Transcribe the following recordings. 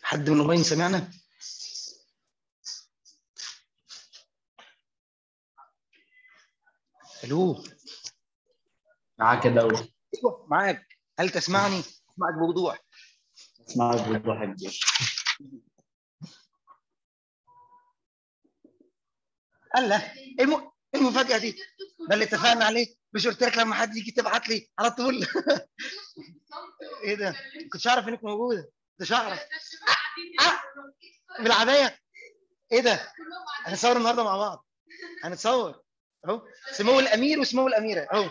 حد من اونلاين سمعنا الو معاك كده أوي ايوه معاك هل تسمعني اسمعك بوضوح اسمعك بوضوح كبير الله ايه الم- إيه المفاجاه دي ده اللي اتفقنا عليه مش قلت لك لما حد يجي تبعت لي على طول ايه ده ما كنتش اعرف انك موجوده مش اعرف آه. بالعبايه ايه ده هنصور النهارده مع بعض هنتصور اهو سمو الامير وسمو الاميره اهو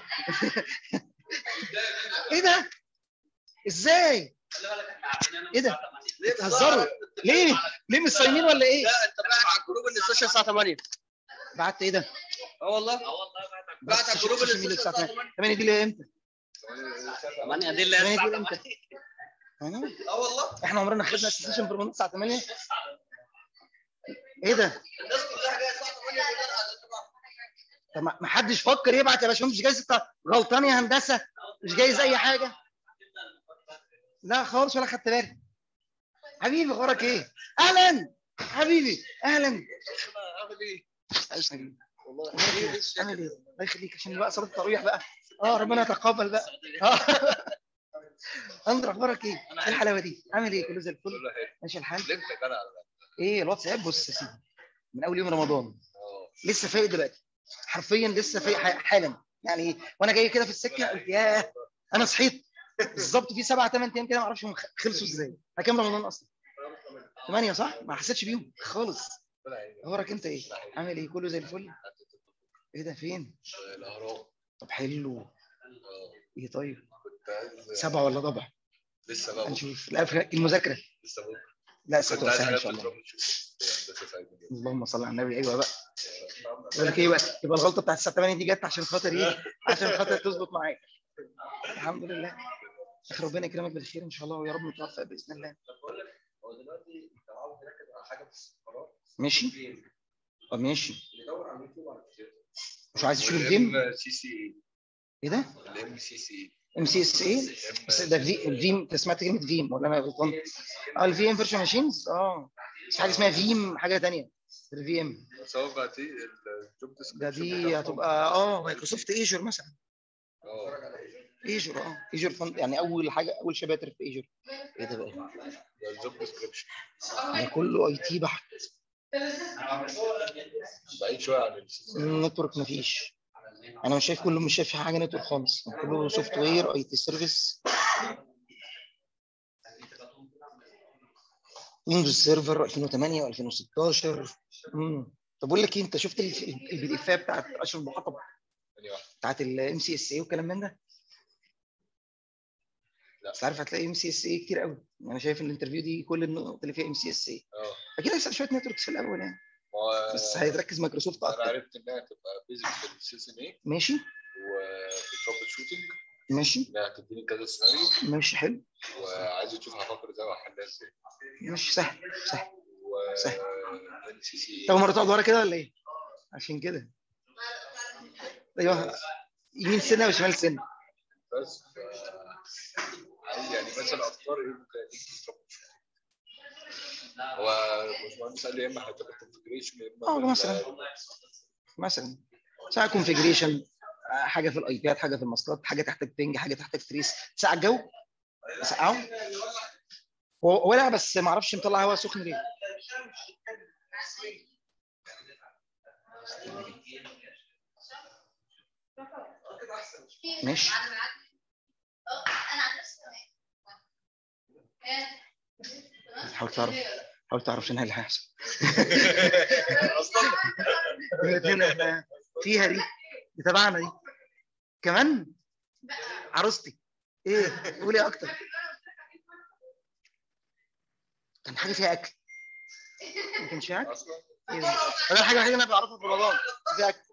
ايه ده ازاي ايه ده بتهزروا ليه ليه مش صايمين ولا ايه لا انت بعت على الجروب ان السيشن الساعه 8 بعت ايه ده اه والله بعت على الجروب ان السيشن السيشن الساعه 8 8 دي اللي هي امتى 8 دي اللي 8 هي دي الساعه اللي 8 امتى أنا؟ اه والله احنا عمرنا خدنا السيشن في رمضان الساعه 8 ايه ده الناس كلها جايه الساعه 8 كلها عشان تبعت. طب ما ما حدش فكر يبعت يا باشا مش جايز انت غلطان يا هندسه مش جايز اي حاجه لا خالص ولا خدت بالي حبيبي اخبارك ايه اهلا حبيبي اهلا عامل ايه؟ عايش حبيبي والله عامل ايه الله يخليك عشان بقى صلاه التراويح بقى اه ربنا يتقبل بقى اه اندر اخبارك ايه ايه الحلاوه دي عامل ايه كله زي الفل كله حلو ماشي الحال لمتك انا على فكرة. ايه الواتساب بص يا سيدي من اول يوم رمضان اه لسه فايق دلوقتي حرفيا لسه فايق ح- حالا يعني وانا جاي كده في السكه قلت ياه انا صحيت بالظبط في سبع ثمان ايام كده ما اعرفش هم خلصوا ازاي احنا كام رمضان اصلا؟ ثمانية صح؟ ما حسيتش بيهم خالص طلع عيني. اخبارك انت ايه؟ عامل ايه؟ كله زي الفل؟ ايه ده فين؟ الاهرام طب حلو اه ايه طيب؟ كنت عايز سبعة ولا ضبع؟ لسه بقى بكرة. هنشوف لا في المذاكرة لسه بكره لا كنت ستة عايز سهل ان حاجات شاء الله تضرب وتشوف. هندسة سعيدة جدا. اللهم صل على النبي ايوه بقى بقول لك ايه بقى يبقى الغلطه بتاعت الساعه 8 دي جت عشان خاطر ايه؟ عشان خاطر تظبط معاك الحمد لله اخي ربنا يكرمك بالخير ان شاء الله ويا رب نتوفق باذن الله طب بقول لك هو دلوقتي انت عاوز تركز على حاجه بس خلاص ماشي طب ماشي ندور على اليوتيوب على الفيديو مش عايز تشوف الفيم الام سي سي ايه ده؟ الام سي سي ام سي اس ايه؟ بس ده في الفيم انت سمعت كلمه فيم ولا انا غلطان؟ اه الفي ام فيرتشوال ماشينز اه بس في حاجه اسمها فيم حاجه ثانيه الفي ام سواء بقى دي الجوب ده ديسكريبشن دي هتبقى اه مايكروسوفت ايجور مثلا اه ايجور اه ايجور فند يعني اول حاجه اول شباتر في ايجور ايه ده بقى؟ ده الجوب ديسكريبشن ده كله اي تي بحت بعيد شويه عن السي نتورك مفيش انا مش شايف كله مش شايف في حاجه نتورك خالص كله سوفت وير اي تي سيرفيس ويندوز سيرفر 2008 و2016 امم طب بقول لك ايه انت شفت البي دي اف بتاعت اشرف محطب ثانيه واحده بتاعت الام سي اس اي والكلام من ده لا. بس عارف هتلاقي ام سي اس اي كتير قوي انا شايف الانترفيو دي كل النقط اللي فيها ام سي اس اي اه اكيد هيسال شويه نتوركس في الاول يعني ما هو بس هيركز مايكروسوفت انا اكتر عرفت انها تبقى بيزك في السي اس ان اي ماشي وفي الترابل شوتنج ماشي انها هتديني كذا سيناريو ماشي حلو وعايز اشوف هفكر ازاي واحلها ازاي ماشي سهل سهل و سهل. ام سي سي طب مرة تقعد ورا كده ولا ايه؟ عشان كده ايوه يمين سنه وشمال سنه بس ف- عايز يعني مثلا افكار ايه ممكن اديك في الترابل شوتنج هو باشمهندس قال لي يا اما هتبقى كونفجريشن يا اما اه بال- مثلا. مثلا ساعه كونفجريشن حاجه في الاي بيات حاجه في الماسكات حاجه تحتاج بينج حاجه تحتاج تريس ساعه الجو ساعه هو هو لا بس ما اعرفش مطلع هوا سخن ليه ماشي حاول تعرف حاول تعرف شنو اللي هيحصل اصلا الاثنين احنا فيها دي دي تبعنا دي كمان عروستي ايه قولي اكتر كان حاجه فيها اكل ما كانش فيها اكل اصلا ايه ده؟ ده الحاجه الوحيده اللي انا بعرفها في رمضان فيها اكل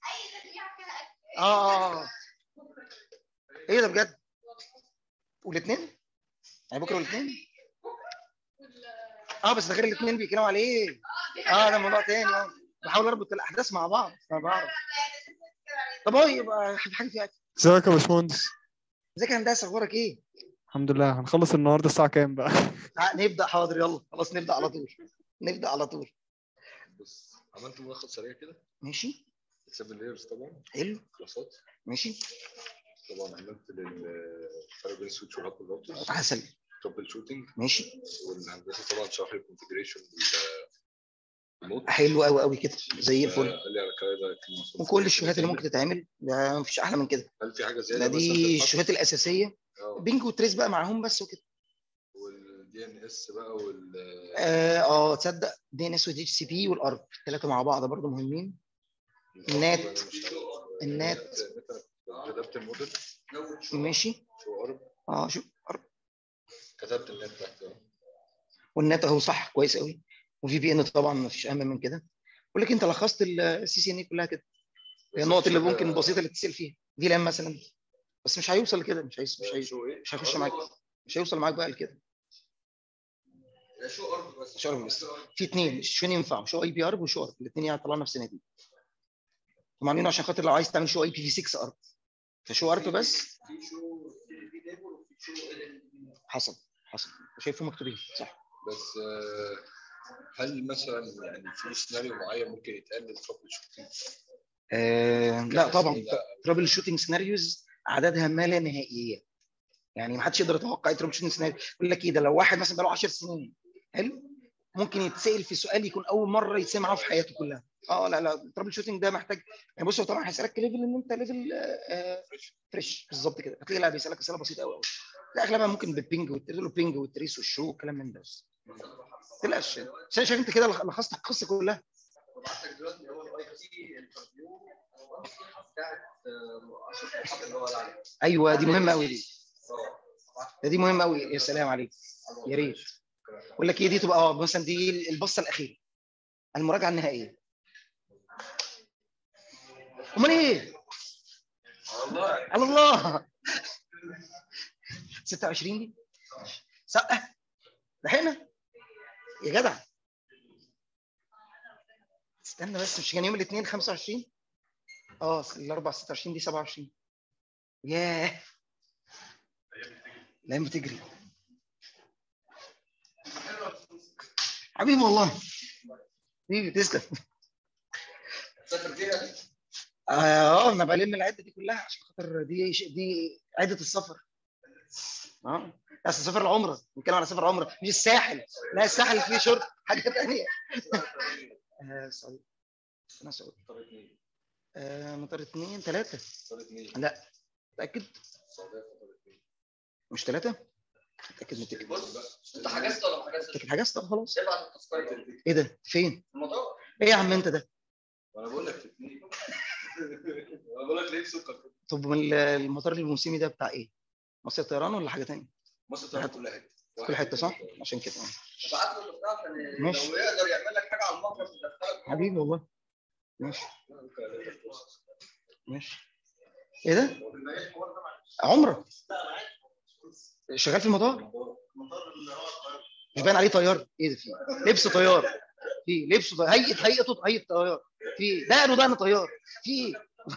اه اه اه ايه ده بجد والاثنين يعني بكره والاثنين اه بس ده غير الاثنين بيتكلموا عليه اه ده موضوع تاني اه بحاول اربط الاحداث مع بعض انا بعرف طب هو يبقى في حاجه فيها اكل ازيك يا باشمهندس ازيك يا هندسه اخبارك ايه؟ الحمد لله هنخلص النهارده الساعة كام بقى؟ تع- نبدا حاضر يلا خلاص نبدا على طول نبدا على طول بص عملت ملخص سريع كده ماشي السيفن لايرز طبعا حلو كلاسات ماشي طبعا عملت للفرق بين السويتش والهاب والراوترز عسل ترابل شوتنج ماشي والهندسه طبعا شرح الكونفجريشن بالنوت حلو قوي قوي كده زي الفل قال لي على كده كلمة وكل الشوهات اللي ممكن تتعمل ده مفيش احلى من كده هل في حاجه ده زياده دي الشوهات الاساسيه اه بينج وتريس بقى معاهم بس وكده والدي ان اس بقى وال اه اه تصدق دي ان اس ودي اتش سي بي والارب الثلاثه مع بعض برضه مهمين النات. النات. كتبت الموديل ماشي شو قرب اه شوف أرب. كتبت النت تحت اه. والنت اهو صح كويس قوي وفي بي ان طبعا مفيش اهم من كده بقول لك انت لخصت السي سي ان اي كلها كده هي النقط اللي ممكن البسيطه اللي تسال فيها دي لام مثلا بس مش هيوصل لكده مش هيس مش هيس شو ايه؟ مش هيخش معاك مش هيوصل معاك بقى لكده شو قرب بس شو أرب بس في اثنين شو ينفع شو اي بي ارب وشو ارب الاثنين يطلعوا نفس النتيجه هم عاملينه عشان خاطر لو عايز تعمل شو اي بي في 6 ارب فشو ارب بس في شو في ليبل وفي شو حصل حصل شايفهم مكتوبين صح بس آه، هل مثلا يعني في سيناريو معين ممكن يتقال للترابل شوتنج؟ آه لا طبعا لا. ترابل شوتنج سيناريوز عددها ما لا نهائيه يعني ما حدش يقدر يتوقع ايه ترابل شوتنج سيناريو يقول لك ايه ده لو واحد مثلا بقاله 10 سنين حلو ممكن يتسال في سؤال يكون اول مره يتسمعه في حياته كلها اه لا لا الترابل شوتنج ده محتاج يعني بص هو طبعا هيسالك ليفل ان انت ليفل آه فريش بالظبط كده هتلاقي لا بيسالك اسئله بسيطه قوي قوي لا اغلبها ممكن بالبينج والتريلو بينج والتريس والشو والكلام من ده بس ما تقلقش بس انا شايف انت كده لخصت القصه كلها بعت لك دلوقتي هو الاي تي انترفيو بتاعت آه، اشرف محمد اللي هو قال عليه ايوه دي مهمه قوي دي اه ده دي مهمه قوي يا سلام عليك يا ريت بقول لك ايه دي تبقى اه مثلا دي البصه الاخيره المراجعه النهائيه امال ايه والله على الله 26 دي سقه لحقنا يا جدع استنى بس مش كان يوم الاثنين 25 اه الاربع 26 دي 27 ياه الايام بتجري حبيبي والله حبيبي تسلم فاكر فيها اه انا بلم العده دي كلها عشان خاطر دي ش- دي عده السفر اه بس سفر العمره بنتكلم على سفر العمره مش الساحل لا الساحل فيه شرب حاجه ثانيه آه سعودي انا سعودي طب اثنين آه مطار اثنين ثلاثه طب اثنين لا متاكد السعوديه طب اثنين مش ثلاثه متاكد متاكد بص انت حجزت ولا ما حجزتش؟ متاكد حجزت طب خلاص ابعت التذكره ايه ده فين في المطار ايه يا عم انت ده وانا بقول لك في اثنين انا بقول لك ليه سكر كده طب من المطار الموسمي ده بتاع ايه مصر طيران ولا حاجه ثانيه مصر طلعت كل حته كل حته صح عشان كده آه. ابعت له البتاع عشان ماشي. لو يقدر يعمل لك حاجه على الموقع يدخلك حبيبي والله ماشي ماشي ايه ده عمره شغال في المطار مش باين عليه طيار ايه ده في لبس طيار في لبس طيار هيئه هيئته هيئه طيار في دقنه دقن طيار في ايه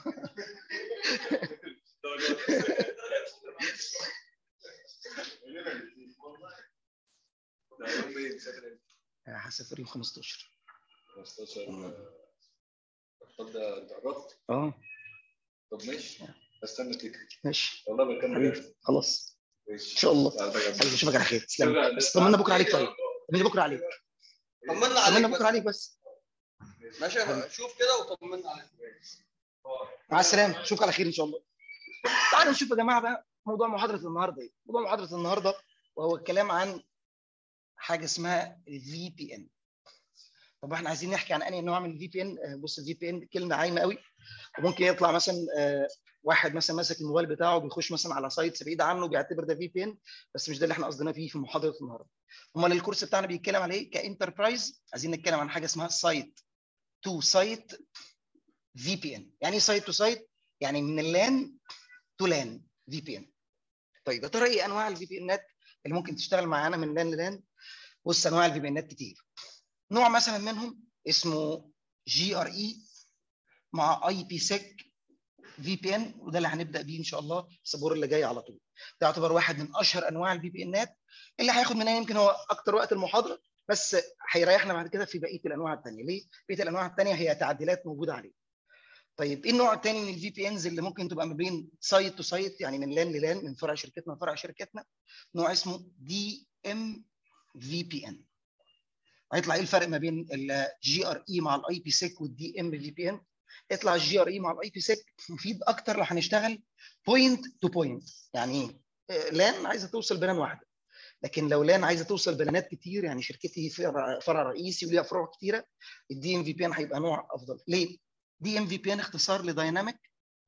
ده يوم ايه مسافر امتى؟ هسافر يوم 15 15 طب ده انت قربت اه طب ماشي استنى تيجي ماشي والله بكمل حبيبي خلاص ماشي ان شاء الله تعال بقى. حبيبي اشوفك على خير تسلم بس طمنا بكره عليك طيب طمنا بكره عليك طمنا عليك طمنا بس. بكره عليك بس ماشي شوف كده وطمنا عليك مع السلامه اشوفك على خير ان شاء الله تعالوا نشوف يا جماعه بقى موضوع محاضره النهارده ايه موضوع محاضره النهارده وهو الكلام عن حاجه اسمها الفي بي ان طب احنا عايزين نحكي عن انهي نوع من الفي بي ان بص الفي بي ان كلمه عايمه قوي وممكن يطلع مثلا آه، واحد مثلا ماسك الموبايل بتاعه بيخش مثلا على سايتس بعيده عنه بيعتبر ده في بي ان بس مش ده اللي احنا قصدنا فيه في محاضره النهارده امال الكورس بتاعنا بيتكلم على ايه كانتربرايز عايزين نتكلم عن حاجه اسمها سايت تو سايت في بي ان يعني ايه سايت تو سايت يعني من اللان تو لان في بي ان طيب يا ترى ايه انواع الفي بي انات اللي ممكن تشتغل معانا من لان للان بص انواع الفي بي انات كتير نوع مثلا منهم اسمه جي ار اي مع اي بي سيك في بي ان وده اللي هنبدا بيه ان شاء الله السبور اللي جاي على طول ده يعتبر واحد من اشهر انواع الفي بي انات اللي هياخد مننا يمكن هو اكتر وقت المحاضره بس هيريحنا بعد كده في بقيه الانواع الثانيه ليه بقيه الانواع الثانيه هي تعديلات موجوده عليه طيب ايه النوع الثاني من الفي بي انز اللي ممكن تبقى ما بين سايت تو سايت يعني من لان للان من فرع شركتنا لفرع شركتنا نوع اسمه دي ام في بي ان هيطلع ايه الفرق ما بين الجي ار اي مع الاي بي سيك والدي ام في بي ان يطلع الجي ار اي مع الاي بي سيك مفيد اكتر لو هنشتغل بوينت تو بوينت يعني ايه لان عايزه توصل بلان واحده لكن لو لان عايزه توصل بلانات كتير يعني شركتي فرع, فرع رئيسي وليها فروع كتيره الدي ام في بي ان هيبقى نوع افضل ليه؟ دي ام في بي ان اختصار لدايناميك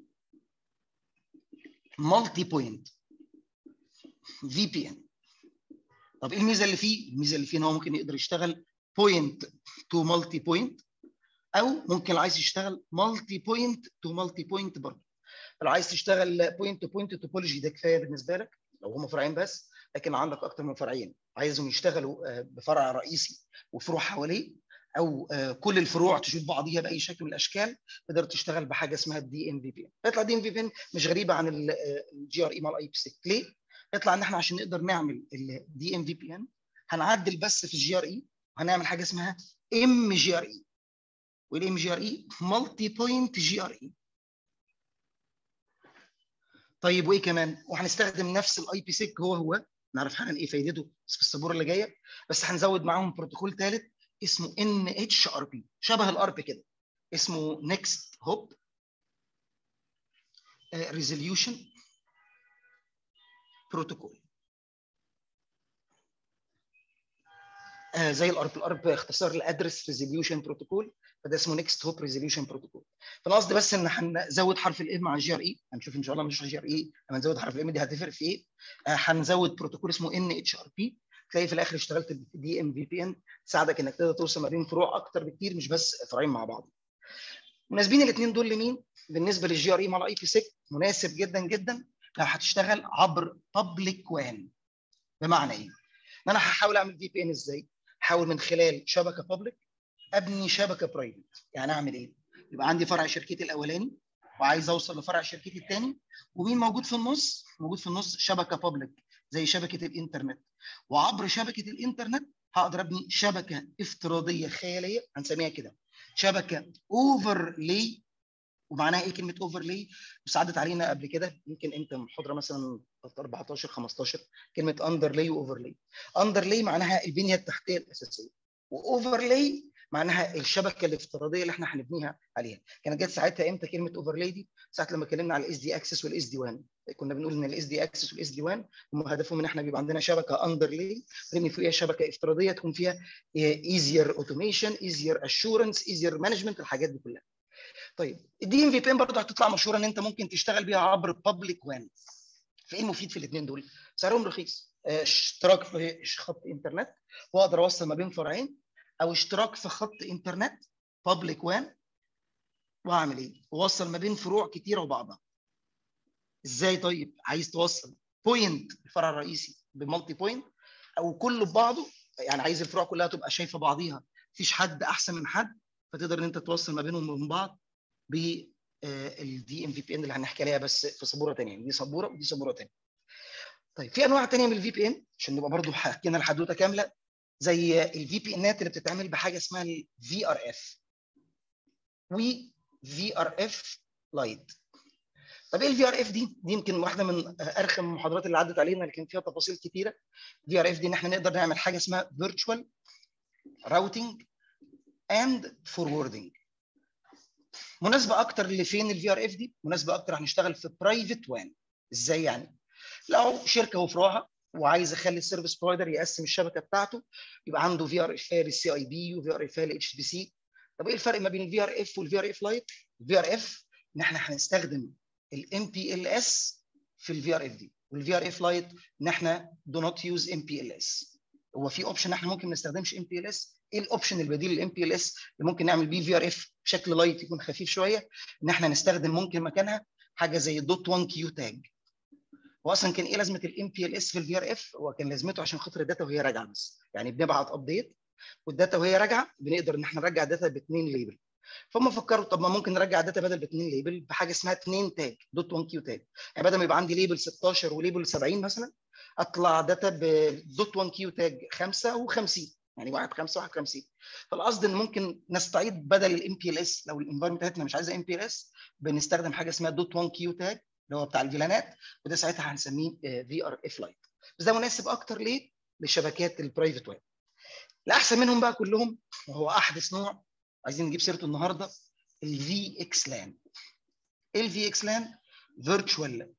مالتي بوينت في بي ان طب ايه الميزه اللي فيه؟ الميزه اللي فيه ان هو ممكن يقدر يشتغل بوينت تو مالتي بوينت او ممكن لو عايز يشتغل مالتي بوينت تو مالتي بوينت برضه لو عايز تشتغل بوينت تو بوينت توبولوجي ده كفايه بالنسبه لك لو هم فرعين بس لكن عندك اكتر من فرعين عايزهم يشتغلوا بفرع رئيسي وفروع حواليه او كل الفروع تشوف بعضيها باي شكل من الاشكال تقدر تشتغل بحاجه اسمها الدي ام في بي ان يطلع دي ام في بي ان مش غريبه عن الجي ار اي مع الاي بي 6 ليه؟ يطلع ان احنا عشان نقدر نعمل الدي ام في بي ان هنعدل بس في الجي ار اي وهنعمل حاجه اسمها ام جي ار اي والام جي ار اي مالتي بوينت جي ار اي طيب وايه كمان؟ وهنستخدم نفس الاي بي سيك هو هو نعرف حالا ايه فايدته في السبوره اللي جايه بس هنزود معاهم بروتوكول ثالث اسمه ان اتش ار بي شبه الارب كده اسمه نيكست هوب ريزوليوشن بروتوكول زي الارب الارب اختصار لادرس ريزوليوشن بروتوكول فده اسمه نيكست هوب ريزوليوشن بروتوكول فانا قصدي بس ان هنزود حرف الام مع الجي ار اي هنشوف ان شاء الله مش جي ار اي لما نزود حرف الام دي هتفرق في ايه هنزود بروتوكول اسمه ان اتش ار بي تلاقي في الاخر اشتغلت دي ام في بي ان تساعدك انك تقدر توصل ما بين فروع اكتر بكتير مش بس فرعين مع بعض مناسبين الاثنين دول لمين بالنسبه للجي ار اي مع الاي بي 6 مناسب جدا جدا لو هتشتغل عبر بابليك وان بمعنى ايه؟ ان انا هحاول اعمل في بي ان ازاي؟ هحاول من خلال شبكه بابليك ابني شبكه برايفت يعني اعمل ايه؟ يبقى عندي فرع شركتي الاولاني وعايز اوصل لفرع شركتي الثاني ومين موجود في النص؟ موجود في النص شبكه بابليك زي شبكه الانترنت وعبر شبكه الانترنت هقدر ابني شبكه افتراضيه خياليه هنسميها كده شبكه اوفرلاي ومعناها ايه كلمه اوفرلاي؟ بس عدت علينا قبل كده يمكن انت محاضره مثلا 14 15 كلمه اندرلاي واوفرلاي. اندرلاي معناها البنيه التحتيه الاساسيه واوفرلاي معناها الشبكه الافتراضيه اللي احنا هنبنيها عليها. كانت جت ساعتها امتى كلمه اوفرلاي دي؟ ساعه لما اتكلمنا على الاس دي اكسس والاس دي 1 كنا بنقول ان الاس دي اكسس والاس دي 1 هم هدفهم ان احنا بيبقى عندنا شبكه اندرلاي نبني فيها شبكه افتراضيه تكون فيها ايزير اوتوميشن ايزير اشورنس ايزير مانجمنت الحاجات دي كلها. طيب الدي ام في بي برضه هتطلع مشهوره ان انت ممكن تشتغل بيها عبر بابليك وان فايه المفيد في الاثنين دول؟ سعرهم رخيص اشتراك في خط انترنت واقدر اوصل ما بين فرعين او اشتراك في خط انترنت بابليك وان واعمل ايه؟ اوصل ما بين فروع كتيره وبعضها ازاي طيب؟ عايز توصل بوينت الفرع الرئيسي بمالتي بوينت او كله ببعضه يعني عايز الفروع كلها تبقى شايفه بعضيها مفيش حد احسن من حد فتقدر ان انت توصل ما بينهم وبين بعض بالدي ام في بي ان اللي هنحكي عليها بس في سبوره ثانيه دي سبوره ودي سبوره ثانيه. طيب في انواع ثانيه من الفي بي ان عشان نبقى برضو حكينا الحدوته كامله زي الفي بي انات اللي بتتعمل بحاجه اسمها الفي ار اف و في ار اف لايت. طب ايه الفي ار اف دي؟ دي يمكن واحده من ارخم المحاضرات اللي عدت علينا اللي كان فيها تفاصيل كتيره. في ار اف دي ان احنا نقدر نعمل حاجه اسمها فيرتشوال راوتنج اند فوروردنج مناسبه اكتر لفين الفي ار اف دي مناسبه اكتر هنشتغل في برايفت وان ازاي يعني لو شركه وفروعها وعايز اخلي السيرفيس بروفايدر يقسم الشبكه بتاعته يبقى عنده في ار اف للسي اي بي وفي ار اف للاتش بي سي طب ايه الفرق ما بين الفي ار اف والفي ار اف لايت الفي ار اف ان احنا هنستخدم الام بي ال اس في الفي ار اف دي والفي ار اف لايت ان احنا دو نوت يوز ام بي ال اس هو في اوبشن احنا ممكن ما نستخدمش ام بي ال اس ايه الاوبشن البديل للام بي ال اس اللي ممكن نعمل بيه في ار اف بشكل لايت يكون خفيف شويه ان احنا نستخدم ممكن مكانها حاجه زي دوت 1 كيو تاج هو اصلا كان ايه لازمه الام بي ال اس في الفي ار اف هو كان لازمته عشان خاطر الداتا وهي راجعه بس يعني بنبعت ابديت والداتا وهي راجعه بنقدر ان احنا نرجع داتا باثنين ليبل فهم فكروا طب ما ممكن نرجع الداتا بدل باثنين ليبل بحاجه اسمها اثنين تاج دوت 1 كيو تاج يعني بدل ما يبقى عندي ليبل 16 وليبل 70 مثلا اطلع داتا بدوت 1 كيو تاج 5 و50 يعني واحد 5 واحد 50 فالقصد ان ممكن نستعيد بدل الام بي ال اس لو الانفايرمنت بتاعتنا مش عايزه ام بي ال اس بنستخدم حاجه اسمها دوت 1 كيو تاج اللي هو بتاع الفيلانات وده ساعتها هنسميه في ار اف لايت بس ده مناسب اكتر ليه؟ للشبكات البرايفت ويب الاحسن منهم بقى كلهم وهو احدث نوع عايزين نجيب سيرته النهارده الفي اكس لان ايه الفي اكس لان فيرتشوال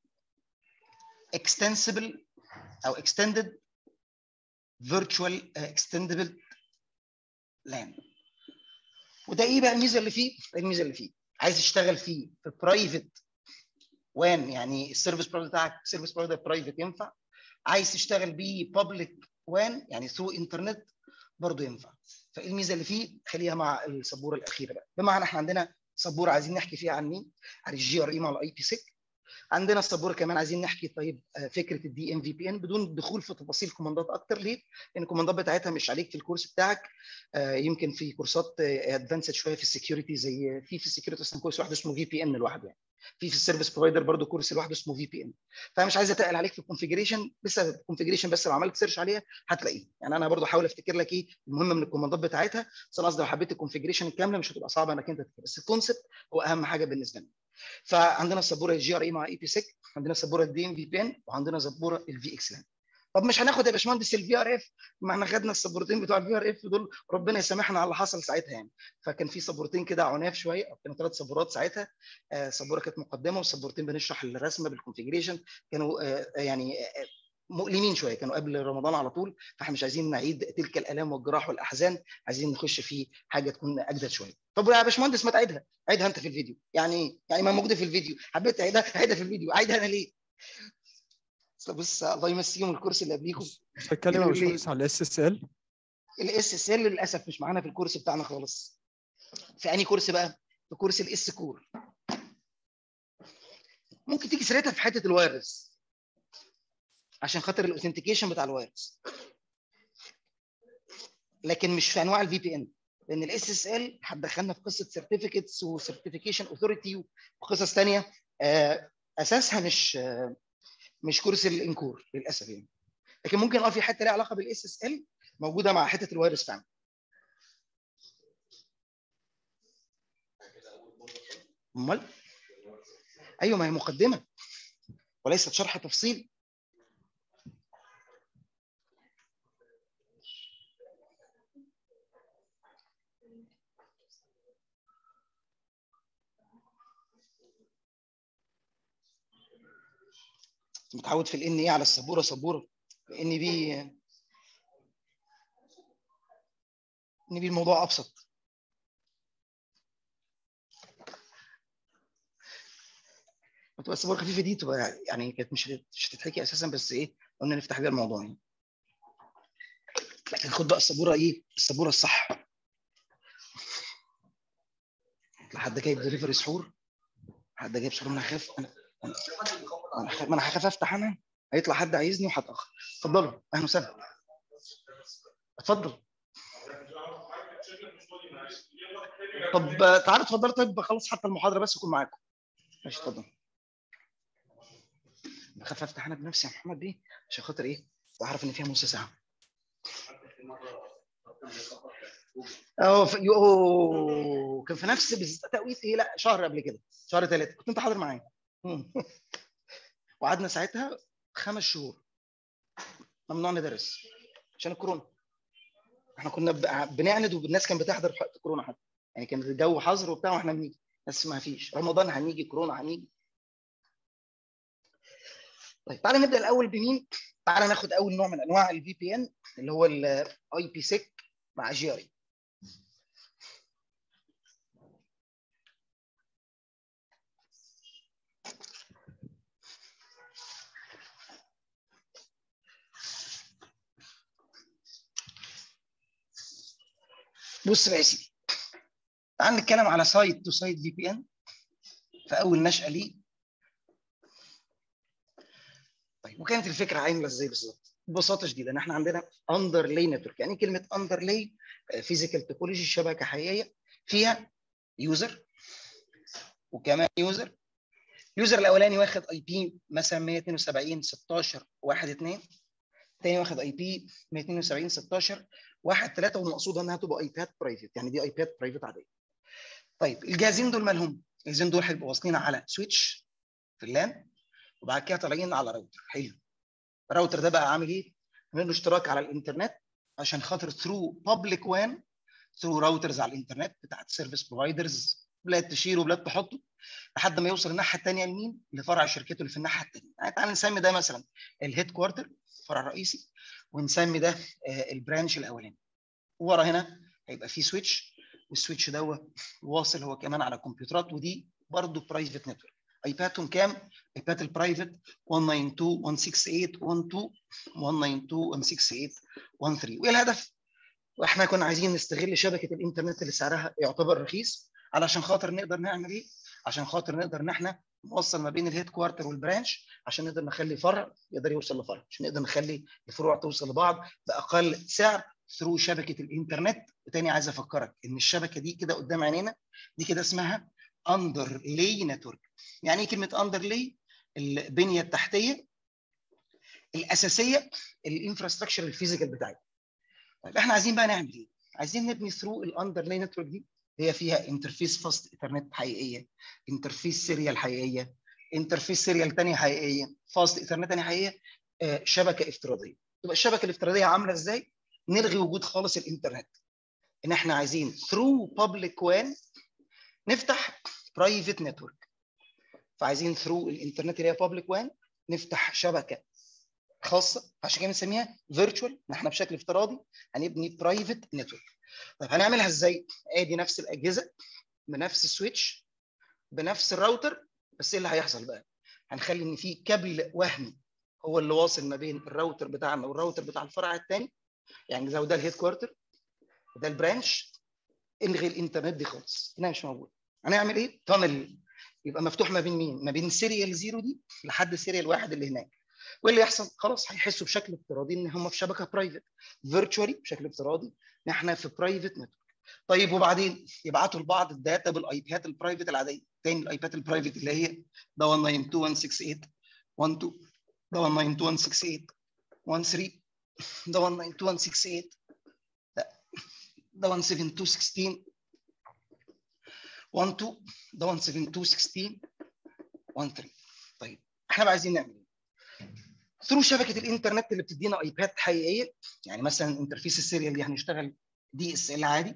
اكستنسبل او اكستندد فيرتشوال اكستندبل لان وده ايه بقى الميزه اللي فيه؟ ده الميزه اللي فيه عايز تشتغل فيه في برايفت وان يعني السيرفيس بروفايدر بتاعك سيرفيس بروفايدر برايفت ينفع عايز تشتغل بيه بابليك وان يعني ثرو انترنت برضه ينفع فايه الميزه اللي فيه خليها مع السبوره الاخيره بقى بمعنى احنا عندنا سبوره عايزين نحكي فيها عن مين عن الجي ار اي مع الاي بي سيك عندنا سبوره كمان عايزين نحكي طيب فكره الدي ام في بي ان بدون دخول في تفاصيل كوماندات اكتر ليه؟ لان الكوماندات بتاعتها مش عليك في الكورس بتاعك يمكن في كورسات ادفانسد شويه في السكيورتي زي في في السكيورتي اصلا كورس واحد اسمه في بي ان لوحده يعني في في السيرفيس بروفايدر برضه كورس لوحده اسمه في بي ان فمش عايز اتقل عليك في الكونفجريشن لسه الكونفجريشن بس لو عملت سيرش عليها هتلاقيه يعني انا برضه احاول افتكر لك ايه المهم من الكوماندات بتاعتها بس انا قصدي لو حبيت الكونفجريشن الكامله مش هتبقى صعبه انك انت تفتكر بس الكونسبت هو اهم حاجه بالنسبه لنا فعندنا السبوره الجي ار اي مع اي بي سيك عندنا سبوره الدي ام في بي ان وعندنا سبوره الفي اكس لان طب مش هناخد يا باشمهندس الفي ار اف ما احنا خدنا السبورتين بتوع الفي ار اف دول ربنا يسامحنا على اللي حصل ساعتها يعني فكان في سبورتين كده عناف شويه او كانوا ثلاث سبورات ساعتها آه سبوره كانت مقدمه والسبورتين بنشرح الرسمه بالكونفجريشن كانوا آه يعني آه مؤلمين شويه كانوا قبل رمضان على طول فاحنا مش عايزين نعيد تلك الالام والجراح والاحزان عايزين نخش في حاجه تكون اجدد شويه طب يا باشمهندس ما تعيدها عيدها انت في الفيديو يعني ايه يعني ما موجوده في الفيديو حبيت تعيدها عيدها في الفيديو عيدها انا ليه بص الله يمسيهم الكورس اللي قبليكم مش هتكلم يا باشمهندس على الاس اس ال الاس اس ال للاسف مش معانا في الكورس بتاعنا خالص في انهي كورس بقى في كورس الاس كور ممكن تيجي سيرتها في حته الوايرلس عشان خاطر الاوثنتيكيشن بتاع الوايرلس لكن مش في انواع الفي بي ان لان الاس اس ال هتدخلنا في قصه سيرتيفيكتس وسيرتيفيكيشن اوثورتي وقصص ثانيه اساسها مش مش كورس الانكور للاسف يعني لكن ممكن اه في حته ليها علاقه بالاس اس ال موجوده مع حته الوايرلس فعلا امال ايوه ما هي مقدمه وليست شرح تفصيل متعود في الان ايه على السبوره سبوره ان بي ان بي الموضوع ابسط تبقى السبوره خفيفه دي تبقى يعني كانت مش مش هتتحكي اساسا بس ايه قلنا نفتح بيها الموضوع يعني لكن خد بقى السبوره ايه السبوره الصح لحد جايب دليفري سحور حد جايب سحور انا خايف انا ما انا هخاف افتح انا هيطلع حد عايزني وهتاخر اتفضلوا اهلا وسهلا اتفضل طب تعالوا اتفضلوا طيب خلاص حتى المحاضره بس اكون معاكم ماشي اتفضل بخاف افتح انا بنفسي يا محمد بيه عشان خاطر ايه واعرف ان فيها نص ساعه اه في... يوه كان في نفس توقيت ايه لا شهر قبل كده شهر ثلاثه كنت انت حاضر معايا وقعدنا ساعتها خمس شهور ممنوع ندرس عشان الكورونا احنا كنا بنعند والناس كانت بتحضر في وقت كورونا حتى يعني كان الجو حظر وبتاع واحنا بنيجي بس ما فيش رمضان هنيجي كورونا هنيجي طيب تعالى نبدا الاول بمين تعالى ناخد اول نوع من انواع الفي بي ان اللي هو الاي بي سيك مع جي ار اي بص بقى يا سيدي تعال نتكلم على سايت تو سايت في بي ان في اول نشاه ليه طيب وكانت الفكره عامله ازاي بالظبط ببساطه شديده ان احنا عندنا اندرلاي نتورك يعني كلمه اندرلاي فيزيكال توبولوجي شبكه حقيقيه فيها يوزر وكمان يوزر اليوزر الاولاني واخد اي بي مثلا 172 16 1 2 الثاني واخد اي بي 172 16 1 3 والمقصود انها تبقى ايباد برايفت يعني دي ايباد برايفت عاديه طيب الجهازين دول مالهم؟ الجهازين دول هيبقوا واصلين على سويتش في اللان وبعد كده طالعين على راوتر حلو الراوتر ده بقى عامل ايه؟ عامل له اشتراك على الانترنت عشان خاطر ثرو بابليك وان ثرو راوترز على الانترنت بتاعت سيرفيس بروفايدرز بلاد تشيله وبلاد تحطه لحد ما يوصل الناحيه الثانيه لمين؟ لفرع شركته اللي في الناحيه الثانيه يعني تعال نسمي ده مثلا الهيد كوارتر الفرع الرئيسي ونسمي ده آه، البرانش الاولاني ورا هنا هيبقى في سويتش والسويتش دوت واصل هو كمان على كمبيوترات ودي برضه برايفت نتورك ايبادهم كام؟ ايباد البرايفت 192.168.1.2 وايه الهدف؟ واحنا كنا عايزين نستغل شبكه الانترنت اللي سعرها يعتبر رخيص علشان خاطر نقدر نعمل ايه؟ عشان خاطر نقدر ان احنا نوصل ما بين الهيد كوارتر والبرانش عشان نقدر نخلي فرع يقدر يوصل لفرع عشان نقدر نخلي الفروع توصل لبعض باقل سعر ثرو شبكه الانترنت وتاني عايز افكرك ان الشبكه دي كده قدام عينينا دي كده اسمها اندر لاي نتورك يعني ايه كلمه اندر لاي البنيه التحتيه الاساسيه الانفراستراكشر الفيزيكال بتاعتنا طيب احنا عايزين بقى نعمل ايه عايزين نبني ثرو الاندر لاي نتورك دي هي فيها انترفيس فاست ايثرنت حقيقيه انترفيس سيريال حقيقيه انترفيس سيريال ثانيه حقيقيه فاست ايثرنت ثانيه حقيقيه آه، شبكه افتراضيه تبقى الشبكه الافتراضيه عامله ازاي نلغي وجود خالص الانترنت ان احنا عايزين ثرو بابليك وان نفتح برايفت نتورك فعايزين ثرو الانترنت اللي هي بابليك وان نفتح شبكه خاصه عشان كده بنسميها فيرتشوال احنا بشكل افتراضي هنبني برايفت نتورك طيب هنعملها ازاي؟ ادي نفس الاجهزه بنفس السويتش بنفس الراوتر بس ايه اللي هيحصل بقى؟ هنخلي ان في كابل وهمي هو اللي واصل ما بين الراوتر بتاعنا والراوتر بتاع الفرع الثاني يعني زي ده الهيد كوارتر وده البرانش الغي الانترنت دي خالص هنا مش موجود هنعمل ايه؟ تانل يبقى مفتوح ما بين مين؟ ما بين سيريال زيرو دي لحد سيريال واحد اللي هناك وايه اللي يحصل؟ خلاص هيحسوا بشكل افتراضي ان هم في شبكه برايفت فيرتشوالي بشكل افتراضي ان احنا في برايفت نتورك طيب وبعدين يبعتوا لبعض الداتا بالايباد البرايفت العاديه تاني الايباد البرايفت اللي هي ده 192.168 12 ده 192.168 13 ده 192.168 ده ده 172.16 12 ده 172.16 13 طيب احنا بقى عايزين نعمل ايه؟ ثرو شبكه الانترنت اللي بتدينا ايباد حقيقيه يعني مثلا انترفيس السيريال دي هنشتغل دي اس ال عادي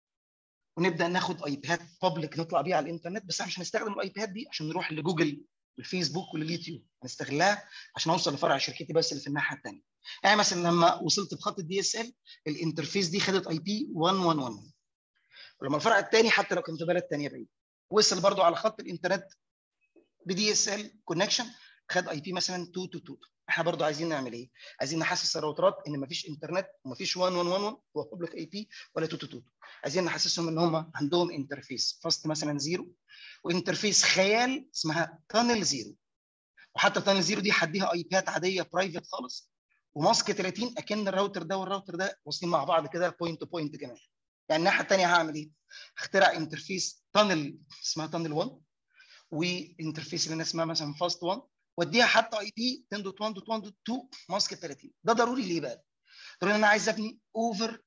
ونبدا ناخد ايباد بابليك نطلع بيه على الانترنت بس احنا مش هنستخدم الايباد دي عشان نروح لجوجل والفيسبوك ولليوتيوب هنستغلها عشان اوصل لفرع شركتي بس اللي في الناحيه الثانيه يعني مثلا لما وصلت بخط الدي اس ال الانترفيس دي خدت اي بي 111 ولما الفرع الثاني حتى لو كان في بلد ثانيه بعيد وصل برضو على خط الانترنت بدي اس ال كونكشن خد اي بي مثلا 222 احنا برضو عايزين نعمل ايه؟ عايزين نحسس الراوترات ان مفيش انترنت ومفيش 1111 هو بابليك اي بي ولا 222 عايزين نحسسهم ان هم عندهم انترفيس فاست مثلا زيرو وانترفيس خيال اسمها تانل زيرو وحتى تانل زيرو دي هديها اي بيات عاديه برايفت خالص وماسك 30 اكن الراوتر ده والراوتر ده واصلين مع بعض كده بوينت تو بوينت كمان يعني الناحيه الثانيه هعمل ايه؟ اخترع انترفيس تانل اسمها تانل 1 وانترفيس اللي انا اسمها مثلا فاست 1 واديها حتى اي بي 10.1.1.2 ماسك 30 ده ضروري ليه بقى؟ ضروري ان انا عايز ابني اوفر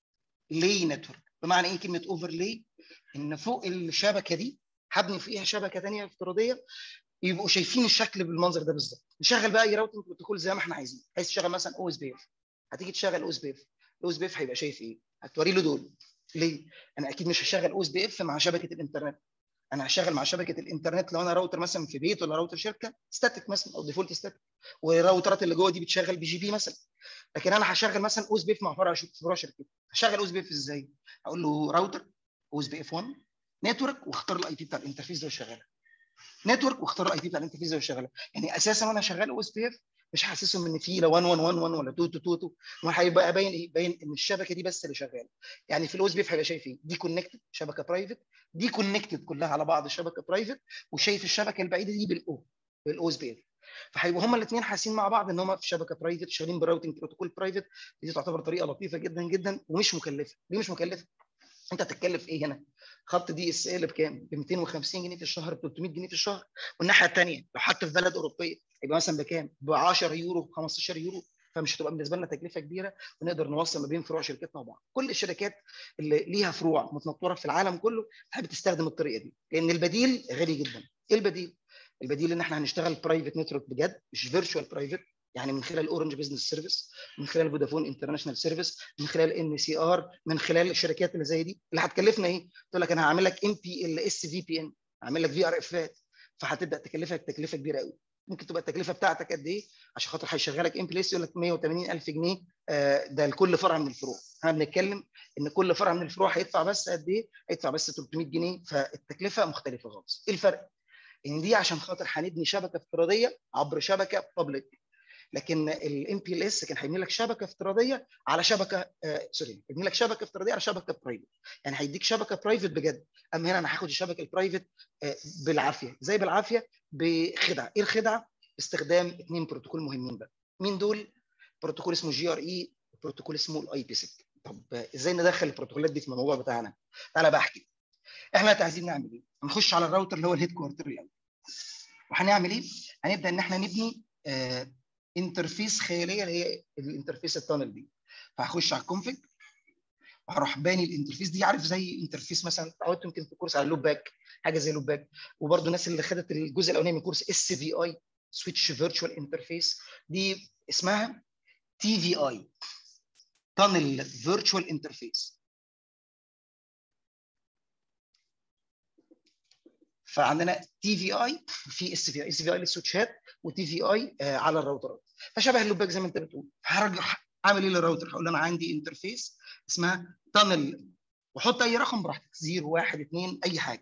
لاي نتورك بمعنى ايه كلمه اوفر لاي؟ ان فوق الشبكه دي هبني فوقيها شبكه ثانيه افتراضيه يبقوا شايفين الشكل بالمنظر ده بالظبط نشغل بقى اي راوتنج بروتوكول زي ما احنا عايزين عايز تشغل مثلا او اس بي اف هتيجي تشغل او اس بي اف الاو اس بي اف هيبقى شايف ايه؟ هتوري له دول ليه؟ انا اكيد مش هشغل او اس بي اف مع شبكه الانترنت انا هشغل مع شبكه الانترنت لو انا راوتر مثلا في بيت ولا راوتر شركه ستاتيك مثلا او ديفولت ستاتيك والراوترات اللي جوه دي بتشغل بي جي بي مثلا لكن انا هشغل مثلا او اس بي اف مع فرع فروع شركتي هشغل او اس بي اف ازاي؟ اقول له راوتر او اس بي اف 1 نتورك واختار الاي بي بتاع الانترفيس ده وشغلها نتورك واختار الاي بي بتاع الانترفيس ده وشغلها يعني اساسا وانا شغال او اس بي اف مش حاسسهم ان في لا 1111 ولا 2222 وهيبقى باين ايه باين ان الشبكه دي بس اللي شغاله يعني في الاو اس بي اف هيبقى شايف ايه دي كونكتد شبكه برايفت دي كونكتد كلها على بعض شبكه برايفت وشايف الشبكه البعيده دي بالاو بالاو اس بي اف فهيبقوا هما الاثنين حاسين مع بعض ان هما في شبكه برايفت شغالين براوتنج بروتوكول برايفت دي تعتبر طريقه لطيفه جدا جدا ومش مكلفه ليه مش مكلفه انت هتتكلف ايه هنا خط دي اس ال بكام ب 250 جنيه في الشهر ب 300 جنيه في الشهر والناحيه الثانيه لو حتى في بلد اوروبيه يبقى مثلا بكام ب 10 يورو ب 15 يورو فمش هتبقى بالنسبه لنا تكلفه كبيره ونقدر نوصل ما بين فروع شركتنا وبعض كل الشركات اللي ليها فروع متنطوره في العالم كله تحب تستخدم الطريقه دي لان البديل غالي جدا ايه البديل البديل ان احنا هنشتغل برايفت نتورك بجد مش فيرتشوال برايفت يعني من خلال اورنج بزنس سيرفيس من خلال فودافون انترناشونال سيرفيس من خلال ان سي ار من خلال الشركات اللي زي دي اللي هتكلفنا ايه؟ تقول لك انا هعمل لك ام بي ال اس في بي ان هعمل لك في ار افات فهتبدا تكلفك تكلفه كبيره قوي ممكن تبقى التكلفه بتاعتك قد ايه عشان خاطر هيشغلك ام بي اس يقول لك 180 الف جنيه آه، ده لكل فرع من الفروع احنا بنتكلم ان كل فرع من الفروع هيدفع بس قد ايه؟ هيدفع بس 300 جنيه فالتكلفه مختلفه خالص ايه الفرق؟ ان دي عشان خاطر هنبني شبكه افتراضيه عبر شبكه بابليك لكن الام بي ال اس كان هيبني لك شبكه افتراضيه على شبكه آه سوري هيبني لك شبكه افتراضيه على شبكه برايفت يعني هيديك شبكه برايفت بجد اما هنا انا هاخد الشبكه البرايفت آه بالعافيه زي بالعافيه بخدعه ايه الخدعه استخدام اثنين بروتوكول مهمين بقى مين دول بروتوكول اسمه جي ار اي وبروتوكول اسمه الاي بي سيك طب آه، ازاي ندخل البروتوكولات دي في الموضوع بتاعنا تعالى بقى احكي احنا دلوقتي عايزين نعمل ايه هنخش على الراوتر اللي هو الهيد كوارتر الاول وهنعمل ايه هنبدا ان احنا نبني آه انترفيس خياليه اللي هي الانترفيس التانل دي فهخش على الكونفج وهروح باني الانترفيس دي عارف زي انترفيس مثلا اتعودت يمكن في كورس على لوب باك حاجه زي لوب باك وبرده الناس اللي خدت الجزء الاولاني من كورس اس في اي سويتش فيرتشوال انترفيس دي اسمها تي في اي تانل فيرتشوال انترفيس فعندنا تي في اي في اس في اي اس في اي للسويتشات وتي في اي على الراوترات فشبه اللوباك زي ما انت بتقول هرجع اعمل ايه للراوتر هقول له انا عندي انترفيس اسمها تانل وحط اي رقم براحتك 0 1 2 اي حاجه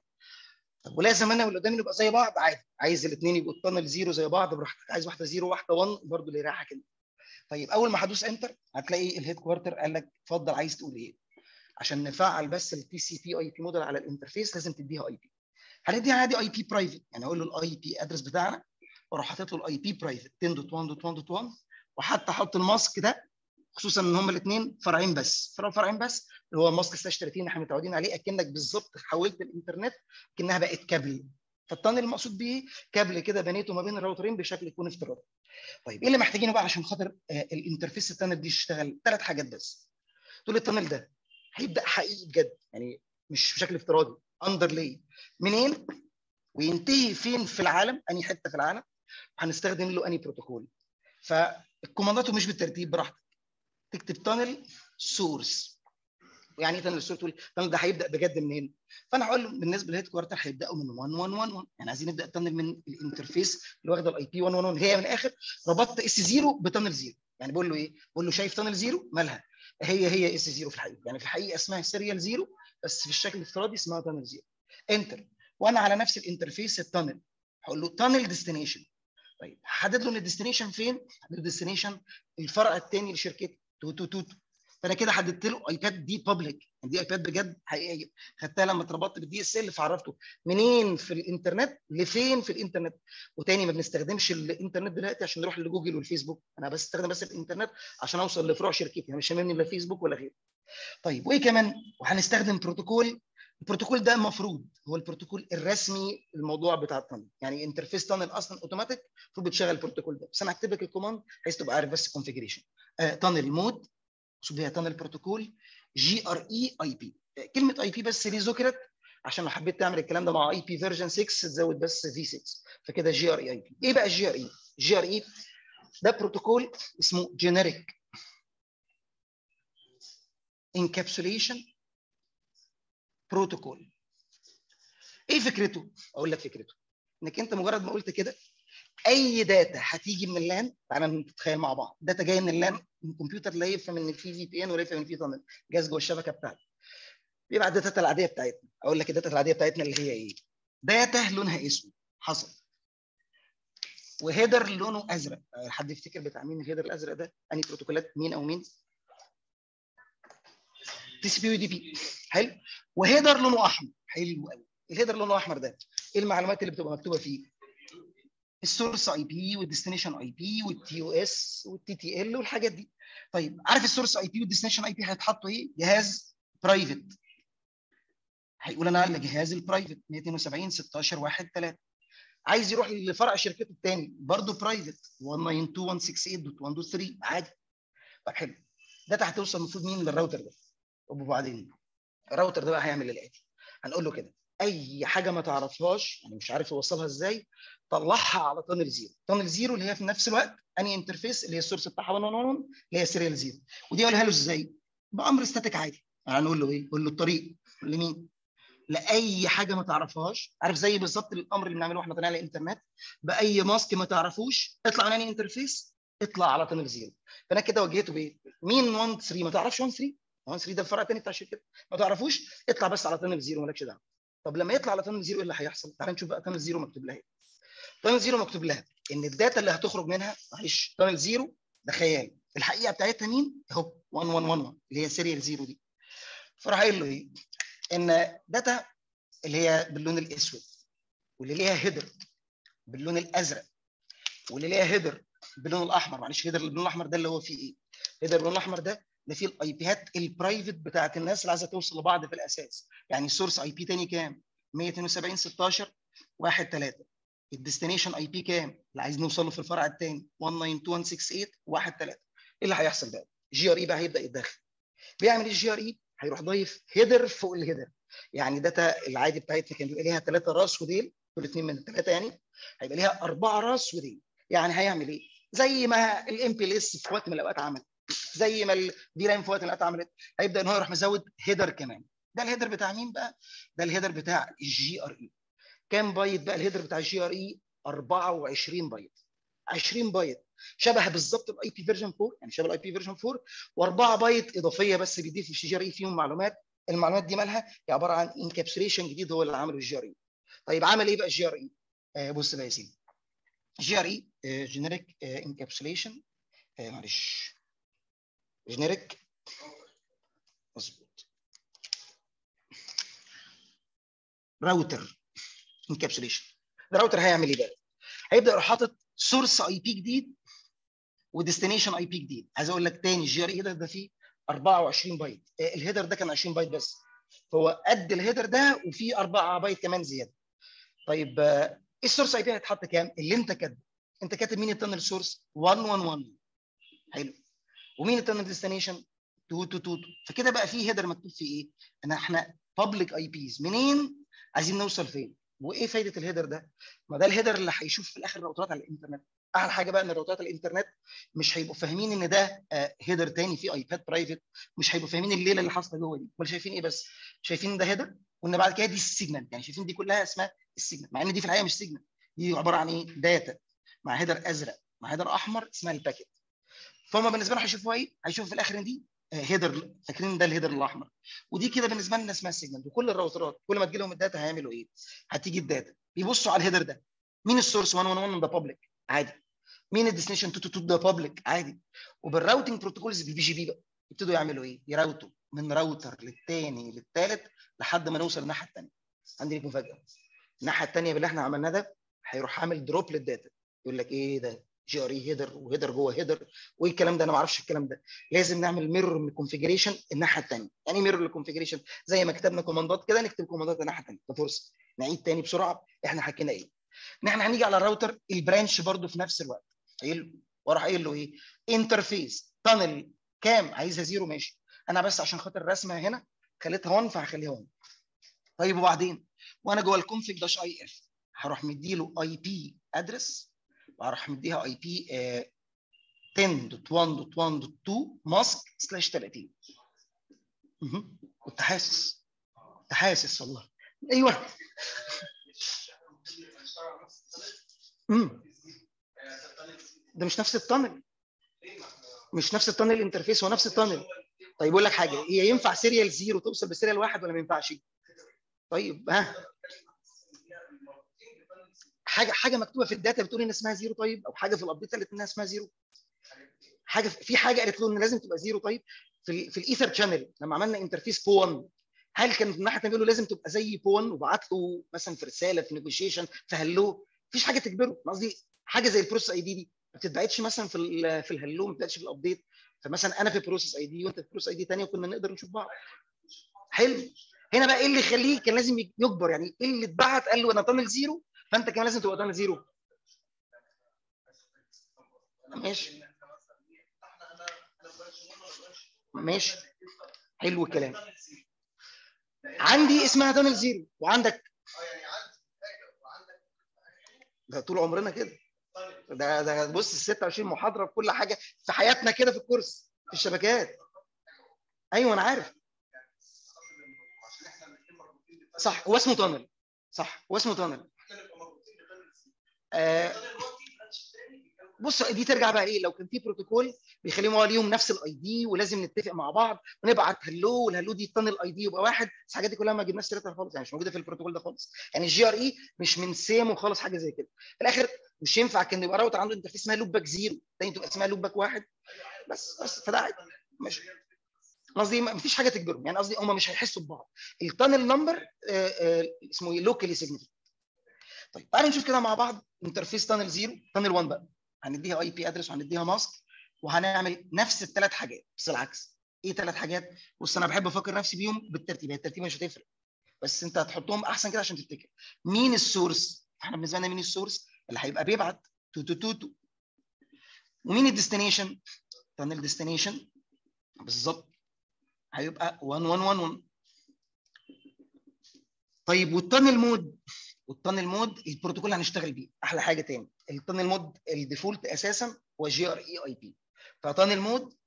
طب ولازم انا واللي قدامي نبقى زي بعض عادي عايز الاثنين يبقوا التانل 0 زي بعض براحتك عايز واحده 0 واحده 1 برضه اللي يريحك انت طيب اول ما هدوس انتر هتلاقي الهيد كوارتر قال لك اتفضل عايز تقول ايه عشان نفعل بس التي سي بي اي بي موديل على الانترفيس لازم تديها اي بي هنديها عادي اي بي برايفت يعني اقول له الاي بي ادرس بتاعنا واروح حاطط له الاي بي برايفت 10.1.1.1 وحتى احط الماسك ده خصوصا ان هم الاثنين فرعين بس فرع فرعين بس اللي هو ماسك سلاش 30 احنا متعودين عليه اكنك بالظبط حولت الانترنت كانها بقت كابل فالطن المقصود بيه كابل كده بنيته ما بين الراوترين بشكل يكون افتراضي طيب ايه اللي محتاجينه بقى عشان خاطر آه الانترفيس التانل دي تشتغل ثلاث حاجات بس تقول التانل ده هيبدا حقيقي بجد يعني مش بشكل افتراضي اندرلاي منين وينتهي فين في العالم انهي حته في العالم هنستخدم له انهي بروتوكول فالكوماندات مش بالترتيب براحتك تكتب تانل سورس يعني ايه تانل سورس تقول التانل ده هيبدا بجد منين فانا هقول له بالنسبه للهيد كوارتر هيبداوا من 1 1 1 1 يعني عايزين نبدا التانل من الانترفيس اللي واخده الاي بي 1 1 1 هي من الاخر ربطت اس 0 بتانل 0 يعني بقول له ايه بقول له شايف تانل 0 مالها هي هي اس 0 في الحقيقه يعني في الحقيقه اسمها سيريال 0 بس في الشكل الافتراضي اسمها تانل 0 انتر وانا على نفس الانترفيس التانل هقول له تانل ديستنيشن طيب هحدد له ان الديستنيشن فين؟ هحدد له الديستنيشن الفرع الثاني لشركتي توتو توتو فانا كده حددت له ايباد دي بابليك دي ايباد بجد حقيقيه خدتها لما اتربطت بالدي اس ال فعرفته منين في الانترنت لفين في الانترنت وتاني ما بنستخدمش الانترنت دلوقتي عشان نروح لجوجل والفيسبوك انا بستخدم بس الانترنت عشان اوصل لفروع شركتي انا مش هاممني لا فيسبوك ولا غيره طيب وايه كمان وهنستخدم بروتوكول البروتوكول ده المفروض هو البروتوكول الرسمي الموضوع بتاع التانل يعني انترفيس تانل اصلا اوتوماتيك المفروض بتشغل البروتوكول ده بس انا هكتب لك الكوماند بحيث تبقى عارف بس الكونفجريشن تانل مود مقصود بيها تانل بروتوكول جي ار اي اي بي كلمه اي بي بس ليه ذكرت عشان لو حبيت تعمل الكلام ده مع اي بي فيرجن 6 تزود بس في 6 فكده جي ار اي اي بي ايه بقى الجي ار اي جي ار اي ده بروتوكول اسمه جينيريك انكابسوليشن بروتوكول ايه فكرته اقول لك فكرته انك انت مجرد ما قلت كده اي داتا هتيجي من اللان تعالى نتخيل مع بعض داتا جايه من اللان من كمبيوتر لا يفهم ان في في بي ان ولا يفهم ان في تانل جهاز جوه الشبكه بتاعتي بيبقى الداتا العاديه بتاعتنا اقول لك الداتا العاديه بتاعتنا اللي هي ايه داتا لونها اسود حصل وهيدر لونه ازرق حد يفتكر بتاع مين الهيدر الازرق ده انهي بروتوكولات مين او مين تي سي بي ودي بي حلو وهيدر لونه احمر حلو قوي الهيدر لونه احمر ده ايه المعلومات اللي بتبقى مكتوبه فيه السورس اي بي والديستنيشن اي بي والتي او اس والتي تي ال والحاجات دي طيب عارف السورس اي بي والديستنيشن اي بي هيتحطوا ايه جهاز برايفت هيقول انا على جهاز البرايفت 172 16 1 3 عايز يروح لفرع شركته الثاني برضه برايفت 192.168.1.3 عادي طب حلو داتا هتوصل المفروض مين للراوتر ده طب وبعدين الراوتر ده بقى هيعمل الاتي هنقول له كده اي حاجه ما تعرفهاش يعني مش عارف يوصلها ازاي طلعها على تانل زيرو تانل زيرو اللي هي في نفس الوقت اني انترفيس اللي هي السورس بتاعها 111 اللي هي سيريال زيرو ودي اقولها له ازاي بامر ستاتيك عادي يعني نقول له ايه نقول له الطريق لمين لاي حاجه ما تعرفهاش عارف زي بالظبط الامر اللي بنعمله واحنا طالعين على الانترنت باي ماسك ما تعرفوش اطلع من اني انترفيس اطلع على تانل زيرو فانا كده وجهته بايه مين 1 3 ما تعرفش 1 3 1 3 ده الفرع الثاني بتاع الشركه ما تعرفوش اطلع بس على تانل زيرو مالكش دعوه طب لما يطلع على تانل زيرو ايه اللي هيحصل تعال نشوف بقى تانل زيرو مكتوب لها ايه تانل زيرو مكتوب لها ان الداتا اللي هتخرج منها معلش تانل زيرو ده خيال الحقيقه بتاعتها مين اهو 1111 اللي هي سيريال زيرو دي فراح قايل له ايه ان داتا اللي هي باللون الاسود واللي ليها هيدر باللون الازرق واللي ليها هيدر باللون الاحمر معلش هيدر باللون الاحمر ده اللي هو فيه ايه هيدر باللون الاحمر ده اللي فيه الاي بيات البرايفت بتاعت الناس اللي عايزه توصل لبعض في الاساس يعني السورس اي بي تاني كام 172 16 1 3 الديستنيشن اي بي كام اللي عايز نوصل له في الفرع الثاني 192.168 1 3 ايه اللي هيحصل بقى جي ار اي بقى هيبدا يتدخل بيعمل ايه الجي ار اي هيروح ضايف هيدر فوق الهيدر يعني داتا العادي بتاعتنا كان بيبقى ليها ثلاثه راس وديل دول اثنين من الثلاثه يعني هيبقى ليها اربعه راس وديل يعني هيعمل ايه؟ زي ما الام بي ال اس في وقت من الاوقات عمل زي ما الدي رام في وقت من الاوقات عملت هيبدا ان هو يروح مزود هيدر كمان ده الهيدر بتاع مين بقى؟ ده الهيدر بتاع الجي ار اي كام بايت بقى الهيدر بتاع الجي ار اي 24 بايت 20 بايت شبه بالظبط الاي بي فيرجن 4 يعني شبه الاي بي فيرجن 4 و4 بايت اضافيه بس بيضيف الجي ار اي فيهم معلومات المعلومات دي مالها هي عباره عن انكابسوليشن جديد هو اللي عمله الجي ار اي طيب عمل ايه بقى الجي ار اي آه بص بقى يا سيدي جي ار اي جينيريك انكابسوليشن معلش جينيريك مظبوط راوتر انكابسوليشن الراوتر هيعمل ايه بقى هيبدا يروح حاطط سورس اي بي جديد وديستنيشن اي بي جديد عايز اقول لك تاني الجي ار اي ده ده فيه 24 بايت الهيدر ده كان 20 بايت بس فهو قد الهيدر ده وفي 4 بايت كمان زياده طيب ايه السورس اي بي هيتحط كام اللي انت كاتبه انت كاتب مين التنل سورس 111 حلو ومين التنل ديستنيشن 222 فكده بقى في هيدر مكتوب فيه ايه ان احنا بابليك اي بيز منين عايزين نوصل فين وايه فايده الهيدر ده ما ده الهيدر اللي هيشوف في الاخر الراوترات على الانترنت احلى حاجه بقى ان الراوترات على الانترنت مش هيبقوا فاهمين ان ده هيدر تاني في ايباد برايفت مش هيبقوا فاهمين الليله اللي حاصله جوه دي ولا شايفين ايه بس شايفين ان ده هيدر وان بعد كده دي السيجنال يعني شايفين دي كلها اسمها السيجنال مع ان دي في الحقيقه مش سيجنال دي عباره عن ايه داتا مع هيدر ازرق مع هيدر احمر اسمها الباكيت فهم بالنسبه لهم هيشوفوا ايه هيشوفوا في الاخر ان دي هيدر فاكرين ده الهيدر الاحمر ودي كده بالنسبه لنا اسمها السيجنال وكل الراوترات كل ما تجي لهم الداتا هيعملوا ايه هتيجي الداتا بيبصوا على الهيدر ده مين السورس 111 ده بابليك عادي مين الديستنيشن 222 ده بابليك عادي وبالراوتنج بروتوكولز بالبي جي بي بقى يبتدوا يعملوا ايه يراوتوا من راوتر للثاني للثالث لحد ما نوصل الناحيه الثانيه عندي لك مفاجاه الناحيه الثانيه باللي احنا عملناه ده هيروح عامل دروب للداتا يقول لك ايه ده جي ار اي هيدر وهيدر جوه هيدر وايه الكلام ده انا ما اعرفش الكلام ده لازم نعمل ميرور من الكونفيجريشن الناحيه الثانيه يعني ميرور للكونفيجريشن زي ما كتبنا كوماندات كده نكتب كوماندات الناحيه الثانيه ده فرصه نعيد تاني بسرعه احنا حكينا ايه ان احنا هنيجي على الراوتر البرانش برده في نفس الوقت قايل واروح قايل له ايه انترفيس تانل كام عايزها زيرو ماشي انا بس عشان خاطر الرسمه هنا خليتها 1 فهخليها 1 طيب وبعدين وانا جوه الكونفيج داش اي اف هروح مديله اي بي ادرس وهروح مديها اي بي 10.1.1.2 ماسك سلاش 30 كنت حاسس كنت حاسس والله ايوه امم ده مش نفس التانل مش نفس التانل انترفيس هو نفس التانل طيب اقول لك حاجه هي ينفع سيريال زيرو توصل بسيريال واحد ولا ما ينفعش؟ طيب ها حاجه حاجه مكتوبه في الداتا بتقول ان اسمها زيرو طيب او حاجه في الابديت قالت انها اسمها زيرو حاجه في حاجه قالت له ان لازم تبقى زيرو طيب في ال في الايثر شانل لما عملنا انترفيس بو 1 هل كان من ناحيه بيقول له لازم تبقى زي بو 1 وبعت له مثلا في رساله في نيجوشيشن في هلو مفيش حاجه تجبره قصدي حاجه زي البروسيس اي دي دي ما بتتبعتش مثلا في ال في الهلو ما بتتبعتش في الابديت فمثلا انا في بروسيس اي دي وانت في بروسيس اي دي ثانيه وكنا نقدر نشوف بعض حلو هنا بقى ايه اللي يخليه كان لازم يجبر يعني ايه اللي اتبعت قال له انا تانل زيرو فانت كمان لازم تبقى تانل زيرو ماشي ماشي حلو الكلام عندي اسمها تانل زيرو وعندك ده طول عمرنا كده ده ده بص ال 26 محاضره في كل حاجه في حياتنا كده في الكورس في الشبكات ايوه انا عارف صح هو اسمه تانل صح هو اسمه تانل آه بص دي ترجع بقى ايه لو كان في بروتوكول بيخليهم هو ليهم نفس الاي دي ولازم نتفق مع بعض ونبعت هلو والهلو دي تانل اي دي يبقى واحد بس الحاجات دي كلها ما جبناش سيرتها خالص يعني مش موجوده في البروتوكول ده خالص يعني الجي ار اي مش من سيمو خالص حاجه زي كده في الاخر مش ينفع كان يبقى راوتر عنده انترفيس اسمها لوب باك زيرو تاني تبقى اسمها لوب باك واحد بس بس فده عادي ماشي قصدي ما فيش حاجه تجبرهم يعني قصدي هم مش هيحسوا ببعض التانل نمبر اسمه ايه لوكالي سيجنيفيكانت طيب تعالوا نشوف كده مع بعض انترفيس تانل زيرو تانل 1 بقى هنديها اي بي ادرس وهنديها ماسك وهنعمل نفس الثلاث حاجات بس العكس ايه ثلاث حاجات بص انا بحب افكر نفسي بيهم بالترتيب هي الترتيب مش هتفرق بس انت هتحطهم احسن كده عشان تفتكر مين السورس احنا بالنسبه لنا مين السورس اللي هيبقى بيبعت تو تو تو تو ومين الديستنيشن تانل ديستنيشن بالظبط هيبقى 1 1 1 1 طيب والتانل مود والتانل مود البروتوكول اللي هنشتغل بيه احلى حاجه تاني التانل مود الديفولت اساسا هو جي ار اي اي بي فتانل مود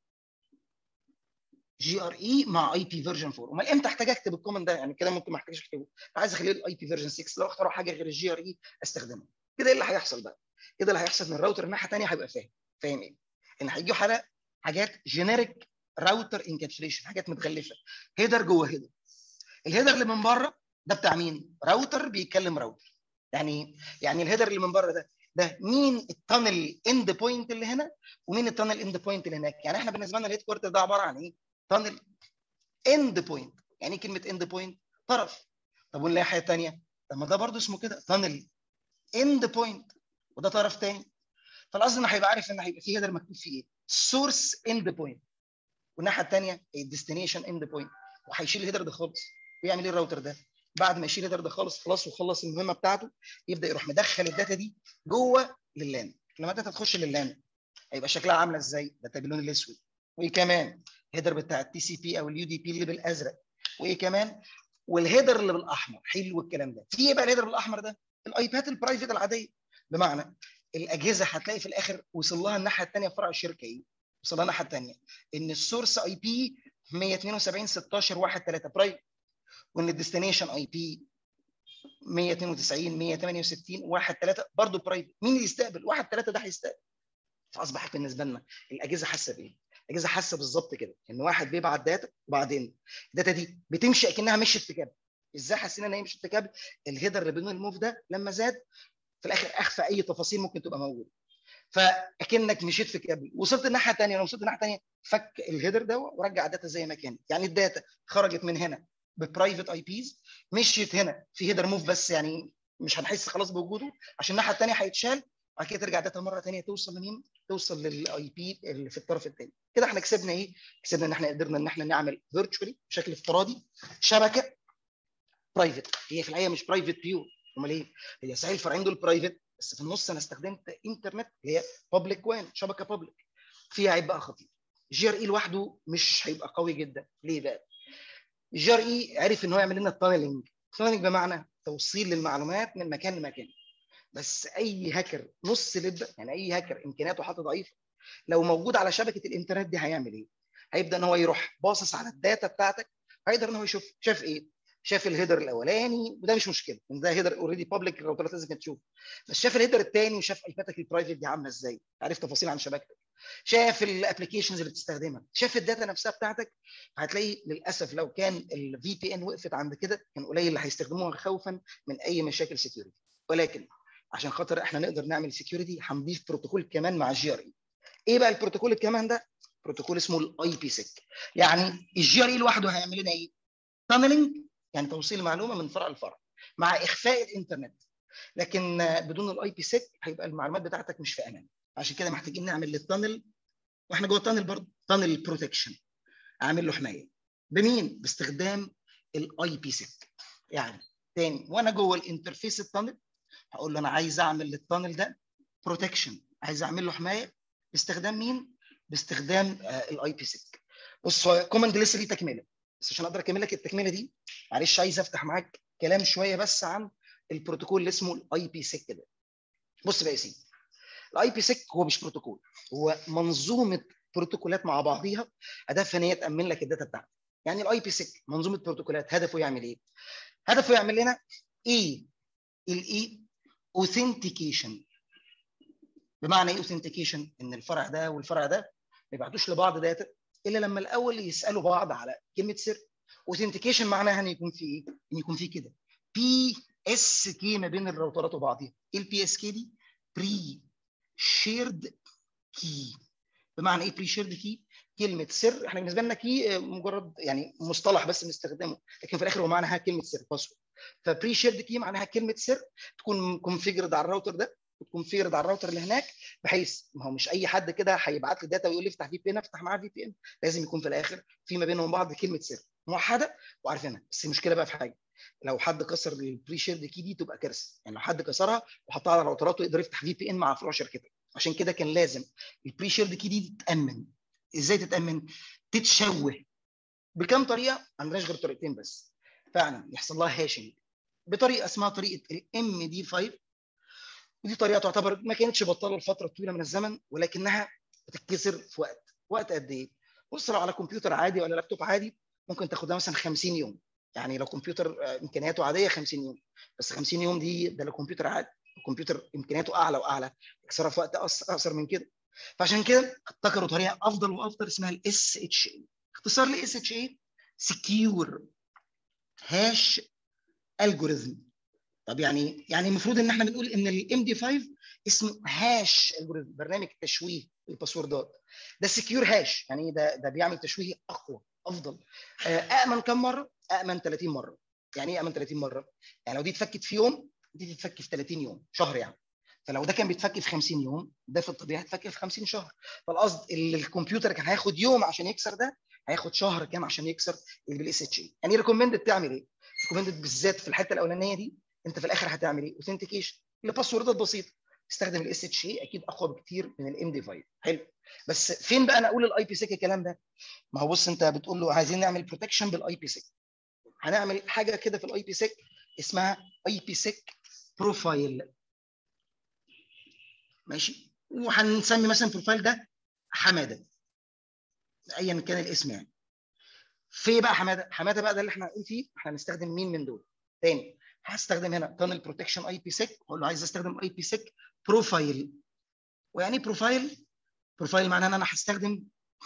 جي ار اي مع اي بي فيرجن 4 امال امتى احتاج اكتب الكومنت ده يعني كده ممكن ما احتاجش اكتبه عايز اخليه الاي بي فيرجن 6 لو اختاروا حاجه غير الجي ار اي استخدمها كده ايه اللي هيحصل بقى كده اللي هيحصل ان الراوتر الناحيه الثانيه هيبقى فاهم فاهم ايه ان هيجوا حاجه حاجات جينيريك راوتر انكابسوليشن حاجات متغلفه هيدر جوه هيدر الهيدر اللي من بره ده بتاع مين راوتر بيتكلم راوتر يعني يعني الهيدر اللي من بره ده ده مين التانل اند بوينت اللي هنا ومين التانل اند بوينت اللي هناك يعني احنا بالنسبه لنا الهيد كوارتر ده عباره عن ايه تانل اند بوينت يعني ايه كلمه اند بوينت طرف طب والناحيه الثانيه طب ما ده برضه اسمه كده تانل اند بوينت وده طرف ثاني فالقصد انه هيبقى عارف ان هيبقى فيه هيدر مكتوب فيه ايه سورس اند بوينت والناحيه الثانيه الديستنيشن اند بوينت وهيشيل الهيدر ده خالص ويعمل ايه الراوتر ده بعد ما يشيل الهيدر ده خالص خلاص وخلص المهمه بتاعته يبدا يروح مدخل الداتا دي جوه لللان لما الداتا تخش لللان هيبقى شكلها عامله ازاي داتا باللون الاسود وايه كمان هيدر بتاع التي سي بي او اليو دي بي اللي بالازرق وايه كمان والهيدر اللي بالاحمر حلو الكلام ده في ايه بقى الهيدر بالاحمر ده الايباد البرايفت العاديه بمعنى الاجهزه هتلاقي في الاخر وصل لها الناحيه الثانيه فرع الشركه ايه وصل لها الناحيه الثانيه ان السورس اي بي 172 16 1 3 برايفت وان الديستنيشن اي بي 192 168 1 3 برضه برايفت مين اللي يستقبل؟ 1 3 ده هيستقبل فاصبحت بالنسبه لنا الاجهزه حاسه بايه؟ الاجهزه حاسه بالظبط كده ان واحد بيبعت داتا وبعدين الداتا دي بتمشي اكنها مشيت في كابل ازاي حاسين ان هي مشيت في كابل؟ الهيدر اللي بين الموف ده لما زاد في الاخر اخفى اي تفاصيل ممكن تبقى موجوده فاكنك مشيت في كابل وصلت الناحيه الثانيه لو وصلت الناحيه الثانيه فك الهيدر ده ورجع الداتا زي ما كانت يعني الداتا خرجت من هنا ببرايفت اي بيز مشيت هنا في هيدر موف بس يعني مش هنحس خلاص بوجوده عشان الناحيه الثانيه هيتشال بعد كده ترجع داتا مره ثانيه توصل لمين؟ توصل للاي بي اللي في الطرف الثاني كده احنا كسبنا ايه؟ كسبنا ان احنا قدرنا ان احنا نعمل فيرتشوالي بشكل افتراضي شبكه برايفت هي في الحقيقه مش برايفت بيور امال ايه؟ هي صحيح الفرعين دول برايفت بس في النص انا استخدمت انترنت اللي هي بابليك وان شبكه بابليك فيها عيب بقى خطير جي ار اي لوحده مش هيبقى قوي جدا ليه بقى؟ الجي ار اي عرف ان هو يعمل لنا التانلنج التانلنج بمعنى توصيل للمعلومات من مكان لمكان بس اي هاكر نص لب يعني اي هاكر امكانياته حتى ضعيفه لو موجود على شبكه الانترنت دي هيعمل ايه؟ هيبدا ان هو يروح باصص على الداتا بتاعتك هيقدر ان هو يشوف شاف ايه؟ شاف الهيدر الاولاني وده مش مشكله ان ده هيدر اوريدي بابليك الراوترات لازم تشوف بس شاف الهيدر الثاني وشاف ايباتك البرايفت دي عامله ازاي عارف تفاصيل عن شبكتك شاف الابلكيشنز اللي بتستخدمها شاف الداتا نفسها بتاعتك هتلاقي للاسف لو كان الفي بي ان وقفت عند كده كان قليل اللي هيستخدموها خوفا من اي مشاكل سكيورتي ولكن عشان خاطر احنا نقدر نعمل سكيورتي هنضيف بروتوكول كمان مع الجي ار اي ايه بقى البروتوكول كمان ده بروتوكول اسمه الاي بي سيك يعني الجي ار اي لوحده هيعمل لنا ايه تانلنج يعني توصيل معلومه من فرع لفرع مع اخفاء الانترنت لكن بدون الاي بي سيك هيبقى المعلومات بتاعتك مش في امان عشان كده محتاجين نعمل للتانل واحنا جوه التانل برضه تانل بروتكشن اعمل له حمايه بمين باستخدام الاي بي سيك يعني تاني وانا جوه الانترفيس التانل هقول له انا عايز اعمل للتانل ده بروتكشن عايز اعمل له حمايه باستخدام مين؟ باستخدام الاي بي سيك بص هو كوماند لسه ليه تكمله بس عشان اقدر اكمل لك التكمله دي معلش عايز افتح معاك كلام شويه بس عن البروتوكول اللي اسمه الاي بي سيك ده بص بقى يا سيدي الاي بي سيك هو مش بروتوكول هو منظومه بروتوكولات مع بعضيها هدفها ان هي تامن لك الداتا بتاعتك يعني الاي بي سيك منظومه بروتوكولات هدفه يعمل ايه هدفه يعمل لنا ايه الاي اوثنتيكيشن بمعنى ايه اوثنتيكيشن ان الفرع ده والفرع ده ما يبعتوش لبعض داتا الا لما الاول يسالوا بعض على كلمه سر اوثنتيكيشن معناها ان يكون في ايه ان يكون في كده بي اس كي ما بين الراوترات وبعضها ايه البي اس كي دي بري شيرد كي بمعنى ايه بري شيرد كي كلمه سر احنا بالنسبه لنا كي مجرد يعني مصطلح بس بنستخدمه لكن في الاخر هو معناها كلمه سر باسورد فبري شيرد كي معناها كلمه سر تكون كونفيجرد على الراوتر ده وتكونفيجرد على الراوتر اللي هناك بحيث ما هو مش اي حد كده هيبعت لي داتا ويقول لي افتح في بي ان افتح معاه في بي ان لازم يكون في الاخر في ما بينهم بعض كلمه سر موحده وعارفينها بس المشكله بقى في حاجه لو حد كسر البري شيرد كي دي تبقى كارثه يعني لو حد كسرها وحطها على راوتراته يقدر يفتح في بي ان مع فروع شركتك عشان كده كان لازم البري شيرد كي دي تتامن ازاي تتامن تتشوه بكم طريقه ما عندناش غير طريقتين بس فعلا يحصل لها هاشنج بطريقه اسمها طريقه الام دي 5 ودي طريقه تعتبر ما كانتش بطاله لفتره طويله من الزمن ولكنها بتتكسر في وقت وقت قد ايه بص لو على كمبيوتر عادي ولا لابتوب عادي ممكن تاخدها مثلا 50 يوم يعني لو كمبيوتر امكانياته عاديه 50 يوم بس 50 يوم دي ده لو كمبيوتر عادي الكمبيوتر امكانياته اعلى واعلى يكسرها في وقت اقصر من كده فعشان كده ابتكروا طريقه افضل وافضل اسمها الاس اتش اي اختصار لاس اتش اي سكيور هاش الجوريزم طب يعني يعني المفروض ان احنا بنقول ان الام دي 5 اسمه هاش الجوريزم برنامج تشويه الباسوردات ده سكيور هاش يعني ده ده بيعمل تشويه اقوى افضل امن كم مره امن 30 مره يعني ايه امن 30 مره يعني لو دي اتفكت في يوم دي تتفك في 30 يوم شهر يعني فلو ده كان بيتفك في 50 يوم ده في الطبيعي هيتفك في 50 شهر فالقصد اللي الكمبيوتر كان هياخد يوم عشان يكسر ده هياخد شهر كام عشان يكسر اللي بالاس اتش اي يعني ريكومندد تعمل ايه؟ ريكومندد بالذات في الحته الاولانيه دي انت في الاخر هتعمل ايه؟ اوثنتيكيشن لباسوردات بسيطه استخدم الاس اتش اي اكيد اقوى بكتير من الام دي 5 حلو بس فين بقى انا اقول الاي بي سيك الكلام ده؟ ما هو بص انت بتقول له عايزين نعمل بروتكشن بالاي بي سيك هنعمل حاجه كده في الاي بي سيك اسمها اي بي سيك بروفايل ماشي وهنسمي مثلا البروفايل ده حماده ايا كان الاسم يعني في بقى حماده حماده بقى ده اللي احنا هنقول فيه احنا هنستخدم مين من دول تاني هستخدم هنا تانل بروتكشن اي بي سيك اقول له عايز استخدم اي بي سيك بروفايل ويعني ايه بروفايل بروفايل معناه ان انا هستخدم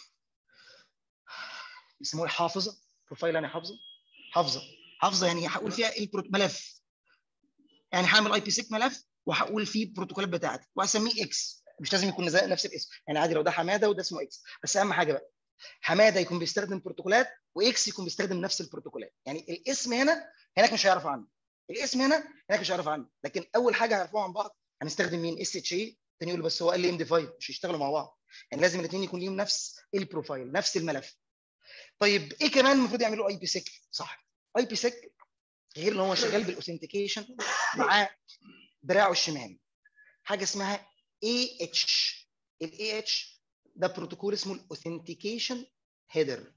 يسموه حافظه بروفايل يعني حافظه حافظه حافظه يعني هقول فيها ملف يعني هعمل اي بي سيك ملف وهقول فيه البروتوكولات بتاعتي واسميه اكس مش لازم يكون نفس الاسم يعني عادي لو ده حماده وده اسمه اكس بس اهم حاجه بقى حماده يكون بيستخدم بروتوكولات واكس يكون بيستخدم نفس البروتوكولات يعني الاسم هنا هناك مش هيعرفوا عنه الاسم هنا هناك مش هيعرفوا عنه لكن اول حاجه هيعرفوها عن بعض هنستخدم مين اس اتش اي تاني يقول بس هو قال لي ام دي 5 مش هيشتغلوا مع بعض يعني لازم الاثنين يكون ليهم نفس البروفايل نفس الملف طيب ايه كمان المفروض يعملوا اي بي سيك صح اي بي سيك غير ان هو شغال بالاوثنتيكيشن معاه دراعه الشمال حاجه اسمها اي اتش الاي اتش ده بروتوكول اسمه الاوثنتيكيشن هيدر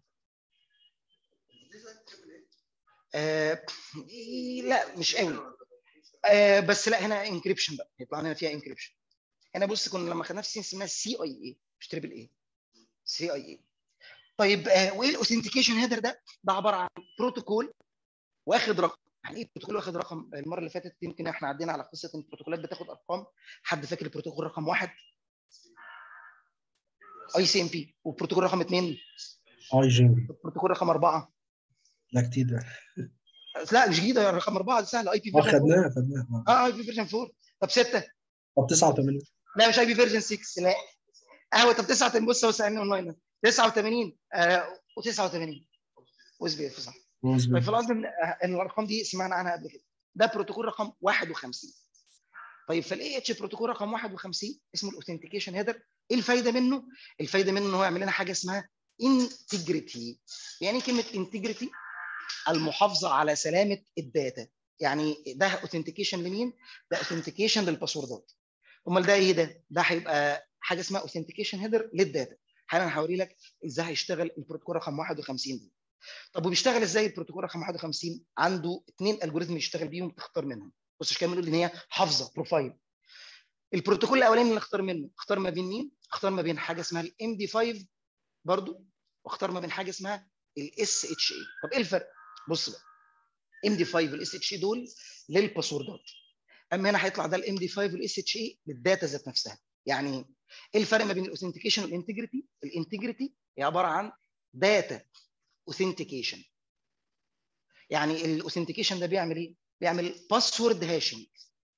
آه لا مش قوي آه بس لا هنا انكريبشن بقى يطلع لنا فيها انكريبشن هنا بص كنا لما خدناها في سين اسمها سي اي اي مش تريبل اي سي اي اي طيب آه وايه الاوثنتيكيشن هيدر ده؟ ده عباره عن بروتوكول واخد رقم يعني ايه بروتوكول واخد رقم المره اللي فاتت يمكن احنا عدينا على قصه ان البروتوكولات بتاخد ارقام حد فاكر البروتوكول رقم واحد اي سي ام بي والبروتوكول رقم اثنين اي جي بي البروتوكول رقم اربعه لا كتير ده لا مش جديده رقم اربعه دي سهله اي بي اه فيرجن خدناها خدناها اه اي بي فيرجن 4 طب سته طب 89 لا مش اي بي فيرجن 6 لا قهوه طب 89 بص هو سالني اونلاين 89 آه و89 واثبت صح طيب في القصد ان إن الارقام دي سمعنا عنها قبل كده ده بروتوكول رقم 51 طيب فالاي اتش بروتوكول رقم 51 اسمه الاوثنتيكيشن هيدر ايه الفايده منه؟ الفايده منه ان هو يعمل لنا حاجه اسمها انتجريتي يعني ايه كلمه انتجريتي المحافظه على سلامه الداتا يعني ده اوثنتيكيشن لمين ده اوثنتيكيشن للباسوردات امال ده ايه ده ده هيبقى حاجه اسمها اوثنتيكيشن هيدر للداتا حالا هوري لك ازاي هيشتغل البروتوكول رقم 51 ده طب وبيشتغل ازاي البروتوكول رقم 51 عنده اثنين الجوريزم يشتغل بيهم تختار منهم بص مش كده بنقول ان هي حافظه بروفايل البروتوكول الاولاني اللي اختار منه اختار ما بين مين اختار ما بين حاجه اسمها الام دي 5 برضو واختار ما بين حاجه اسمها الاس اتش اي طب ايه الفرق بص بقى ام دي 5 والاس اتش اي دول للباسوردات اما هنا هيطلع ده الام دي 5 والاس اتش اي للداتا ذات نفسها يعني ايه الفرق ما بين الاوثنتيكيشن والانتجريتي الانتجريتي هي عباره عن داتا اوثنتيكيشن يعني الاوثنتيكيشن ده بيعمل ايه بيعمل باسورد هاشنج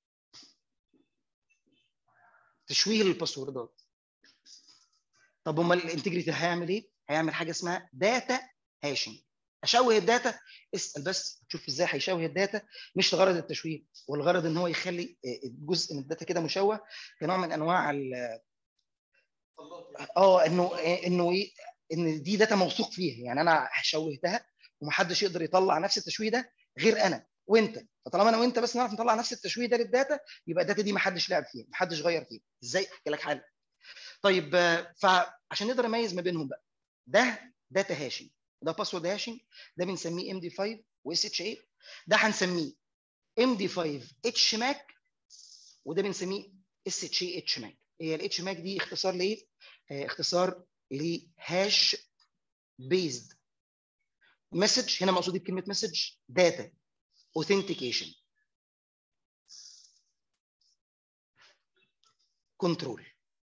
تشويه للباسوردات طب امال الانتجريتي هيعمل ايه هيعمل حاجه اسمها داتا هاشنج اشوه الداتا اسال بس شوف ازاي هيشوه الداتا مش لغرض التشويه والغرض ان هو يخلي جزء من الداتا كده مشوه كنوع من انواع ال اه انه انه ايه ان دي داتا موثوق فيها يعني انا شوهتها ومحدش يقدر يطلع نفس التشويه ده غير انا وانت فطالما انا وانت بس نعرف نطلع نفس التشويه ده للداتا يبقى الداتا دي ما حدش لعب فيها ما حدش غير فيها ازاي احكي لك حاجه طيب فعشان نقدر نميز ما بينهم بقى ده داتا هاشنج ده باسورد هاشنج ده بنسميه ام دي 5 واس اتش اي ده هنسميه ام دي 5 اتش ماك وده بنسميه اس اتش اي اتش ماك هي الاتش ماك دي اختصار لايه؟ اختصار لهاش بيزد مسج هنا مقصود بكلمه مسج داتا اوثنتيكيشن كنترول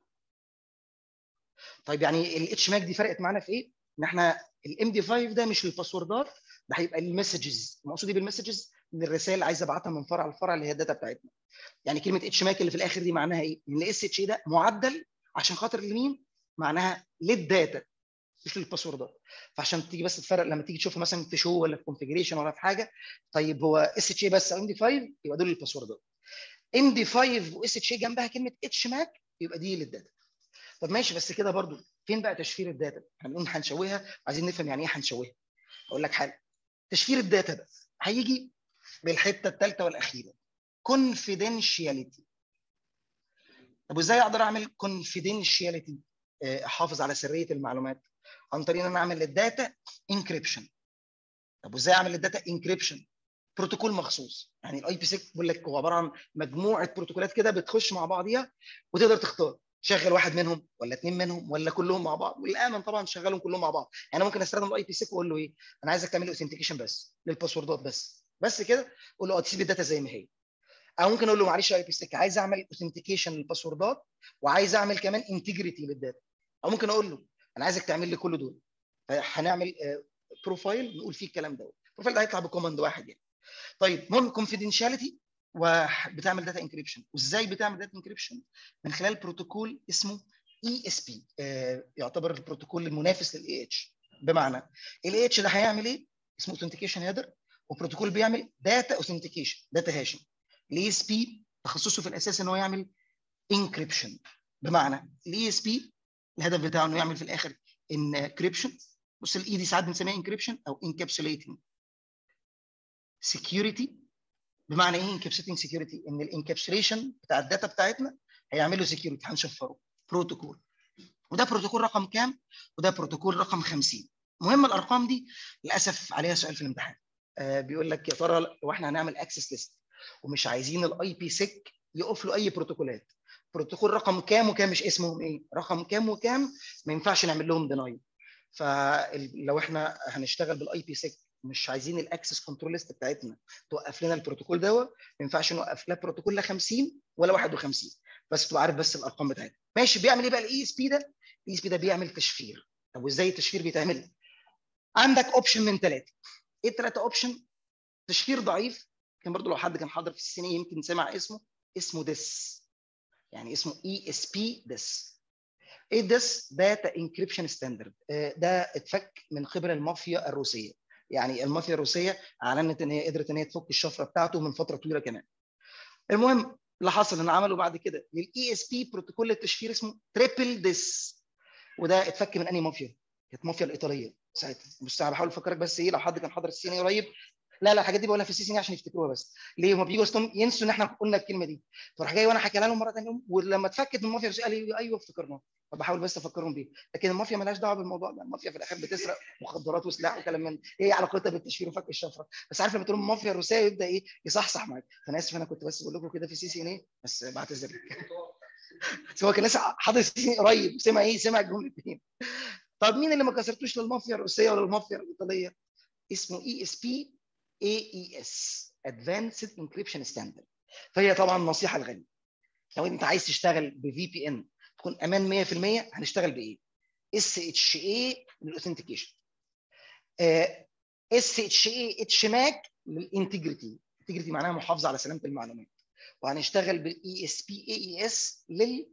طيب يعني الاتش ماك دي فرقت معانا في ايه؟ ان احنا الام دي 5 ده مش للباسوردات ده هيبقى المسجز المقصود ايه بالمسجز؟ ان الرسائل اللي عايز ابعتها من فرع لفرع اللي هي الداتا بتاعتنا يعني كلمه اتش ماك اللي في الاخر دي معناها ايه؟ ان الاس اتش ده معدل عشان خاطر لمين؟ معناها للداتا مش للباسوردات فعشان تيجي بس تفرق لما تيجي تشوفها مثلا في شو ولا في كونفجريشن ولا في حاجه طيب هو اس اتش اي بس او ام دي 5 يبقى دول للباسوردات ام دي 5 واس اتش اي جنبها كلمه اتش ماك يبقى دي للداتا طب ماشي بس كده برضو فين بقى تشفير الداتا؟ احنا بنقول هنشوهها عايزين نفهم يعني ايه هنشوهها اقول لك حاجه تشفير الداتا ده هيجي بالحته الثالثه والاخيره confidentiality طب وازاي اقدر اعمل confidentiality احافظ على سريه المعلومات عن طريق ان انا اعمل للداتا انكريبشن طب وازاي اعمل للداتا انكريبشن بروتوكول مخصوص يعني الاي بي 6 بيقول لك هو عباره عن مجموعه بروتوكولات كده بتخش مع بعضيها وتقدر تختار شغل واحد منهم ولا اثنين منهم ولا كلهم مع بعض والامن طبعا شغلهم كلهم مع بعض يعني ممكن استخدم الاي بي 6 واقول له ايه انا عايزك تعمل لي اوثنتيكيشن بس للباسوردات بس بس كده اقول له اه تسيب الداتا زي ما هي او ممكن اقول له معلش يا اي بي 6 عايز اعمل اوثنتيكيشن للباسوردات وعايز اعمل كمان انتجريتي للداتا او ممكن اقول له انا عايزك تعمل لي كل دول هنعمل بروفايل نقول فيه الكلام ده البروفايل ده هيطلع بكوماند واحد يعني طيب المهم كونفيدنشاليتي وبتعمل داتا انكريبشن وازاي بتعمل داتا انكريبشن من خلال بروتوكول اسمه اي اس بي يعتبر البروتوكول المنافس للاي اتش بمعنى الاي اتش ده هيعمل ايه اسمه اوثنتيكيشن هيدر وبروتوكول بيعمل داتا اوثنتيكيشن داتا هاشنج الاي اس بي تخصصه في الاساس ان هو يعمل انكريبشن بمعنى الاي اس بي الهدف بتاعه انه يعمل في الاخر انكريبشن بص الاي دي ساعات بنسميها انكريبشن او انكابسوليتنج سكيورتي بمعنى ايه انكابسوليتنج سكيورتي ان الانكابسوليشن بتاع الداتا بتاعتنا هيعمل له سكيورتي هنشفره بروتوكول وده بروتوكول رقم كام وده بروتوكول رقم 50 مهم الارقام دي للاسف عليها سؤال في الامتحان آه بيقول لك يا ترى لو احنا هنعمل اكسس ليست ومش عايزين الاي بي سيك يقف له اي بروتوكولات بروتوكول رقم كام وكام مش اسمهم ايه رقم كام وكام ما ينفعش نعمل لهم ديناي فلو احنا هنشتغل بالاي بي سيك مش عايزين الاكسس كنترول ليست بتاعتنا توقف لنا البروتوكول دوت ما ينفعش نوقف لا بروتوكول لا 50 ولا 51 بس تبقى عارف بس الارقام بتاعتنا ماشي بيعمل ايه بقى الاي اس بي ده الاي اس بي ده بيعمل تشفير طب وازاي التشفير بيتعمل عندك اوبشن من ثلاثه ايه الثلاثه اوبشن تشفير ضعيف كان برضو لو حد كان حاضر في السنه يمكن سمع اسمه اسمه ديس يعني اسمه اي اس بي ديس ايه ديس داتا انكريبشن ستاندرد ده اتفك من قبل المافيا الروسيه يعني المافيا الروسيه اعلنت ان هي قدرت ان هي تفك الشفره بتاعته من فتره طويله كمان المهم اللي حصل ان عملوا بعد كده للاي اس بي بروتوكول التشفير اسمه تريبل ديس وده اتفك من انهي مافيا كانت مافيا الايطاليه ساعتها بص انا بحاول افكرك بس ايه لو حد كان حاضر السي ان قريب لا لا الحاجات دي بقولها في السي سي عشان يفتكروها بس ليه هم بيجوا اصلا ينسوا ان احنا قلنا الكلمه دي فراح جاي وانا حكيها لهم مره ثانيه ولما اتفكت من المافيا قال لي ايوه افتكرناها فبحاول بس افكرهم بيه لكن المافيا مالهاش دعوه بالموضوع ده المافيا في الاخر بتسرق مخدرات وسلاح وكلام من ايه علاقتها بالتشفير وفك الشفره بس عارف لما تقول المافيا الروسيه يبدا ايه يصحصح معاك فانا اسف انا كنت بس بقول لكم كده في سي سي ان ايه بس بعتذر لك بس هو كان لسه حاضر سي سي قريب سمع ايه سمع الجملتين طب مين اللي ما كسرتوش للمافيا الروسيه ولا المافيا الايطاليه اسمه اي اس بي اي اي اس ادفانسد انكريبشن ستاندرد فهي طبعا النصيحه الغاليه لو انت عايز تشتغل بفي بي ان تكون امان 100% هنشتغل بايه؟ اس اتش اي للاوثنتيكيشن اس اتش اي اتش ماك للانتجريتي انتجريتي معناها محافظه على سلامه المعلومات وهنشتغل بالاي اس بي اي اي اس لل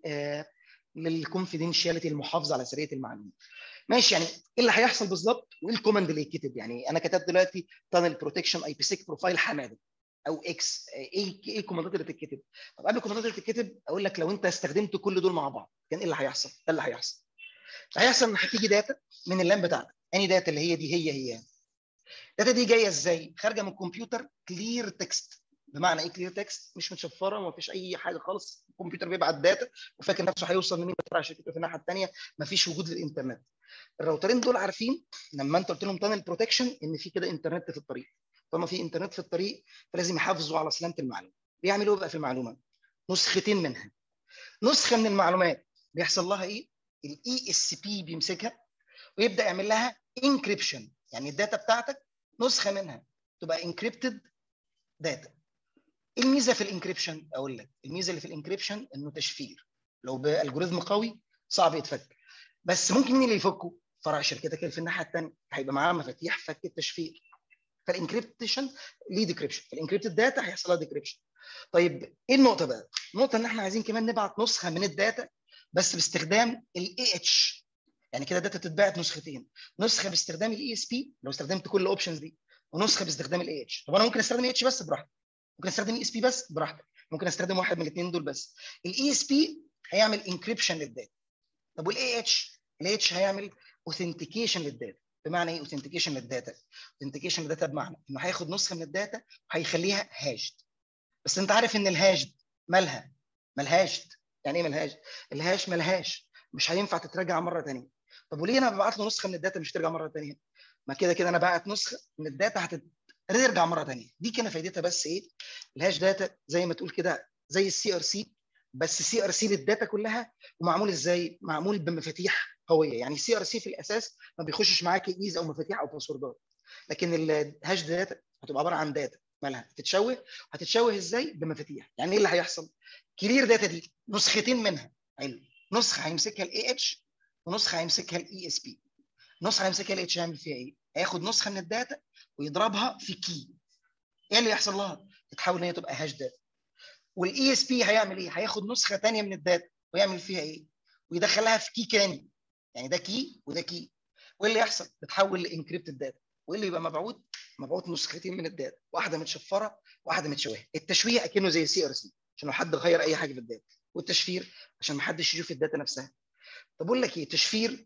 للكونفيدنشاليتي المحافظه على سريه المعلومات ماشي يعني ايه اللي هيحصل بالظبط وايه الكوماند اللي يتكتب يعني انا كتبت دلوقتي تانل بروتكشن اي بي سيك بروفايل حماده او اكس ايه ايه الكوماندات اللي تتكتب طب قبل الكوماندات اللي تتكتب اقول لك لو انت استخدمت كل دول مع بعض كان ايه اللي هيحصل ده اللي هيحصل هيحصل ان هتيجي داتا من اللام بتاعتك اني داتا اللي هي دي هي هي الداتا دي جايه ازاي خارجه من الكمبيوتر كلير تكست بمعنى ايه كلير تكست مش متشفره وما فيش اي حاجه خالص الكمبيوتر بيبعت داتا وفاكر نفسه هيوصل منين بسرعه عشان في الناحيه الثانيه ما فيش وجود للانترنت الراوترين دول عارفين لما انت قلت لهم تانل بروتكشن ان في كده انترنت في الطريق طالما في انترنت في الطريق فلازم يحافظوا على سلامه المعلومه بيعملوا بقى في المعلومه نسختين منها نسخه من المعلومات بيحصل لها ايه الاي اس بي بيمسكها ويبدا يعمل لها انكريبشن يعني الداتا بتاعتك نسخه منها تبقى انكريبتد داتا ايه الميزه في الانكريبشن اقول لك الميزه اللي في الانكريبشن انه تشفير لو بالجوريزم قوي صعب يتفك بس ممكن مين اللي يفكه فرع شركتك اللي في الناحيه الثانيه هيبقى معاه مفاتيح فك التشفير فالانكريبتيشن ليه ديكريبشن الانكريبتد داتا هيحصل لها ديكريبشن طيب ايه النقطه بقى النقطه ان احنا عايزين كمان نبعت نسخه من الداتا بس باستخدام الاي اتش يعني كده داتا تتبعت نسختين نسخه باستخدام الاي اس بي لو استخدمت كل الاوبشنز دي ونسخه باستخدام الاي اتش طب انا ممكن استخدم اي اتش بس براحتي ممكن استخدم اي اس بي بس براحتك ممكن استخدم واحد من الاثنين دول بس الاي اس بي هيعمل انكريبشن للداتا طب والاي اتش الاي اتش هيعمل اوثنتيكيشن للداتا بمعنى ايه اوثنتيكيشن للداتا اوثنتيكيشن للداتا بمعنى انه هياخد نسخه من الداتا وهيخليها هاشد بس انت عارف ان الهاشد مالها ملهاش يعني ايه ملهاش الهاش ملهاش مش هينفع تتراجع مره ثانيه طب وليه انا ببعت له نسخه من الداتا مش ترجع مره ثانيه ما كده كده انا بعت نسخه من الداتا هترجع مره ثانيه دي كان فايدتها بس ايه الهاش داتا زي ما تقول كده زي السي ار سي بس سي ار سي للداتا كلها ومعمول ازاي معمول بمفاتيح قويه يعني السي ار سي في الاساس ما بيخشش معاك ايز او مفاتيح او باسوردات لكن الهاش داتا هتبقى عباره عن داتا مالها هتتشوه هتتشوه ازاي بمفاتيح يعني ايه اللي هيحصل كلير داتا دي نسختين منها حلو نسخه هيمسكها الاي اتش ونسخه هيمسكها الاي اس بي نسخه هيمسكها الاي اتش هيعمل فيها ايه هياخد نسخه من الداتا ويضربها في كي ايه اللي يحصل لها تتحول ان هي تبقى هاش داتا والاي اس بي هيعمل ايه هياخد نسخه ثانيه من الداتا ويعمل فيها ايه ويدخلها في كي تاني يعني ده كي وده كي وايه اللي يحصل بتحول لانكريبتد داتا وايه اللي يبقى مبعوث مبعوث نسختين من الداتا واحده متشفره واحده متشوهه التشويه اكنه زي السي ار سي عشان لو حد غير اي حاجه في الداتا والتشفير عشان ما حدش يشوف الداتا نفسها طب اقول لك ايه تشفير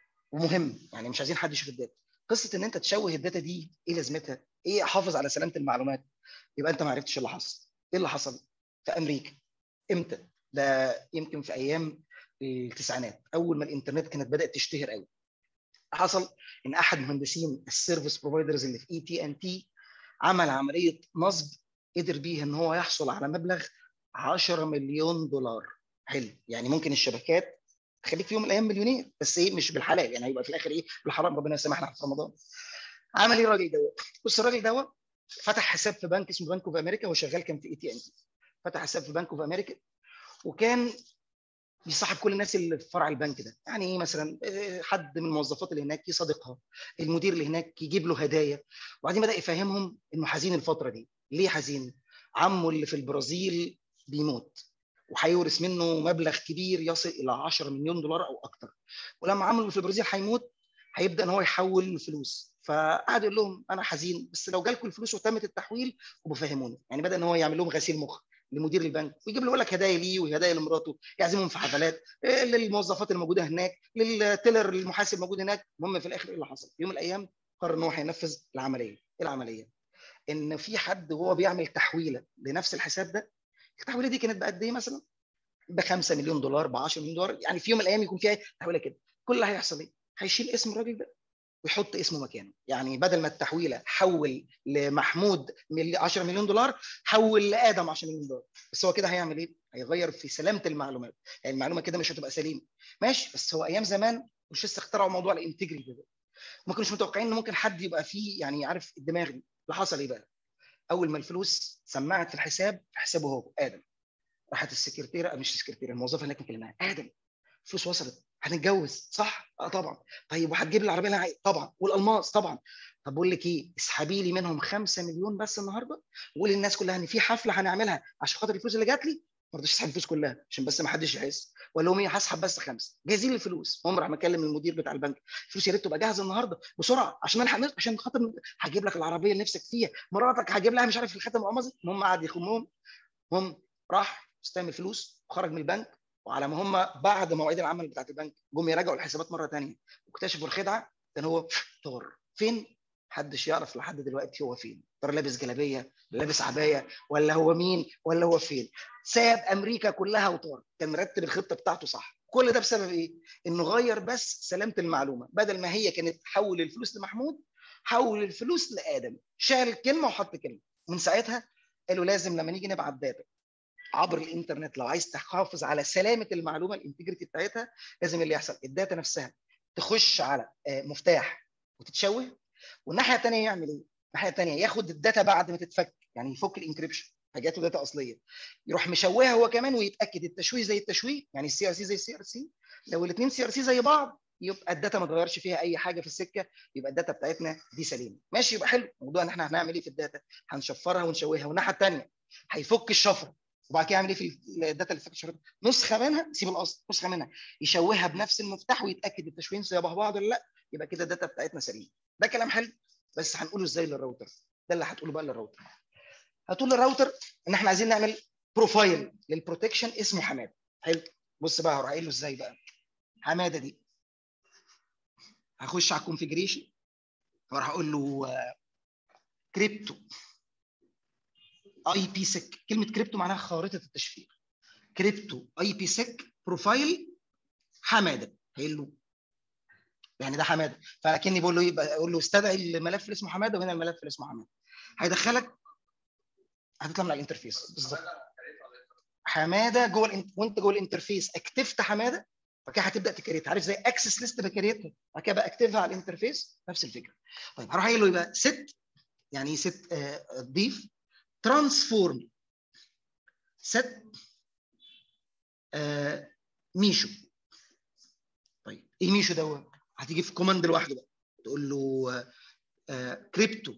ومهم يعني مش عايزين حد يشوف الداتا قصه ان انت تشوه الداتا دي ايه لازمتها ايه احافظ على سلامه المعلومات يبقى انت ما عرفتش اللي حصل ايه اللي حصل في امريكا امتى ده يمكن في ايام التسعينات اول ما الانترنت كانت بدات تشتهر قوي حصل ان احد مهندسين السيرفيس بروفايدرز اللي في اي تي ان تي عمل عمليه نصب قدر بيه ان هو يحصل على مبلغ 10 مليون دولار حلو يعني ممكن الشبكات تخليك في يوم من الايام مليونير بس ايه مش بالحلال يعني هيبقى في الاخر ايه بالحرام ربنا يسامحنا في رمضان عمل ايه الراجل دوت بص الراجل دوت فتح حساب في بنك اسمه بنك اوف امريكا هو شغال كان في اي تي ان تي فتح حساب في بنك اوف امريكا وكان بيصاحب كل الناس اللي في فرع البنك ده يعني ايه مثلا حد من الموظفات اللي هناك يصادقها المدير اللي هناك يجيب له هدايا وبعدين بدا يفهمهم انه حزين الفتره دي ليه حزين عمه اللي في البرازيل بيموت وهيورث منه مبلغ كبير يصل الى 10 مليون دولار او اكثر ولما عمه اللي في البرازيل هيموت هيبدا ان هو يحول الفلوس فقعد يقول لهم انا حزين بس لو جالكم الفلوس وتمت التحويل وبفهموني يعني بدا ان هو يعمل لهم غسيل مخ لمدير البنك ويجيب له يقول لك هدايا ليه وهدايا لمراته يعزمهم في حفلات إيه للموظفات الموجوده هناك للتيلر المحاسب موجود هناك المهم في الاخر ايه اللي حصل؟ في يوم من الايام قرر ان هو هينفذ العمليه ايه العمليه؟ ان في حد وهو بيعمل تحويله لنفس الحساب ده التحويله دي كانت بقد ايه مثلا؟ ب 5 مليون دولار ب 10 مليون دولار يعني في يوم من الايام يكون فيها تحويله كده كل اللي هيحصل ايه؟ هيشيل اسم الراجل ده ويحط اسمه مكانه يعني بدل ما التحويله حول لمحمود ملي- 10 مليون دولار حول لادم 10 مليون دولار بس هو كده هيعمل ايه هيغير في سلامه المعلومات يعني المعلومه كده مش هتبقى سليمه ماشي بس هو ايام زمان مش لسه اخترعوا موضوع الانتجريتي ده ما كانوش متوقعين ان ممكن حد يبقى فيه يعني عارف الدماغ دي اللي حصل ايه بقى اول ما الفلوس سمعت في الحساب في حسابه هو ادم راحت السكرتيره مش السكرتيره الموظفه هناك مكلمها ادم الفلوس وصلت هنتجوز صح اه طبعا طيب وهتجيب لي العربيه اللي انا عايز طبعا والالماس طبعا طب بقول لك ايه اسحبي لي منهم 5 مليون بس النهارده وقولي للناس كلها ان في حفله هنعملها عشان خاطر الفلوس اللي جات لي ما رضيتش اسحب الفلوس كلها عشان بس ما حدش يحس ولا لهم ايه هسحب بس خمسه جاهزين لي الفلوس هم راح مكلم المدير بتاع البنك الفلوس يا ريت تبقى جاهزه النهارده بسرعه عشان الحق نفسي- عشان خاطر هجيب لك العربيه اللي نفسك فيها مراتك هجيب لها مش عارف الخاتم القمصي المهم قعد يخمهم هم راح استلم فلوس وخرج من البنك وعلى ما هم بعد مواعيد العمل بتاعت البنك جم يراجعوا الحسابات مره ثانيه واكتشفوا الخدعه كان هو طار فين؟ محدش يعرف لحد دلوقتي هو فين ترى لابس جلابيه لابس عبايه ولا هو مين ولا هو فين ساب امريكا كلها وطار كان مرتب الخطه بتاعته صح كل ده بسبب ايه انه غير بس سلامه المعلومه بدل ما هي كانت حول الفلوس لمحمود حول الفلوس لادم شال كلمه وحط كلمه من ساعتها قالوا لازم لما نيجي نبعت داتا عبر الانترنت لو عايز تحافظ على سلامه المعلومه الانتجريتي بتاعتها لازم اللي يحصل الداتا نفسها تخش على آه، مفتاح وتتشوه والناحيه الثانيه يعمل ايه؟ الناحيه الثانيه ياخد الداتا بعد ما تتفك يعني يفك الانكريبشن حاجاته داتا اصليه يروح مشوهها هو كمان ويتاكد التشويه زي التشويه يعني السي ار سي زي السي ار سي لو الاثنين سي ار سي زي بعض يبقى الداتا ما اتغيرش فيها اي حاجه في السكه يبقى الداتا بتاعتنا دي سليمه ماشي يبقى حلو موضوع ان احنا هنعمل ايه في الداتا هنشفرها ونشوهها والناحيه الثانيه هيفك الشفره وبعد كده يعمل ايه في الداتا اللي فك الشفره نسخه منها يسيب الاصل نسخه منها يشوهها بنفس المفتاح ويتاكد التشويهين شبه بعض ولا لا يبقى كده الداتا بتاعتنا سليمه ده كلام حلو بس هنقوله ازاي للراوتر ده اللي هتقوله بقى للراوتر هتقول للراوتر ان احنا عايزين نعمل بروفايل للبروتكشن اسمه حماده حلو بص بقى هروح قايل له ازاي بقى حماده دي هخش على الكونفيجريشن واروح اقول له كريبتو اي بي سيك كلمه كريبتو معناها خارطه التشفير كريبتو اي بي سيك بروفايل حماده هقول له يعني ده حماده فكاني بقول له يبقى اقول له استدعي الملف اللي اسمه حماده وهنا الملف اللي اسمه حماده هيدخلك هتطلع من على الانترفيس بالظبط حماده جوه الانت... وانت جوه الانترفيس اكتفت حماده فكده هتبدا تكريت عارف زي اكسس ليست بكريتها بعد كده بقى اكتفها على الانترفيس نفس الفكره طيب هروح قايل له يبقى ست يعني ست آه، ضيف ترانسفورم ست آه، ميشو طيب ايه ميشو دوت هتيجي في كوماند لوحده بقى تقول له كريبتو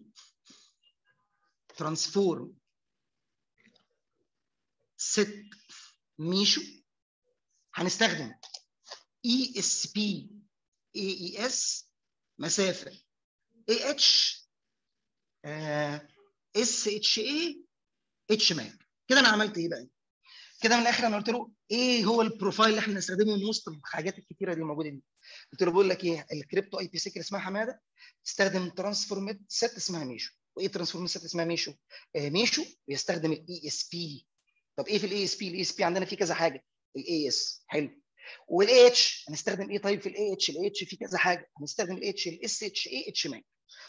ترانسفورم ست ميشو هنستخدم اي اس بي اي اي اس مسافه اي اتش اس اتش اي اتش ماك كده انا عملت ايه بقى؟ كده من الاخر انا قلت له ايه هو البروفايل اللي احنا نستخدمه من وسط الحاجات الكتيره دي موجوده دي قلت له بقول لك ايه الكريبتو اي بي سيك اللي اسمها حماده تستخدم ترانسفورمات ست اسمها ميشو وايه ترانسفورمات ست اسمها ميشو آه ميشو بيستخدم الاي اس بي طب ايه في الاي اس بي الاي اس بي عندنا فيه كذا حاجه الاي اس حلو والاي اتش هنستخدم ايه طيب في الاي اتش الاي اتش فيه كذا حاجه هنستخدم الاي اتش الاس اتش اي اتش ماك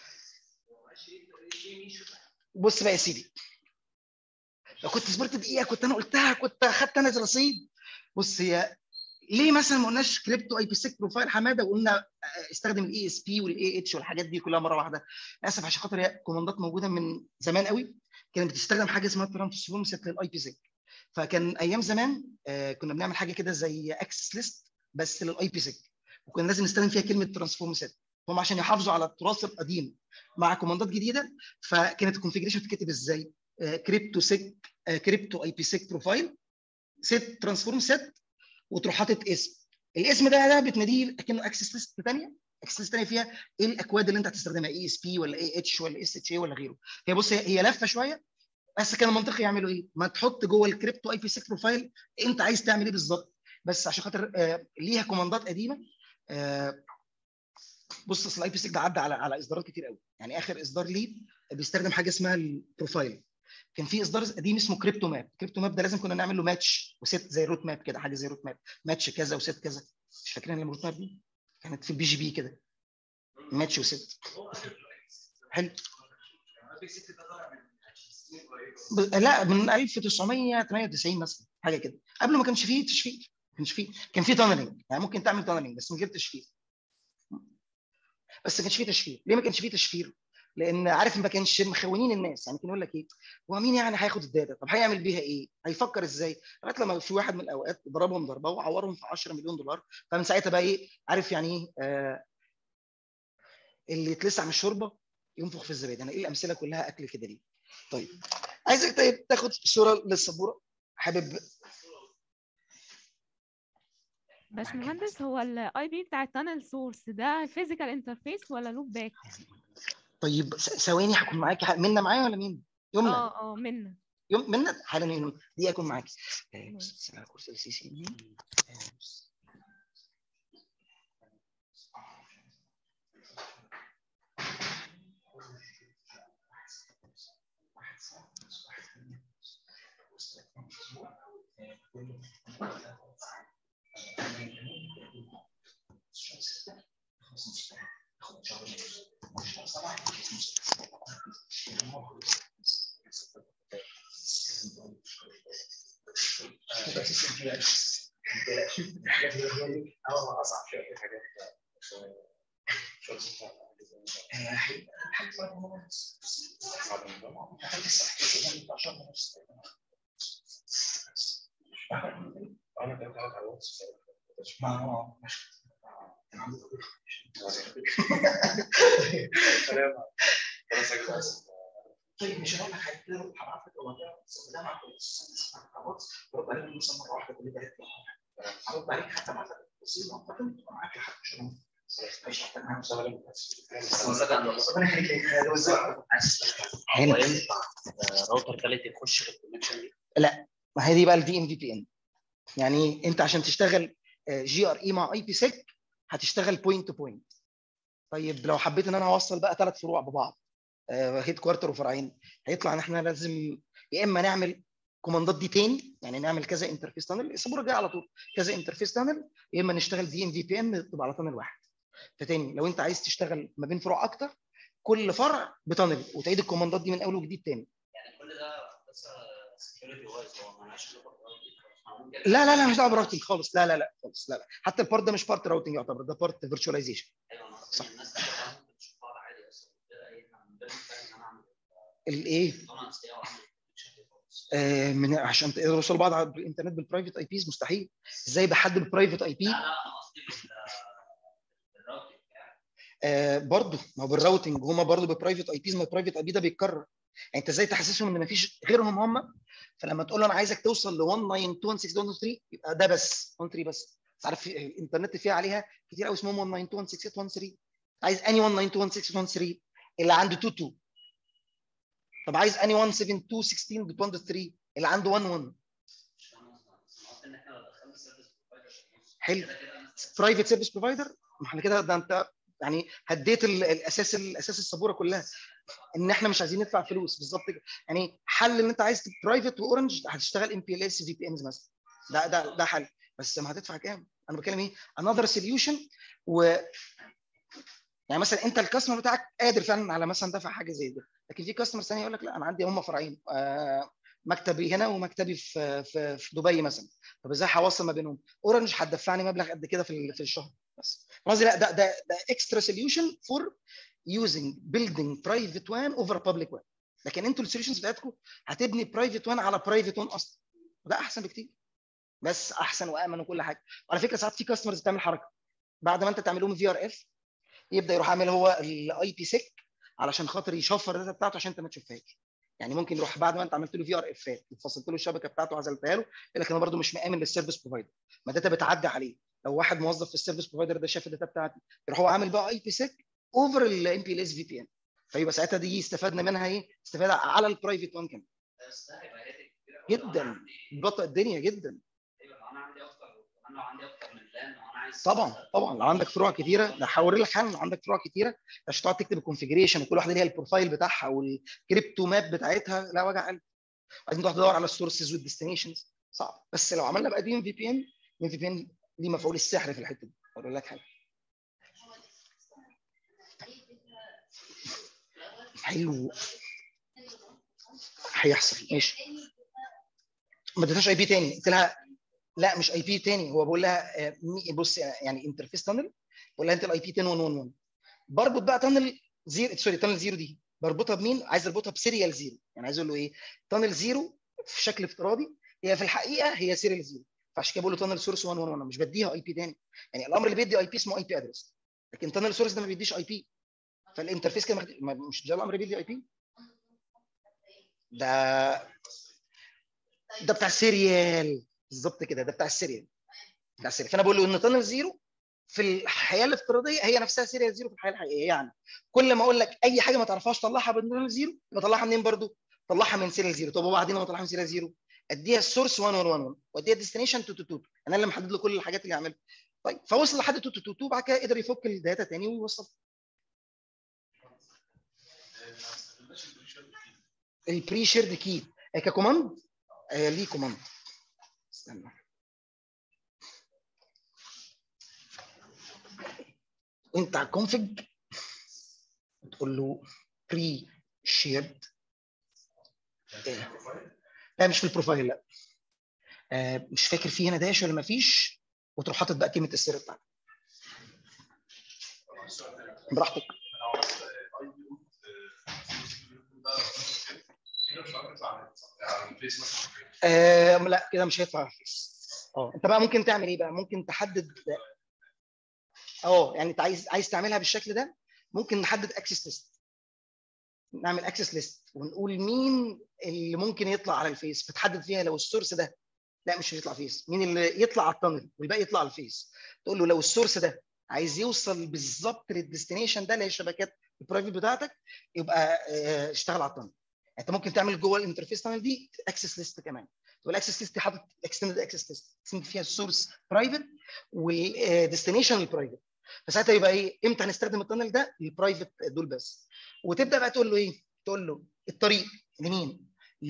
بص بقى يا سيدي لو كنت صبرت دقيقه كنت انا قلتها كنت اخدت انا رصيد بص هي ليه مثلا ما قلناش كريبتو اي بي سيك بروفايل حماده وقلنا آه، استخدم الاي اس بي والاي اتش والحاجات دي كلها مره واحده للاسف عشان خاطر هي كوماندات موجوده من زمان قوي كانت بتستخدم حاجه اسمها ترانسفورم ست للاي بي سيك فكان ايام زمان آه، كنا بنعمل حاجه كده زي اكسس ليست بس للاي بي سيك وكنا لازم نستخدم فيها كلمه ترانسفورم ست هم عشان يحافظوا على التراث القديم مع كوماندات جديده فكانت الكونفيجريشن بتتكتب ازاي؟ كريبتو سيك كريبتو اي بي سيك بروفايل ست ترانسفورم ست وتروح حاطط اسم الاسم ده ده بتناديه كانه اكسس ليست ثانيه اكسس ليست ثانيه فيها ايه الاكواد اللي انت هتستخدمها اي اس بي ولا اي اتش ولا اس اتش اي ولا غيره هي بص هي هي لفه شويه بس كان منطقي يعملوا ايه؟ ما تحط جوه الكريبتو اي بي سيك بروفايل انت عايز تعمل ايه بالظبط بس عشان خاطر آه، ليها كوماندات قديمه آه، بص اصل الاي بي سيك ده عدى على على اصدارات كتير قوي يعني اخر اصدار ليه بيستخدم حاجه اسمها البروفايل كان في اصدار قديم اسمه كريبتو ماب كريبتو ماب ده لازم كنا نعمل له ماتش وست زي روت ماب كده حاجه زي روت ماب ماتش كذا وست كذا مش فاكرين الروت ماب دي كانت في البي جي بي كده ماتش وست حلو ب- لا من 1998 مثلا حاجه كده قبل ما كانش فيه تشفير ما كانش فيه كان فيه تانلينج يعني ممكن تعمل تانلينج بس من غير تشفير بس ما كانش فيه تشفير ليه ما كانش فيه تشفير لان عارف ما كانش مخونين الناس يعني كان يقول لك ايه هو مين يعني هياخد الداتا طب هيعمل بيها ايه هيفكر ازاي لغايه لما في واحد من الاوقات ضربهم ضربه وعورهم في 10 مليون دولار فمن ساعتها بقى ايه عارف يعني ايه آه اللي يتلسع من الشوربه ينفخ في الزبادي انا ايه الامثله كلها اكل كده ليه طيب عايزك طيب تاخد صوره للسبوره حابب باشمهندس هو الاي بي بتاع التانل سورس ده فيزيكال انترفيس ولا لوب باك طيب س- ثواني هكون معاكي ح- منا معايا ولا مين يمنى اه اه منا يوم منا حالا يمنى دي اكون معاكي آه، بص على كرسي السي سي دي. آه، بص. طيب مش هقول لك حاجه كده هبعت لك هو ده معاك رد عليك مثلا مره واحده كل ده هرد عليك حتى ابعت لك التفاصيل واعتقد تبقى معاك لحد شهر مش محتاج معايا مسابقه ربنا يخليك يا خالد وازاي هو حلو ينفع آه، راوتر ثالث يخش في الكونكشن دي ما هي دي بقى الدي ام في بي ان يعني انت عشان تشتغل جي ار اي مع اي بي سيك هتشتغل بوينت تو بوينت طيب لو حبيت ان انا اوصل بقى ثلاث فروع ببعض هيد كوارتر وفرعين هيطلع ان احنا لازم يا اما نعمل كوماندات دي تاني يعني نعمل كذا انترفيس تانل السبوره جايه على طول كذا انترفيس تانل يا اما نشتغل دي ام في بي ان تبقى على تانل واحد فتاني لو انت عايز تشتغل ما بين فروع اكتر كل فرع بتانل وتعيد الكوماندات دي من اول وجديد تاني يعني كل ده بس سكيورتي وايز هو مالهاش علاقه بالراوتنج. لا لا لا مش دعوه براوتنج خالص لا لا لا خالص لا لا حتى البارت ده مش بارت راوتنج يعتبر ده بارت فيرتشواليزيشن ايوه انا قصدي صح. إن الناس بتبقى ممكن تشوف بعض عادي بس من غير اي من غير محتاج ان انا اعمل الايه دونالدز دي او اعمل connection دي خالص. آه من عشان تقدروا توصلوا بعض على الانترنت بالبرايفت اي بيز مستحيل ازاي بحدد بالبرايفت اي بي لا لا انا قصدي بال- بالراوتنج يعني آه برضه ما هو بالراوتنج هما برضه بالبرايفت اي بيز ما البرايفت اي بي ده بيتكرر يعني انت ازاي تحسسهم ان ما فيش غيرهم هم فلما تقول له انا عايزك توصل ل 192.168.1.3 يبقى ده بس 1.3 بس بس عارف في- الانترنت فيها عليها كتير قوي اسمهم 192.168.1.3 عايز اني 192.168.1.3 اللي عنده 2.2 طب عايز اني 172.16.1.3 اللي عنده 1.1 مش فاهم قصدي. انا قصدي ان احنا لو دخلنا سيرفيس بروفايدر حلو كده كده الناس برايفت سيرفيس بروفايدر ما احنا كده ده انت يعني هديت ال- الاساس الاساس السبوره كلها ان احنا مش عايزين ندفع فلوس بالظبط كده يعني حل ان انت عايز برايفت واورنج هتشتغل ام بي ال اس في بي انز مثلا ده ده ده حل بس ما هتدفع كام انا بتكلم ايه انذر سوليوشن و يعني مثلا انت الكاستمر بتاعك قادر فعلا على مثلا دفع حاجه زي ده لكن في كاستمر ثاني يقول لك لا انا عندي هم فرعين آه مكتبي هنا ومكتبي في في, في دبي مثلا طب ازاي هوصل ما بينهم اورنج هتدفعني مبلغ قد كده في ال- في الشهر بس قصدي لا ده ده ده اكسترا سوليوشن فور يوزنج بيلدينج برايفت وان اوفر بابليك وان لكن انتوا السوليوشنز بتاعتكم هتبني برايفت وان على برايفت وان اصلا وده احسن بكتير بس احسن وامن وكل حاجه وعلى فكره ساعات في كاستمرز بتعمل حركه بعد ما انت تعمل لهم في ار اف يبدا يروح عامل هو الاي بي سيك علشان خاطر يشفر الداتا بتاعته عشان انت ما تشوفهاش يعني ممكن يروح بعد ما انت عملت له في ار افات وفصلت له الشبكه بتاعته وعزلتها له يقول لك انا برده مش مآمن للسيرفيس بروفايدر ما الداتا بتعدي عليه لو واحد موظف في السيرفيس بروفايدر ده شاف الداتا بتاعتي يروح هو عامل بقى اي بي سيك اوفر الام بي ال اس في بي ان فيبقى ساعتها دي استفدنا منها ايه؟ استفاده على البرايفت وان كمان بس ده هيبقى ريتك كبير أوي. جداً. لو أنا عندي- بيبطئ الدنيا جدا ايوه لو انا عندي اكتر كمان لو عندي اكتر من لان لو انا عايز طبعا طبعا لو عندك فروع كتيره ده هوري لك حل لو عندك فروع كتيره مش تقعد تكتب الكونفجريشن وكل واحده ليها البروفايل بتاعها والكريبتو ماب بتاعتها لا وجع قلب عايزين تروح تدور على السورسز والديستنيشنز صعب بس لو عملنا بقى دي ام في بي ان دي ام في بي ان ليه مفعول السحر في الحته دي اقول لك حاجه حلو هيحصل ماشي ما اديتهاش اي بي تاني قلت لها لا مش اي بي تاني هو بقول لها آه، مي- بص يعني انترفيس تانل بقول لها انت الاي بي 10111 بربط بقى تانل زيرو سوري تانل زيرو دي بربطها بمين؟ عايز اربطها بسيريال زيرو يعني عايز اقول له ايه؟ تانل زيرو في شكل افتراضي هي في الحقيقه هي سيريال زيرو فعشان كده بقول له تانل سورس 111 مش بديها اي بي تاني يعني الامر اللي بيدي اي بي اسمه اي بي ادرس لكن تانل سورس ده ما بيديش اي بي فالانترفيس كده ما- ما- مش ده الامر اللي بيدي اي بي ده ده بتاع السيريال بالظبط كده ده بتاع السيريال بتاع السيريال فانا بقول له ان تانل زيرو في الحياه الافتراضيه هي نفسها سيريال زيرو في الحياه الحقيقيه يعني كل ما اقول لك اي حاجه ما تعرفهاش طلعها من تانل زيرو بطلعها منين برضو؟ طلعها من سيريال زيرو طب وبعدين لما اطلعها من سيريال زيرو اديها السورس 1111 واديها الديستنيشن 222 انا اللي محدد له كل الحاجات اللي هعملها طيب فوصل لحد 222 بعد كده قدر يفك الداتا تاني ويوصل البري شيرد كي ككوماند آه ليه كوماند استنى انت على الكونفج تقول له بري شيرد لا مش في البروفايل لا آه مش فاكر في هنا داش ولا ما فيش وتروح حاطط بقى كلمه السر بتاعتك براحتك آه لا كده مش هيطلع على الفيس اه انت بقى ممكن تعمل ايه بقى ممكن تحدد اه يعني انت عايز عايز تعملها بالشكل ده ممكن نحدد اكسس ليست نعمل اكسس ليست ونقول مين اللي ممكن يطلع على الفيس فتحدد فيها لو السورس ده لا مش هيطلع فيس مين اللي يطلع على التانل والباقي يطلع على الفيس تقول له لو السورس ده عايز يوصل بالظبط للديستنيشن ده اللي هي الشبكات البرايفت بتاعتك يبقى آه، اشتغل على التانل انت ممكن تعمل جوه الانترفيس تانل دي اكسس ليست كمان والاكسس ليست حاطط اكستندد اكسس ليست اكستند فيها السورس برايفت والديستنيشن البرايفت فساعتها يبقى ايه امتى هنستخدم التانل ده للبرايفت دول بس وتبدا بقى تقول له ايه تقول له الطريق لمين ل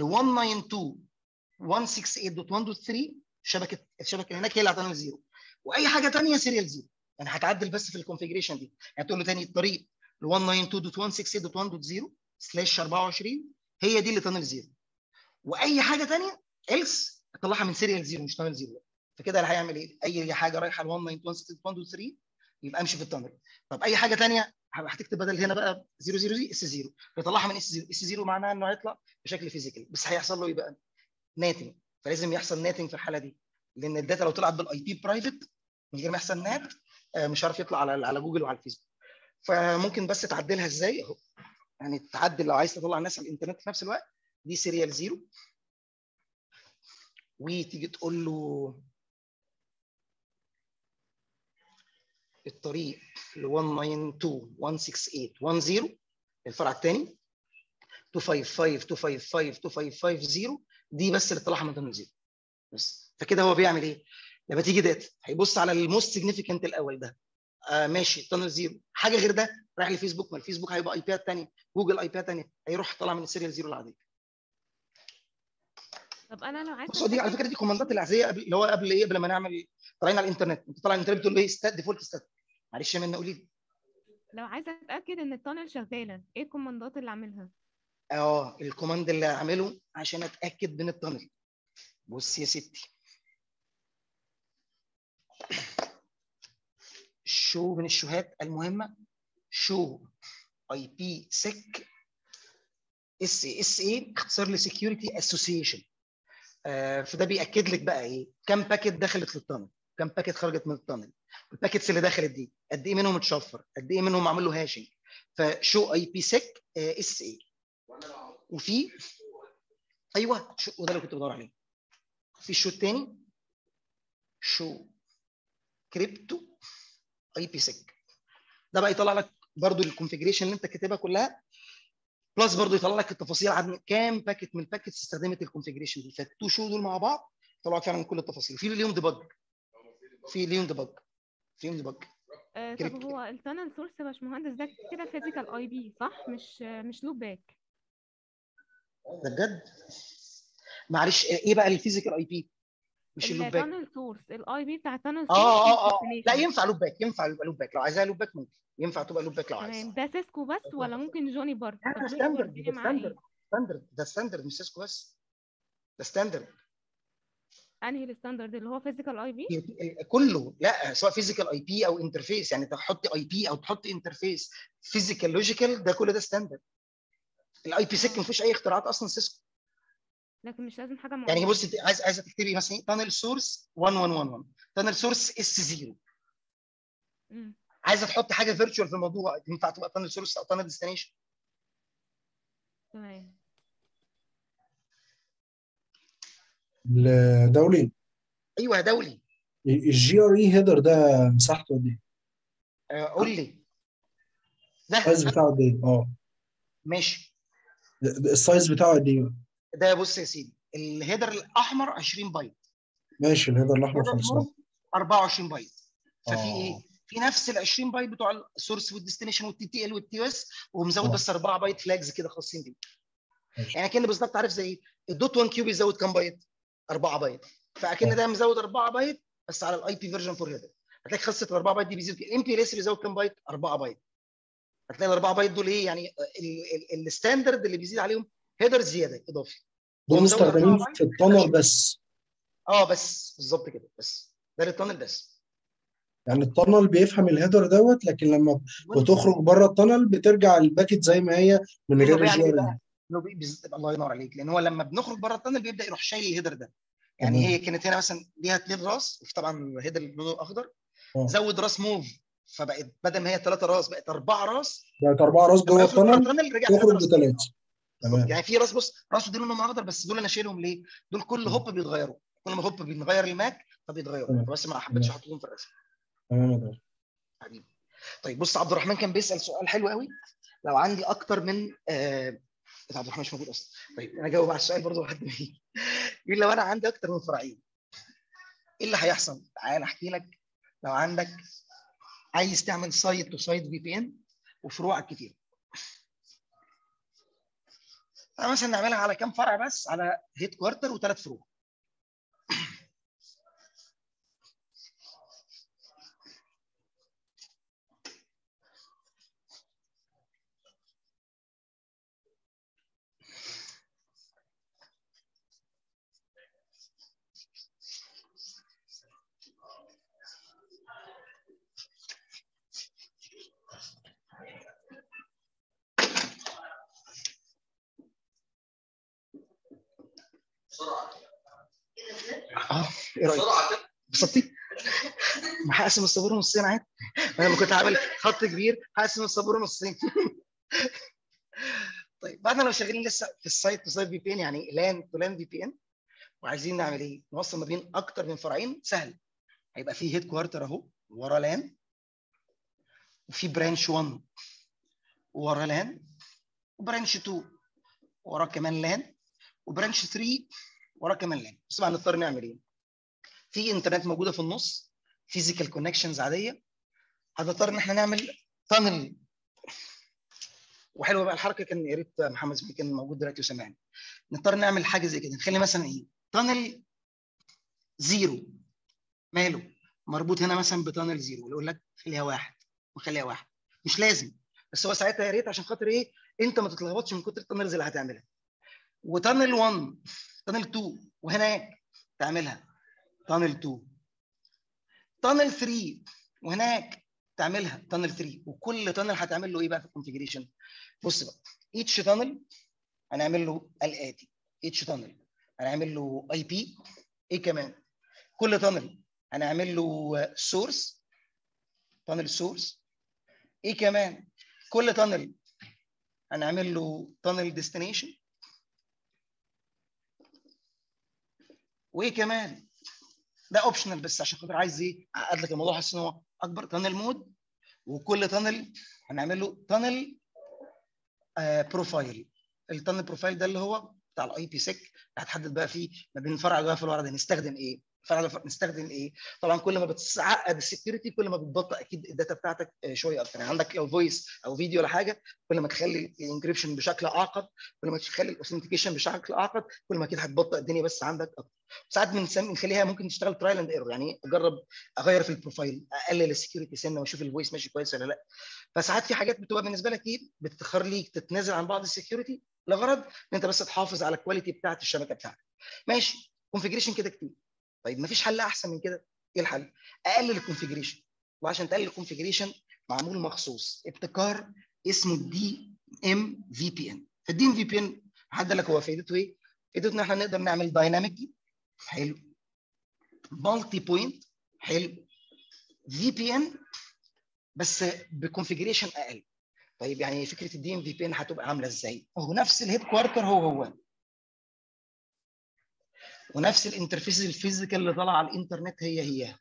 192 168.1.3 شبكه الشبكه هناك هي اللي هتعمل زيرو واي حاجه ثانيه سيريال زيرو يعني هتعدل بس في الكونفيجريشن دي يعني تقول له تاني الطريق ل 192.168.1.0 سلاش 24 هي دي اللي تانل زيرو واي حاجه ثانيه else هتطلعها من سيريال زيرو مش تانل زيرو فكده اللي هيعمل ايه اي حاجه رايحه ل 192.1.3 يبقى امشي في التانل طب اي حاجه ثانيه هتكتب بدل هنا بقى 0 0 0 اس 0 يطلعها من اس 0 اس 0 معناها انه هيطلع بشكل فيزيكال بس هيحصل له ايه بقى ناتنج فلازم يحصل ناتنج في الحاله دي لان الداتا لو طلعت بالاي بي برايفت من غير ما يحصل نات آه، مش عارف يطلع على على جوجل وعلى الفيسبوك فممكن بس تعدلها ازاي اهو يعني تعدل لو عايز تطلع الناس على الانترنت في نفس الوقت دي سيريال زيرو وتيجي تقول له الطريق ل 192.168.1.0 الفرع الثاني 255 255 2550 دي بس اللي طلعها من ضمن زيرو بس فكده هو بيعمل ايه؟ لما تيجي داتا هيبص على الموست سيجنيفيكانت الاول ده آه ماشي تانل زيرو حاجه غير ده رايح لفيسبوك ما الفيسبوك هيبقى اي بيات ثانيه جوجل اي بيات ثانيه هيروح طالع من السيريال زيرو العاديه طب انا لو عايزه بص هو دي على فكره دي كوماندات العاديه قبل اللي هو قبل ايه قبل ما نعمل طالعين على الانترنت انت طالع على الانترنت بتقول له ايه ستات ديفولت ستات معلش يا منى قولي لي لو عايزه اتاكد ان التانل شغاله ايه الكوماندات اللي اعملها اه الكوماند اللي هعمله عشان اتاكد من التانل بص يا ستي شو من الشوهات المهمه شو اي بي سيك اس اس اي اختصار لسكيورتي اسوسيشن فده بياكد لك بقى ايه كم باكيت دخلت للتانل كم باكيت خرجت من التانل الباكيتس اللي دخلت دي قد ايه منهم اتشفر قد ايه منهم عمل له هاشنج فشو اي بي سيك اس اي وفي ايوه شو وده اللي كنت بدور عليه في الشو الثاني شو كريبتو اي بي سيك ده بقى يطلع لك برضو الكونفيجريشن اللي انت كاتبها كلها بلس برضه يطلع لك التفاصيل عن كام باكت من الباكتس استخدمت الكونفجريشن دي فالتو شو دول مع بعض يطلعوا لك فعلا كل التفاصيل في ليهم ديبج في ليهم ديبج في ليهم ديبج آه، كده- طب هو التانل سورس يا باشمهندس ده كده فيزيكال اي بي صح مش مش لوب باك ده بجد معلش ايه بقى الفيزيكال اي بي مش اللوب باك التانل سورس الاي بي بتاع التانل سورس اه اه اه لا ينفع لوب باك ينفع يبقى لوب باك لو عايزاها لوب باك ممكن ينفع تبقى لوب باك لو عايز تمام ده سيسكو بس ولا ممكن جوني برضه لا طب ده جوني ستاندرد برضه ده معاه ايه ستاندرد ستاندرد ده ستاندرد مش سيسكو بس ده ستاندرد انهي الستاندرد اللي هو فيزيكال اي بي كله لا سواء فيزيكال اي بي او انترفيس يعني تحط اي بي او تحط انترفيس فيزيكال لوجيكال ده كل ده ستاندرد الاي بي سيك ما فيهوش اي اختراعات اصلا سيسكو لكن مش لازم حاجه يعني معينه بص عايز عايزه تكتبي مثلا تانل سورس 1111 تانل سورس اس 0 مم. عايزه تحط حاجه فيرتشوال في الموضوع ينفع تبقى تانل سورس او تانل ديستنيشن تمام الدولي ايوه يا دولي الجي ار اي هيدر ده مساحته قد ايه؟ آه، قول لي ده السايز بتاعه قد ايه؟ اه ماشي ده- ده السايز بتاعه قد ايه؟ ده بص يا سيدي الهيدر الاحمر 20 بايت ماشي الهيدر الاحمر الهيدر خلصان الموف 24 بايت ففي آه. ايه؟ في نفس ال 20 بايت بتوع السورس والديستنيشن والتي تي ال والتي اس ومزود آه. بس 4 بايت فلاجز كده خاصين بيه ماشي. يعني كان بالظبط عارف زي الدوت 1 كيو بيزود كام بايت؟ 4 بايت فاكن آه. ده مزود 4 بايت بس على الاي بي فيرجن فور هيدر هتلاقي خاصه ال 4 بايت دي بيزيد الام بي اس بيزود كام بايت؟ 4 بايت هتلاقي ال 4 بايت دول ايه يعني ال- ال- الستاندرد اللي بيزيد عليهم هيدر زياده اضافي دول هو مزود مستخدمين أربعة بايت في التانل بس اه بس بالظبط كده بس ده للتانل بس يعني التانل بيفهم الهيدر دوت لكن لما بتخرج بره التانل بترجع الباكت زي ما هي من إنه غير بيعمل الجي ايه ار بقى؟ إنه بي- بيز- الله ينور عليك لان هو لما بنخرج بره التانل بيبدا يروح شايل الهيدر ده يعني تمام. هي كانت هنا مثلا ليها اثنين راس وفي طبعا هيدر لونه اخضر آه. زود راس موف فبقت بدل ما هي ثلاثه راس بقت اربعه راس بقت اربعه راس لما جوه يخرج بره التانل التانل رجع تخرج ثلاثه راس بثلاثه بالظبط. تمام يعني في راس بص راسه دي لونهم اخضر بس دول انا شايلهم ليه؟ دول كل مم. هوب بيتغيروا كل ما هوب بنغير الماك فبيتغيروا تمام. بس ما حبيتش تمام. احطهم في الرسم تمام يا دكتور. حبيبي طيب بص عبد الرحمن كان بيسال سؤال حلو قوي لو عندي اكتر من آه... عبد الرحمن مش موجود اصلا طيب انا اجاوب على السؤال برضه لحد ما يجي يقول لو انا عندي اكتر من فرعين ايه اللي هيحصل؟ تعال احكي لك لو عندك عايز تعمل سايت تو سايت في بي ان وفروعك كتير انا مثلا نعملها على كام فرع بس على هيد كوارتر وثلاث فروع بسرعه اه ايه رايك؟ بسرعه كده بسطتي؟ ما هقسم السبوره نصين عادي انا لما كنت عامل خط كبير هقسم السبوره نصين طيب بعد لو شغالين لسه في السايت تو سايت في بي ان يعني لان تو لان في بي ان وعايزين نعمل ايه؟ نوصل ما بين اكتر من فرعين سهل هيبقى في هيد كوارتر اهو ورا لان وفي برانش 1 ورا لان وبرانش 2 ورا كمان لان وبرانش 3 ورا كمان لان بس بقى هنضطر نعمل ايه؟ في انترنت موجوده في النص فيزيكال كونكشنز عاديه هنضطر ان احنا نعمل تانل وحلوه بقى الحركه كان يا ريت محمد زكي كان موجود دلوقتي وسامعني نضطر نعمل حاجه زي كده نخلي مثلا ايه تانل زيرو ماله مربوط هنا مثلا بتانل زيرو يقول لك خليها واحد وخليها واحد مش لازم بس هو ساعتها يا ريت عشان خاطر ايه انت ما تتلخبطش من كتر التانلز اللي هتعملها وتانل 1 تانل 2 وهناك تعملها تانل 2 تانل 3 وهناك تعملها تانل 3 وكل تانل هتعمل له ايه بقى في الكونفجريشن بص بقى ايتش تانل هنعمل له الاتي ايتش تانل هنعمل له اي بي ايه كمان كل تانل هنعمل له سورس تانل سورس ايه كمان كل تانل هنعمل له تانل ديستنيشن وايه كمان ده اوبشنال بس عشان خاطر عايز ايه اعقد لك الموضوع حاسس ان هو اكبر تانل مود وكل تانل هنعمل له تانل بروفايل التانل بروفايل ده اللي هو بتاع الاي بي سيك هتحدد بقى فيه ما بين الفرع ده والفرع ده نستخدم ايه فرع ده نستخدم ايه طبعا كل ما بتعقد السكيورتي كل ما بتبطئ اكيد الداتا بتاعتك آه، شويه اكتر يعني عندك لو فويس او فيديو ولا حاجه كل ما تخلي الانكريبشن بشكل اعقد كل ما تخلي الاوثنتيكيشن بشكل اعقد كل ما اكيد هتبطئ الدنيا بس عندك اكتر ساعات بنسمي بنخليها ممكن تشتغل ترايل اند ايرور يعني اجرب اغير في البروفايل اقلل السكيورتي سنه واشوف الفويس ماشي كويس ولا لا فساعات في حاجات بتبقى بالنسبه لك ايه بتخليك تتنازل عن بعض السكيورتي لغرض ان انت بس تحافظ على الكواليتي بتاعت الشبكه بتاعتك ماشي كونفيجريشن كده كتير طيب مفيش حل احسن من كده ايه الحل اقلل الكونفيجريشن وعشان تقلل الكونفيجريشن معمول مخصوص ابتكار اسمه الدي ام في بي ان فالدي ام في بي ان حد لك هو فايدته ايه فايدته ان احنا نقدر نعمل دايناميك حلو مالتي بوينت حلو في بي ان بس بكونفيجريشن اقل طيب يعني فكره الدي ام في بي ان هتبقى عامله ازاي هو نفس الهيد كوارتر هو هو ونفس الانترفيس الفيزيكال اللي طالعه على الانترنت هي هي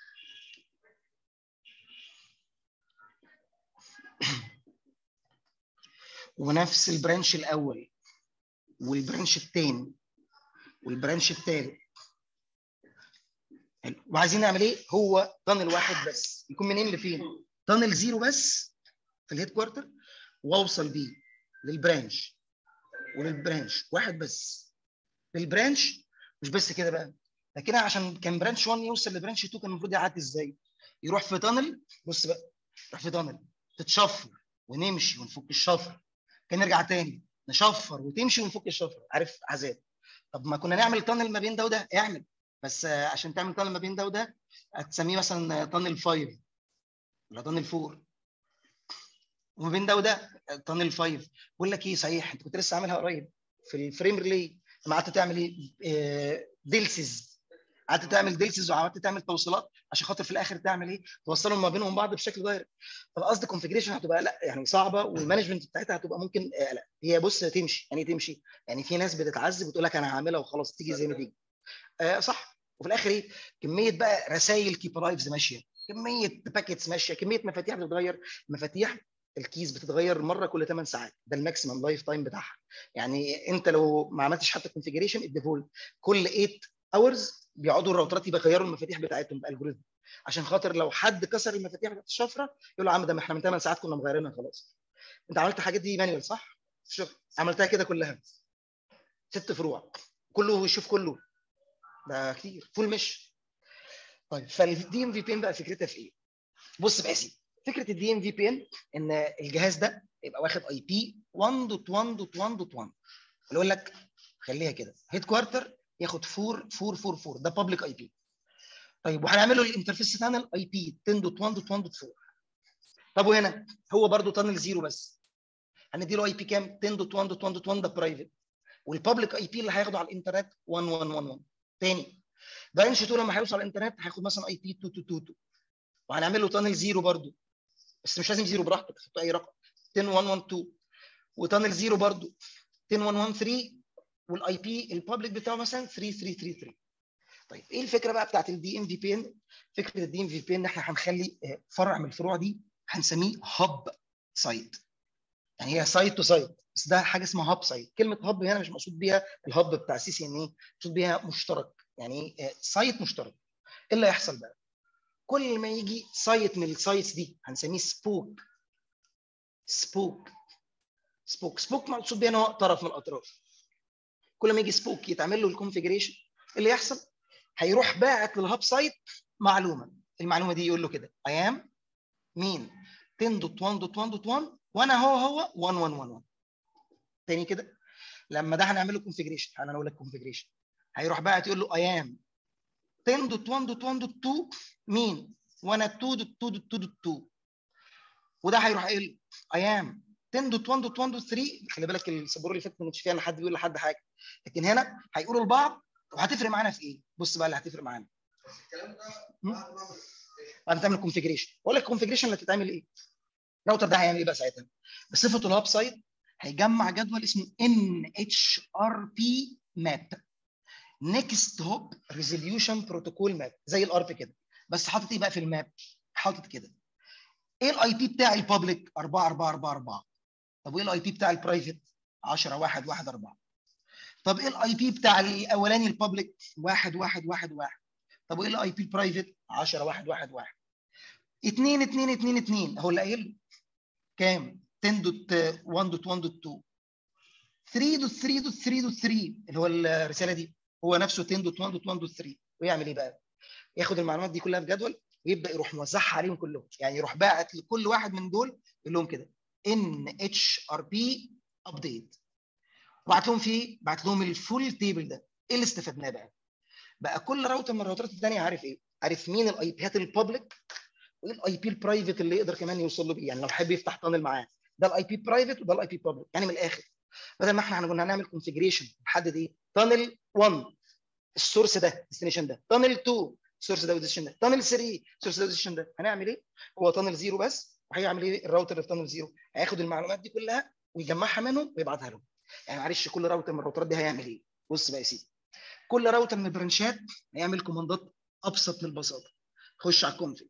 ونفس البرانش الاول والبرانش الثاني والبرانش الثالث حلو. وعايزين نعمل ايه هو تانل واحد بس يكون منين لفين تانل زيرو بس في الهيد كوارتر واوصل بيه للبرانش وللبرانش واحد بس للبرانش مش بس كده بقى ده كده عشان كان برانش 1 يوصل لبرانش 2 كان المفروض يعدي ازاي يروح في تانل بص بقى يروح في تانل تتشفر ونمشي ونفك الشفر كان نرجع تاني نشفر وتمشي ونفك الشفر عارف عذاب طب ما كنا نعمل تانل ما بين ده وده اعمل بس آه، عشان تعمل تانل ما بين ده وده هتسميه مثلا تانل 5 ولا تانل 4 وما بين ده وده تانل 5 بقول لك ايه صحيح انت كنت لسه عاملها قريب في الفريم ريلي لما قعدت تعمل ايه آه، ديلسز قعدت تعمل ديلسز وقعدت تعمل توصيلات عشان خاطر في الاخر تعمل ايه توصلهم ما بينهم بعض بشكل دايركت فالقصد كونفجريشن هتبقى لا يعني صعبه والمانجمنت بتاعتها هتبقى ممكن آه، لا هي بص تمشي يعني إيه تمشي يعني في ناس بتتعذب وتقول لك انا هعملها وخلاص تيجي زي ما تيجي آه صح وفي الاخر ايه كميه بقى رسائل كيب لايفز ماشيه كميه باكيتس ماشيه كميه مفاتيح بتتغير مفاتيح الكيز بتتغير مره كل 8 ساعات ده الماكسيمم لايف تايم بتاعها يعني انت لو ما عملتش حتى كونفيجريشن الديفولت كل 8 اورز بيقعدوا الراوترات يغيروا المفاتيح بتاعتهم بالجوريزم عشان خاطر لو حد كسر المفاتيح بتاعت الشفره يقول له يا عم ده ما احنا من 8 ساعات كنا مغيرينها خلاص انت عملت الحاجات دي مانيوال صح؟ في الشغل عملتها كده كلها ست فروع كله يشوف كله ده كتير فول مش طيب فالدي ام في بي ان بقى فكرتها في ايه؟ بص بقى يا سيدي فكره الدي ام في بي ان ان الجهاز ده يبقى واخد اي بي 1.1.1.1 اللي يقول لك خليها كده هيد كوارتر ياخد 4444 ده بابليك اي بي طيب وهنعمل له الانترفيس تانل اي بي 10.1.1.4 طب وهنا هو برضه تانل زيرو بس هندي له اي بي كام 10.1.1.1 ده برايفت والبابليك اي بي اللي هياخده على الانترنت 1111 تاني برانش 2 لما هيوصل على الانترنت هياخد مثلا اي بي 2222 وهنعمل له تانل زيرو برضه بس مش لازم زيرو براحتك حط اي رقم 10112 وتانل زيرو برضه 10113 والاي بي البابليك بتاعه مثلا 3333 طيب ايه الفكره بقى بتاعت الدي ام في بي ان فكره الدي ام في بي ان احنا هنخلي آه، فرع من الفروع دي هنسميه هاب سايت يعني هي سايت تو سايت بس ده حاجه اسمها هاب سايت كلمه هاب هنا مش مقصود بيها الهاب بتاع سي سي ان اي مقصود بيها مشترك يعني آه، سايت مشترك ايه اللي هيحصل بقى كل ما يجي سايت من السايتس دي هنسميه سبوك سبوك سبوك سبوك مقصود بيها ان هو طرف من الاطراف كل ما يجي سبوك يتعمل له الكونفجريشن اللي يحصل هيروح باعت للهاب سايت معلومه المعلومه دي يقول له كده اي ام مين 10.1.1.1 وانا هو هو 1111 تاني كده لما ده هنعمل له كونفجريشن انا اقول لك كونفجريشن هيروح باعت يقول له اي ام 10.1.1.2 مين وانا 2.2.2.2 وده هيروح قايل اي ام 10.1.1.3 خلي بالك السبوره اللي فاتت ما كانش فيها إن حد بيقول لحد حاجه لكن هنا هيقولوا لبعض وهتفرق معانا في ايه؟ بص بقى اللي هتفرق معانا الكلام ده مم. بعد ما أعمل بعد تعمل كونفجريشن اقول لك الكونفجريشن اللي هتتعمل ايه؟ الراوتر ده هيعمل ايه بقى ساعتها؟ بصفته الهاب سايت هيجمع جدول اسمه ان اتش ار بي ماب نيكست هوب ريزوليوشن بروتوكول ماب زي الار بي كده بس حاطط ايه بقى في الماب؟ حاطط كده ايه الاي بي بتاع البابليك 4444 طب وايه الاي بي بتاع البرايفت 10 1 1 4 طب ايه الاي بي بتاع الاولاني البابليك 1 1 1 1 طب وايه الاي بي البرايفت 10 1 1 1 2 2 2 2 هو اللي قايل له كام 10 دوت 1 دوت 1 دوت 2 3 دوت 3 دوت 3 دوت 3 اللي هو الرساله دي هو نفسه 10 دوت 1 دوت 1 دوت 3 ويعمل ايه بقى؟ ياخد المعلومات دي كلها في جدول ويبدا يروح موزعها عليهم كلهم يعني يروح باعت لكل واحد من دول يقول لهم كده ان اتش ار بي ابديت وبعت لهم فيه بعت لهم الفول تيبل ده ايه اللي استفدناه بقى؟ بقى كل راوتر من الراوترات الثانيه عارف ايه؟ عارف مين الاي بيات البابليك وايه الاي بي البرايفت اللي يقدر كمان يوصل له بيه يعني لو حابب يفتح تانل معاه ده الاي بي برايفت وده الاي بي بابليك يعني من الاخر بدل ما احنا كنا هنعمل كونفجريشن نحدد ايه؟ تانل 1 السورس ده ديستنيشن ده تانل 2 السورس ده والديستنيشن ده تانل 3 السورس ده والديستنيشن ده هنعمل ايه؟ هو تانل 0 بس وهيعمل ايه الراوتر اللي في تانل 0 هياخد المعلومات دي كلها ويجمعها منهم ويبعتها لهم يعني معلش كل راوتر من الراوترات دي هيعمل ايه؟ بص بقى يا سيدي كل راوتر من البرانشات هيعمل كوماندات ابسط من البساطه خش على الكونفج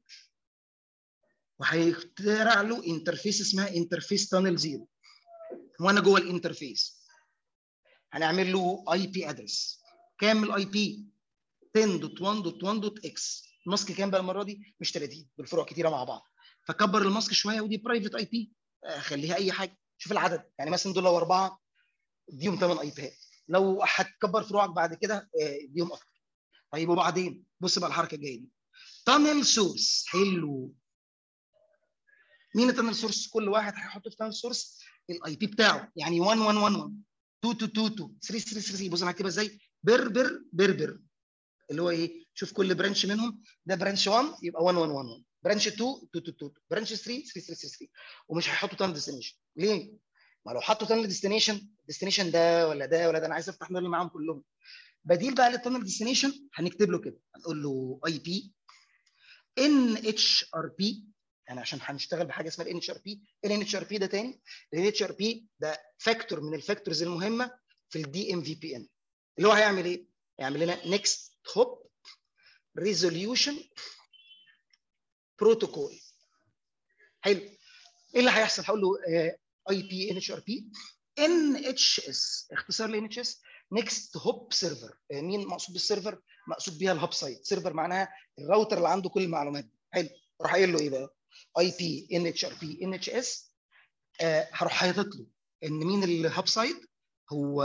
وهيخترع له انترفيس اسمها انترفيس تانل زيرو وانا جوه الانترفيس هنعمل له اي بي ادرس كام الاي بي 10.1.1.x الماسك كام بقى المره دي مش 30 بالفروع كتيره مع بعض فكبر الماسك شويه ودي برايفت اي بي خليها اي حاجه شوف العدد يعني مثلا دول لو اربعه اديهم 8 اي بيات لو هتكبر فروعك بعد كده اديهم اكتر طيب وبعدين بص بقى الحركه الجايه دي تانل سورس حلو مين التانل سورس كل واحد هيحط في تانل سورس الاي بي بتاعه يعني 1 1 1 1 2 2 2 2 3 3 3 بص انا هكتبها ازاي بر بر بر بر اللي هو ايه شوف كل برانش منهم ده برانش 1 يبقى 1 1 1 1 برانش 2 2 2 2 برانش 3 3 3 3 ومش هيحطوا تانل ديستنيشن ليه؟ ما لو حطوا تانل ديستنيشن ديستنيشن ده ولا ده ولا ده انا عايز افتح نار معاهم كلهم بديل بقى للتانل ديستنيشن هنكتب له كده هنقول له اي بي ان اتش ار بي يعني عشان هنشتغل بحاجه اسمها الان اتش ار بي الان اتش ار بي ده تاني الان اتش ار بي ده فاكتور من الفاكتورز المهمه في الدي ام في بي ان اللي هو هيعمل ايه؟ هيعمل لنا نيكست هوب ريزوليوشن بروتوكول حلو ايه اللي هيحصل؟ هقول له اي بي ان اتش ار بي ان اتش اس اختصار لان اتش اس نيكست هوب سيرفر مين مقصود بالسيرفر؟ مقصود بيها الهاب سايت سيرفر معناها الراوتر اللي عنده كل المعلومات حلو راح قايل له ايه بقى؟ اي بي ان اتش ار بي ان اتش اس هروح حاطط له ان مين الهاب سايت هو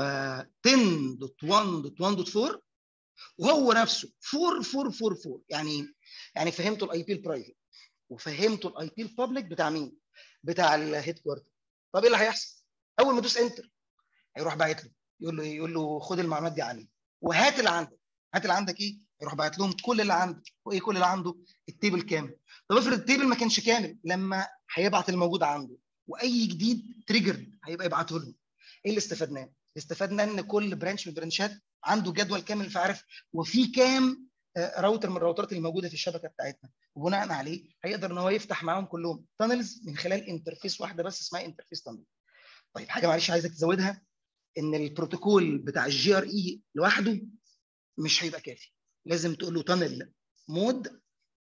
10.1.1.4 وهو نفسه 4444 يعني يعني فهمتوا الاي بي البرايفت وفهمتوا الاي بي البابليك بتاع مين؟ بتاع الهيد كوارتر طب ايه اللي هيحصل؟ اول ما ادوس انتر هيروح باعت له يقول له ايه؟ يقول له خد المعلومات دي عني وهات اللي عندك هات اللي عندك ايه؟ يروح باعت لهم كل اللي عنده وايه كل اللي عنده؟ التيبل كامل طب افرض التيبل ما كانش كامل لما هيبعت الموجود عنده واي جديد تريجر هيبقى يبعته لهم ايه اللي استفدناه؟ استفدنا ان كل برانش من البرانشات عنده جدول كامل فعارف وفي كام راوتر من الراوترات اللي موجوده في الشبكه بتاعتنا وبناء عليه هيقدر ان هو يفتح معاهم كلهم تانلز من خلال انترفيس واحده بس اسمها انترفيس تانل طيب حاجه معلش عايزك تزودها ان البروتوكول بتاع الجي ار اي لوحده مش هيبقى كافي لازم تقول له تانل مود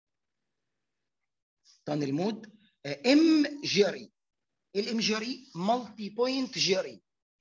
تانل مود ام جي ار اي ايه الام جي ار اي مالتي بوينت جي ار اي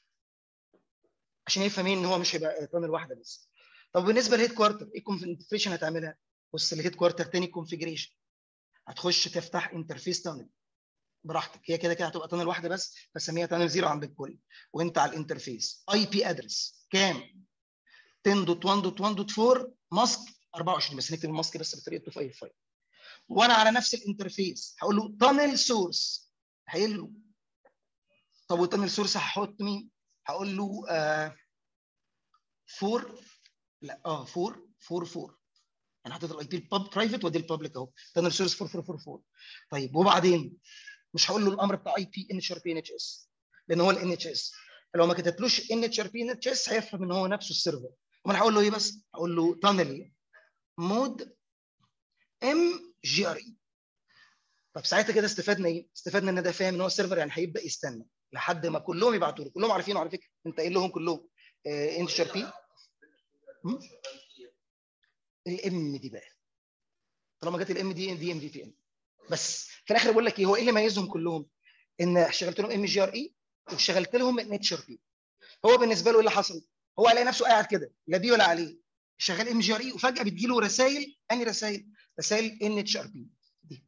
عشان يفهم ان هو مش هيبقى تانل واحده بس طب بالنسبه للهيد كوارتر ايه الكونفجريشن هتعملها بص الهيد كوارتر تاني كونفجريشن هتخش تفتح انترفيس تانل براحتك هي كده كده هتبقى تانل واحده بس فسميها تانل زيرو عند الكل وانت على الانترفيس اي بي ادرس كام 10.1.1.4 ماسك 24 بس نكتب الماسك بس بطريقه 255 وانا على نفس الانترفيس هقول له تانل سورس حلو طب والتانل سورس هحط مين؟ هقول له آه 4 لا اه 4 4 4 انا حطيت الاي بي برايفت وادي البابليك اهو تانل سورس 4444 طيب وبعدين مش هقول له الامر بتاع اي بي ان اتش ار بي ان اتش اس لان هو الان اتش اس لو ما كتبتلوش ان اتش ار بي ان اتش اس هيفهم ان هو نفسه السيرفر امال هقول له ايه بس؟ هقول له تانل مود ام جي ار اي طب ساعتها كده استفدنا ايه؟ استفدنا ان ده فاهم ان هو السيرفر يعني هيبدا يستنى لحد ما كلهم يبعتوا له كلهم عارفينه على فكره انت قايل لهم كلهم ان اتش ار بي الام دي بقى طالما جت الام دي دي ام في بي ان بس في الاخر بقول لك ايه هو ايه اللي ميزهم كلهم؟ ان شغلت لهم ام جي ار اي وشغلت لهم النتشر بي هو بالنسبه له ايه اللي حصل؟ هو هيلاقي نفسه قاعد كده لا بي ولا عليه شغال ام جي ار اي وفجاه بتجي له رسائل انهي رسائل؟ رسائل ان اتش ار بي دي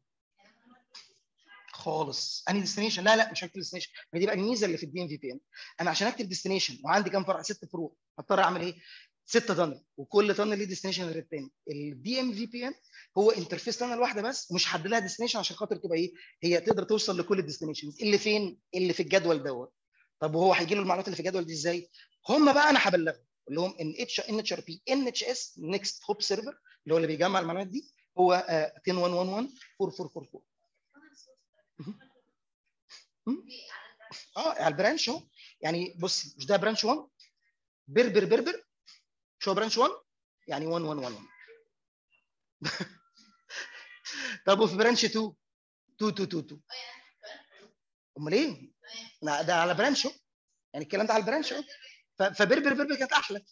خالص انهي ديستنيشن لا لا مش هكتب ديستنيشن ما دي بقى الميزه اللي في الدي ام في بي ان انا عشان اكتب ديستنيشن وعندي كام فرع ست فروع هضطر اعمل ايه؟ ستة تانل وكل تانل ليه ديستنيشن غير التاني الدي ام في بي ان هو انترفيس تانل واحده بس ومش حدد لها ديستنيشن عشان خاطر تبقى ايه هي تقدر توصل لكل الديستنيشنز اللي فين اللي في الجدول دوت طب وهو هيجي له المعلومات اللي في الجدول دي ازاي هم بقى انا هبلغهم اقول لهم ان اتش ان اتش ار بي ان اتش اس نيكست هوب سيرفر اللي هو اللي بيجمع المعلومات دي هو آه، 10111 4444 مهم. مهم. اه على البرانش اهو يعني بصي مش ده برانش 1 بربر بربر شو برانش 1 يعني 1111 طب وفي برانش 2 2222 امال ايه؟ لا، ده على برانش اهو يعني الكلام ده على البرانش اهو ف- فبربر بربر كانت احلى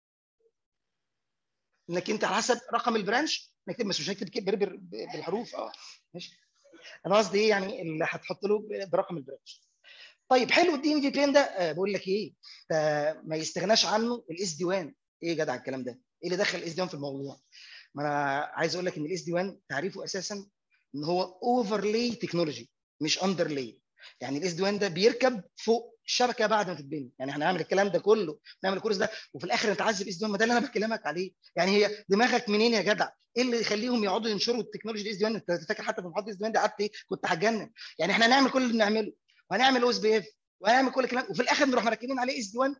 انك انت على حسب رقم البرانش نكتب بس مش هنكتب كده بربر ب- بالحروف اه ماشي انا قصدي ايه يعني اللي هتحط له ب- برقم البرانش طيب حلو الدي ام في بي ان ده آه، بقول لك ايه ده ما يستغناش عنه الاس دي وان ايه يا جدع الكلام ده ايه اللي دخل الاس دي وان في الموضوع ما انا عايز اقول لك ان الاس دي وان تعريفه اساسا ان هو اوفرلاي تكنولوجي مش اندرلاي يعني الاس دي وان ده بيركب فوق الشبكه بعد ما تتبني يعني احنا هنعمل الكلام ده كله نعمل الكورس ده وفي الاخر نتعذب اس دي وان ما ده اللي انا بكلمك عليه يعني هي دماغك منين يا جدع ايه اللي يخليهم يقعدوا ينشروا التكنولوجي اس دي وان انت فاكر حتى في محاضره اس دي وان دي قعدت ايه كنت هتجنن يعني احنا هنعمل كل اللي بنعمله وهنعمل او اس بي اف وهنعمل كل الكلام وفي الاخر نروح مركبين عليه اس دي 1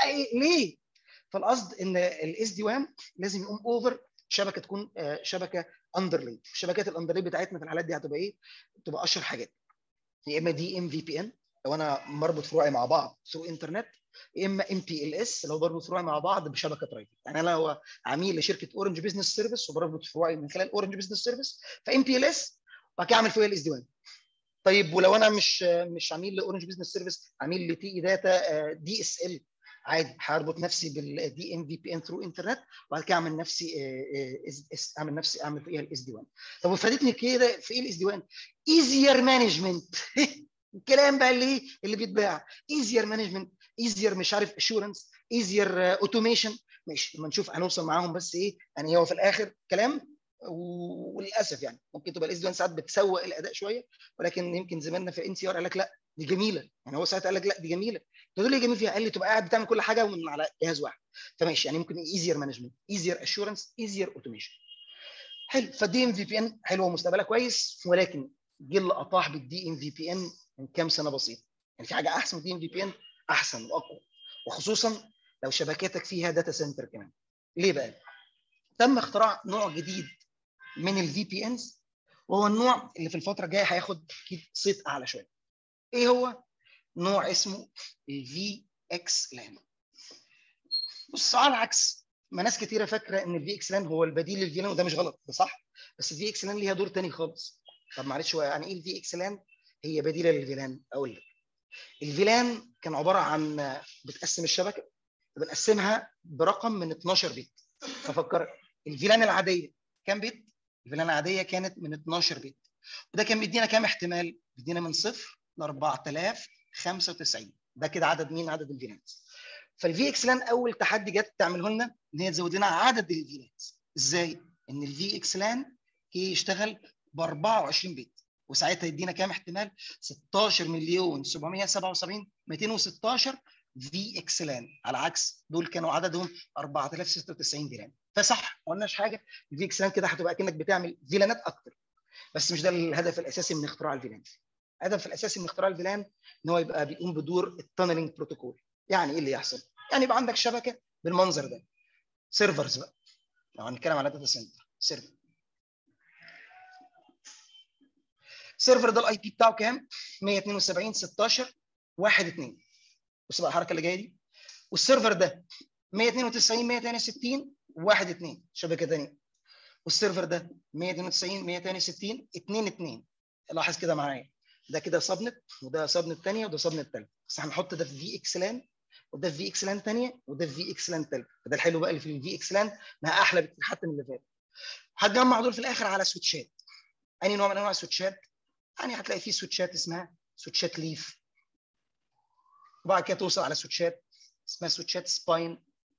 ليه؟ فالقصد ان الاس دي 1 لازم يقوم اوفر شبكه تكون آه، شبكه اندرلي الشبكات الاندرلي بتاعتنا في الحالات دي هتبقى ايه؟ تبقى اشهر حاجات يا اما دي ام في بي ان لو انا مربط فروعي مع بعض ثرو انترنت يا اما ام بي ال اس لو بربط فروعي مع بعض بشبكه برايفت يعني انا لو عميل لشركه اورنج بزنس سيرفيس وبربط فروعي من خلال اورنج بزنس سيرفيس فام بي ال اس وبعد كده اعمل فوقيها الاس دي 1 طيب ولو انا مش مش عميل لاورنج بزنس سيرفيس عميل لتي اي داتا دي اس ال عادي هربط نفسي بالدي ام في بي ان ثرو انترنت وبعد كده اعمل نفسي آه، آه، اس- اعمل نفسي اعمل فيها الاس دي 1 طب وفادتني كده في ايه الاس دي 1 ايزير مانجمنت الكلام بقى اللي إيه؟ اللي بيتباع ايزير مانجمنت ايزير مش عارف اشورنس ايزير اوتوميشن ماشي لما نشوف هنوصل معاهم بس ايه يعني هو في الاخر كلام و- وللاسف يعني ممكن تبقى الاس دي 1 ساعات بتسوق الاداء شويه ولكن يمكن زماننا في ان سي ار قال لك لا دي جميله يعني هو ساعتها قال لك لا دي جميله تقول لي جميل فيها قال لي تبقى قاعد بتعمل كل حاجه من على جهاز واحد فماشي يعني ممكن ايزير مانجمنت ايزير اشورنس ايزير اوتوميشن حلو فالدي ام في بي ان حلوه ومستقبلها كويس ولكن جه اللي اطاح بالدي ام في بي ان من كام سنه بسيطه يعني في حاجه احسن من الدي ام في بي ان احسن واقوى وخصوصا لو شبكاتك فيها داتا سنتر كمان ليه بقى؟ تم اختراع نوع جديد من الفي بي انز وهو النوع اللي في الفتره الجايه هياخد اكيد صيت اعلى شويه. ايه هو؟ نوع اسمه الفي اكس لان. بص على العكس ما ناس كتيره فاكره ان الفي اكس لان هو البديل للفيلان وده مش غلط ده صح بس الفي اكس لان ليها دور تاني خالص. طب معلش هو يعني ايه الفي اكس لان؟ هي بديله للفيلان اقول لك. الفيلان كان عباره عن بتقسم الشبكه بنقسمها برقم من 12 بيت ففكر الفيلان العاديه كام بيت؟ الفيلان العاديه كانت من 12 بيت وده كان بيدينا كام احتمال؟ بيدينا من صفر ل 4095 ده كده عدد مين؟ عدد الفيلانات فالفي اكس لان اول تحدي جت تعمله لنا ان هي تزود لنا عدد الفيلانات ازاي؟ ان الفي اكس لان يشتغل ب 24 بيت وساعتها يدينا كام احتمال؟ 16 مليون 777 216 في اكس لان على عكس دول كانوا عددهم 4096 فيلان فصح ما قلناش حاجه الفي اكس لان كده هتبقى كانك بتعمل فيلانات اكتر بس مش ده الهدف الاساسي من اختراع الفيلان الهدف الاساسي من اختراع الفيلان ان هو يبقى بيقوم بدور التانلينج بروتوكول يعني ايه اللي يحصل؟ يعني يبقى عندك شبكه بالمنظر ده سيرفرز بقى لو هنتكلم على داتا سنتر سيرفر السيرفر ده الاي بي بتاعه كام؟ 172 16 1 2 بص بقى الحركه اللي جايه دي والسيرفر ده 192 162 1 2 شبكه ثانيه والسيرفر ده 192 162 2 2 لاحظ كده معايا ده كده سبنت وده سبنت ثانيه وده سبنت ثالثه بس هنحط ده في في اكس لان وده في في اكس لان ثانيه وده في في اكس لان ثالثه فده الحلو بقى اللي في الفي اكس لان انها احلى بكتير حتى من اللي فات هتجمع دول في الاخر على سويتشات انهي نوع من انواع السويتشات؟ يعني هتلاقي في سويتشات اسمها سويتشات ليف وبعد كده توصل على سويتشات اسمها سويتشات سباين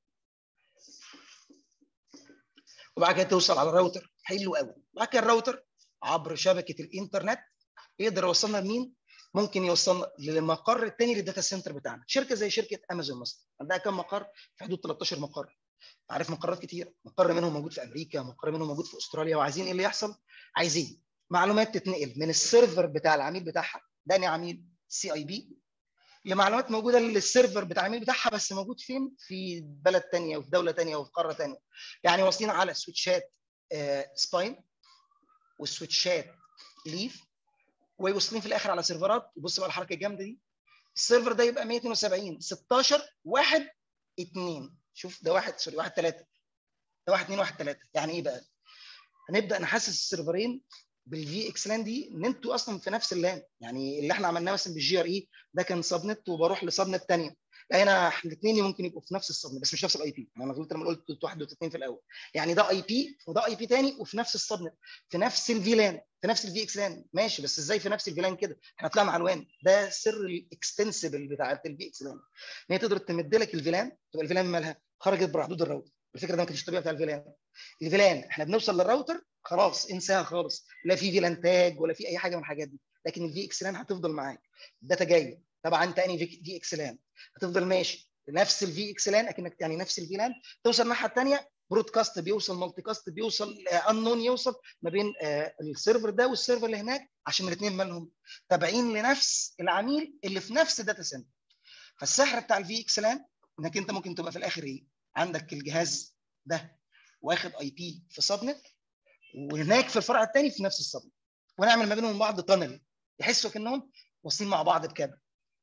وبعد كده توصل على الراوتر حلو قوي بعد كده الراوتر عبر شبكه الانترنت يقدر يوصلنا لمين؟ ممكن يوصلنا للمقر الثاني للداتا سنتر بتاعنا شركه زي شركه امازون مثلا عندها كم مقر؟ في حدود 13 مقر عارف مقرات كتير مقر منهم موجود في امريكا مقر منهم موجود في استراليا وعايزين ايه اللي يحصل؟ عايزين معلومات تتنقل من السيرفر بتاع العميل بتاعها ده أنهي عميل سي اي بي لمعلومات موجوده للسيرفر بتاع العميل بتاعها بس موجود فين؟ في بلد ثانيه وفي دوله ثانيه وفي قاره ثانيه. يعني واصلين على سويتشات آه، سباين والسويتشات ليف ويوصلين في الاخر على سيرفرات بص بقى الحركه الجامده دي السيرفر ده يبقى 172 16 1 2 شوف ده واحد سوري واحد 3 ده واحد 2 واحد 3 يعني ايه بقى؟ هنبدا نحسس السيرفرين بالفي اكس لان دي ان انتوا اصلا في نفس اللان يعني اللي احنا عملناه مثلا بالجي ار اي ده كان سب نت وبروح لسب نت ثانيه لا هنا الاثنين ممكن يبقوا في نفس السب بس مش نفس الاي بي انا غلطت لما قلت واحد واثنين في الاول يعني ده اي بي وده اي بي ثاني وفي نفس السب نت في نفس الفيلان في نفس الفي اكس لان ماشي بس ازاي في نفس الفيلان كده احنا طلعنا الوان ده سر الاكستنسبل بتاع الفي اكس لان ان هي تقدر تمد لك الفيلان تبقى الفيلان مالها خرجت بره حدود الراوتر الفكره ده ما كانش الطبيعه بتاع الفيلان الفيلان احنا بنوصل للراوتر خلاص انساها خالص لا في فيلان تاج ولا في اي حاجه من الحاجات دي لكن الفي اكس لان هتفضل معاك الداتا جايه طبعا انت انهي في اكس لان هتفضل ماشي نفس الفي اكس لان اكنك يعني نفس الفيلان توصل الناحيه الثانيه برودكاست بيوصل مالتي كاست بيوصل انون يوصل ما بين آه، السيرفر ده والسيرفر اللي هناك عشان الاثنين مالهم تابعين لنفس العميل اللي في نفس الداتا سنتر فالسحر بتاع الفي اكس لان انك انت ممكن تبقى في الاخر ايه عندك الجهاز ده واخد اي بي في سبنت وهناك في الفرع الثاني في نفس السبنت ونعمل ما بينهم بعض تانل يحسوا كانهم واصلين مع بعض بكابل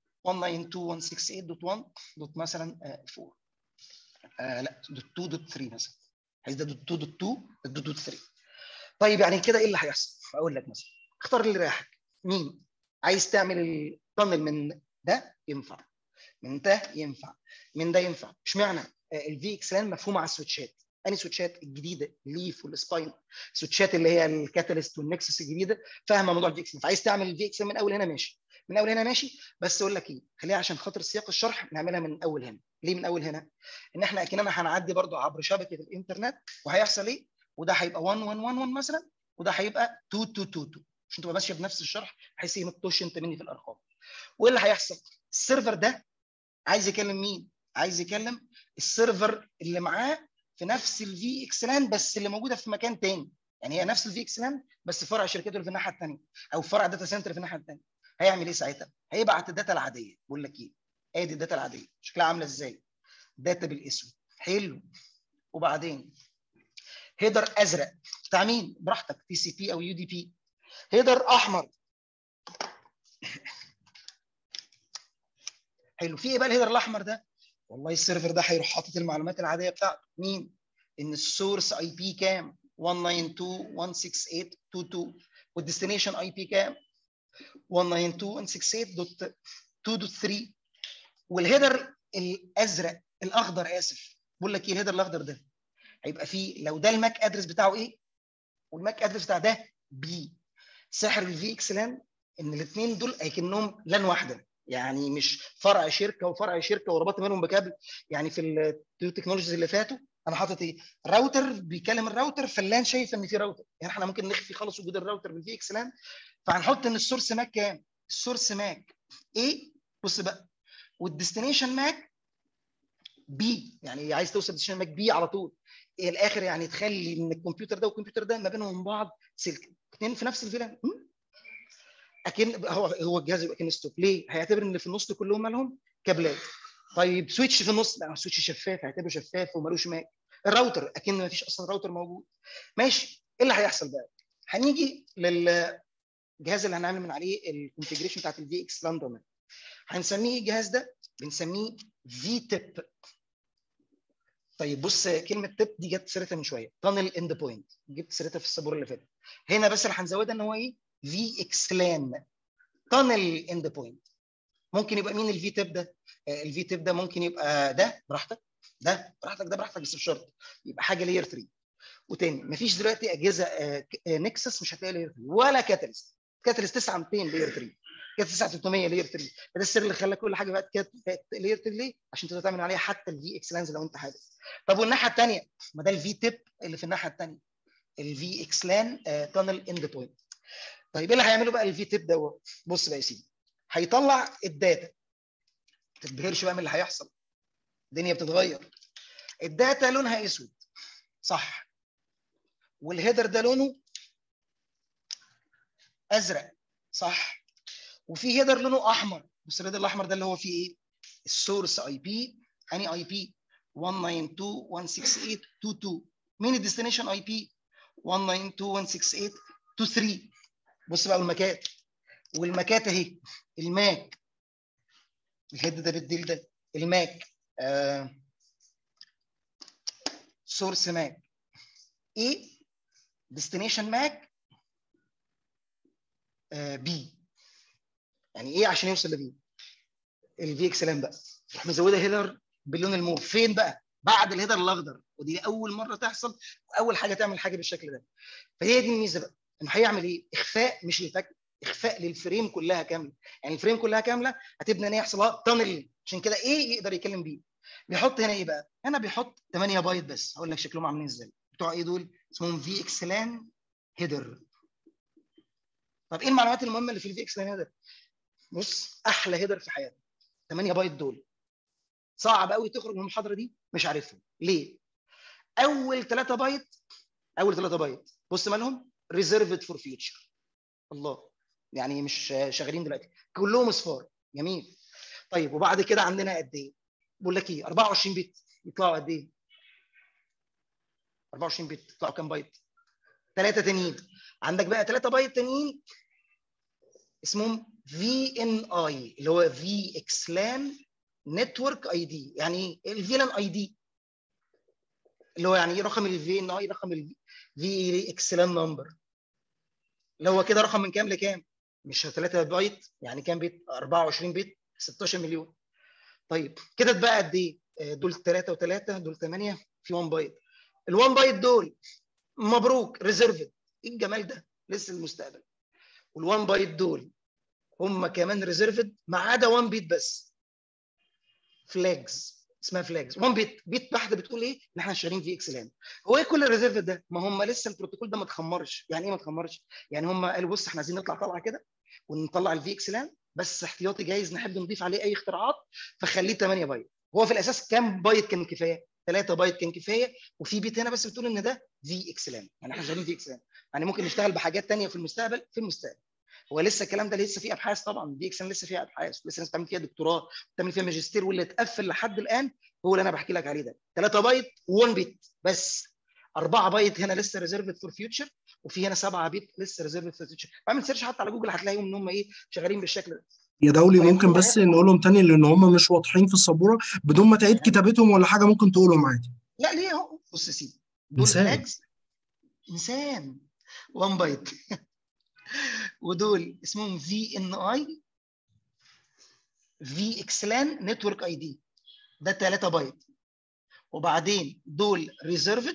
192.168.1 دوت مثلا آه، 4 آه لا دوت 2 دوت 3 مثلا عايز ده دوت 2 دوت 2 دوت دوت 3 طيب يعني كده ايه اللي هيحصل؟ اقول لك مثلا اختار اللي رايحك مين؟ عايز تعمل التانل من ده ينفع من ده ينفع من ده ينفع اشمعنى؟ الفي اكس لان مفهومه على السويتشات انهي سويتشات الجديده الليف والسباين السويتشات اللي هي الكاتاليست والنكسس الجديده فاهمه موضوع الفي اكس فعايز تعمل الفي اكس من اول هنا ماشي من اول هنا ماشي بس اقول لك ايه خليها عشان خاطر سياق الشرح نعملها من اول هنا ليه من اول هنا ان احنا اكننا هنعدي برضو عبر شبكه الانترنت وهيحصل ايه وده هيبقى 1 1 1 1 مثلا وده هيبقى 2 2 2 2 عشان تبقى ماشيه بنفس الشرح بحيث ايه ما تطش انت مني في الارقام وايه اللي هيحصل السيرفر ده عايز يكلم مين عايز يكلم السيرفر اللي معاه في نفس الفي اكس لان بس اللي موجوده في مكان تاني يعني هي نفس الفي اكس لان بس فرع شركته اللي في الناحيه الثانيه او فرع داتا سنتر في الناحيه الثانيه هيعمل ايه ساعتها هيبعت الداتا العاديه بقول لك ايه ادي الداتا العاديه شكلها عامله ازاي داتا بالاسود حلو وبعدين هيدر ازرق بتاع مين براحتك تي سي بي او يو دي بي هيدر احمر حلو في ايه بقى الهيدر الاحمر ده والله السيرفر ده هيروح حاطط المعلومات العاديه بتاعته مين ان السورس اي بي كام 192.168.2.2 والديستنيشن اي بي كام 192.168.2.3 والهيدر الازرق الاخضر اسف بقول لك ايه الهيدر الاخضر ده هيبقى فيه لو ده الماك ادرس بتاعه ايه والماك ادرس بتاع ده بي سحر الفي اكس لان ان الاثنين دول اكنهم لان واحده يعني مش فرع شركه وفرع شركه وربطت بينهم بكابل يعني في التكنولوجيز اللي فاتوا انا حاطط ايه راوتر بيكلم الراوتر فاللان شايف ان في راوتر يعني احنا ممكن نخفي خالص وجود الراوتر بالفي اكس لان فهنحط ان السورس ماك كام السورس ماك ايه بص بقى والديستنيشن ماك بي يعني عايز توصل ديستنيشن ماك بي على طول إيه الاخر يعني تخلي ان الكمبيوتر ده والكمبيوتر ده ما بينهم بعض سلك اثنين في نفس الفيلان اكن هو هو الجهاز يبقى كان ستوب ليه؟ هيعتبر ان اللي في النص كلهم مالهم كابلات طيب سويتش في النص لا سويتش شفاف هيعتبره شفاف ومالوش ماك الراوتر اكن ما فيش اصلا راوتر موجود ماشي ايه اللي هيحصل بقى؟ هنيجي للجهاز اللي هنعمل من عليه الكونفجريشن بتاعت الفي اكس لاندوم هنسميه الجهاز ده بنسميه في تيب طيب بص كلمه تيب دي جت سيرتها من شويه تانل اند بوينت جبت سيرتها في السبوره اللي فاتت هنا بس اللي هنزودها ان هو ايه في اكس لان تانل اند بوينت ممكن يبقى مين الفي تيب ده الفي تيب ده ممكن يبقى ده براحتك ده براحتك ده براحتك بس بشرط يبقى حاجه لاير 3 وتاني مفيش دلوقتي اجهزه نكسس مش هتلاقي لاير 3 ولا كاتاليست كاتاليست 9200 لاير 3 كانت 9300 لير 3 فده السر اللي خلى كل حاجه بقت كانت بقت لير 3 ليه؟ عشان تقدر تعمل عليها حتى الفي اكس لانز لو انت حابب طب والناحيه الثانيه ما ده الفي تيب اللي في الناحيه الثانيه الفي اكس لان تانل اند بوينت طيب ايه اللي هيعمله بقى الفي تيب دوت بص بقى يا سيدي هيطلع الداتا ما تتبهرش بقى من اللي هيحصل الدنيا بتتغير الداتا لونها اسود صح والهيدر ده لونه ازرق صح وفي هيدر لونه احمر بص الهيدر الاحمر ده اللي هو فيه ايه السورس اي بي اني اي بي 192.168.22 مين الديستنيشن اي بي 192.168.23 بص بقى والمكات والمكات اهي الماك الهيد ده بالديل ده الماك آه سورس ماك ايه ديستنيشن ماك بي يعني ايه عشان يوصل لبي الفي اكس لام بقى تروح مزوده هيدر باللون الموف فين بقى بعد الهيدر الاخضر ودي اول مره تحصل واول حاجه تعمل حاجه بالشكل ده فهي دي الميزه بقى انه هيعمل ايه اخفاء مش للفك اخفاء للفريم كلها كامله يعني الفريم كلها كامله هتبدا ان هي يحصل لها تانل عشان كده ايه يقدر يتكلم بيه بيحط هنا ايه بقى هنا بيحط 8 بايت بس هقول لك شكلهم عاملين ازاي بتوع ايه دول اسمهم في اكس لان هيدر طب ايه المعلومات المهمه اللي في الفي اكس لان هيدر بص احلى هيدر في حياتك 8 بايت دول صعب قوي تخرج من المحاضره دي مش عارفهم ليه اول 3 بايت اول 3 بايت بص مالهم ريزيرفد فور فيوتشر الله يعني مش شغالين دلوقتي كلهم اصفار جميل طيب وبعد كده عندنا قد ايه بقول لك ايه 24 بت يطلعوا قد ايه 24 بت يطلعوا كام بايت ثلاثه تانيين عندك بقى ثلاثه بايت تانيين اسمهم في ان اي اللي هو في اكسلان نتورك اي دي يعني ايه الفيلان اي دي اللي هو يعني ايه رقم الفي ان اي رقم الفي اكسلان نمبر اللي هو كده رقم من كام لكام مش 3 بايت يعني كام بيت 24 بيت 16 مليون طيب كده اتبقى قد ايه دول 3 و3 دول 8 في 1 بايت ال1 بايت دول مبروك ريزيرفد ايه الجمال ده لسه المستقبل وال1 بايت دول هم كمان ريزيرفد ما عدا 1 بيت بس فلاجز اسمها فلاجز 1 بيت بيت واحده بتقول ايه ان احنا شغالين في اكس لان هو ايه كل الريزيرف ده ما هم لسه البروتوكول ده ما اتخمرش يعني ايه ما اتخمرش يعني هم قالوا بص احنا عايزين نطلع طلعه كده ونطلع الفي اكس لان بس احتياطي جايز نحب نضيف عليه اي اختراعات فخليه 8 بايت هو في الاساس كام بايت كان كفايه 3 بايت كان كفايه وفي بيت هنا بس بتقول ان ده في اكس لان يعني احنا شغالين في اكس لان يعني ممكن نشتغل بحاجات ثانيه في المستقبل في المستقبل هو لسه الكلام ده لسه فيه ابحاث طبعا دي اكس لسه فيها ابحاث لسه ناس بتعمل فيها دكتوراه بتعمل فيها ماجستير واللي اتقفل لحد الان هو اللي انا بحكي لك عليه ده 3 بايت و1 بيت بس 4 بايت هنا لسه ريزيرفد فور فيوتشر وفي هنا 7 بيت لسه ريزيرفد فور فيوتشر بعمل سيرش حتى على جوجل هتلاقيهم ان هم ايه شغالين بالشكل ده يا دولي طيب ممكن هو بس هنا- نقولهم تاني لان هم مش واضحين في السبوره بدون ما تعيد كتابتهم ولا حاجه ممكن تقولهم عادي لا ليه اهو بص يا سيدي دول إنسان. فلاجز انسان 1 بايت ودول اسمهم في ان اي في اكسلان نتورك اي دي ده 3 بايت وبعدين دول ريزيرفد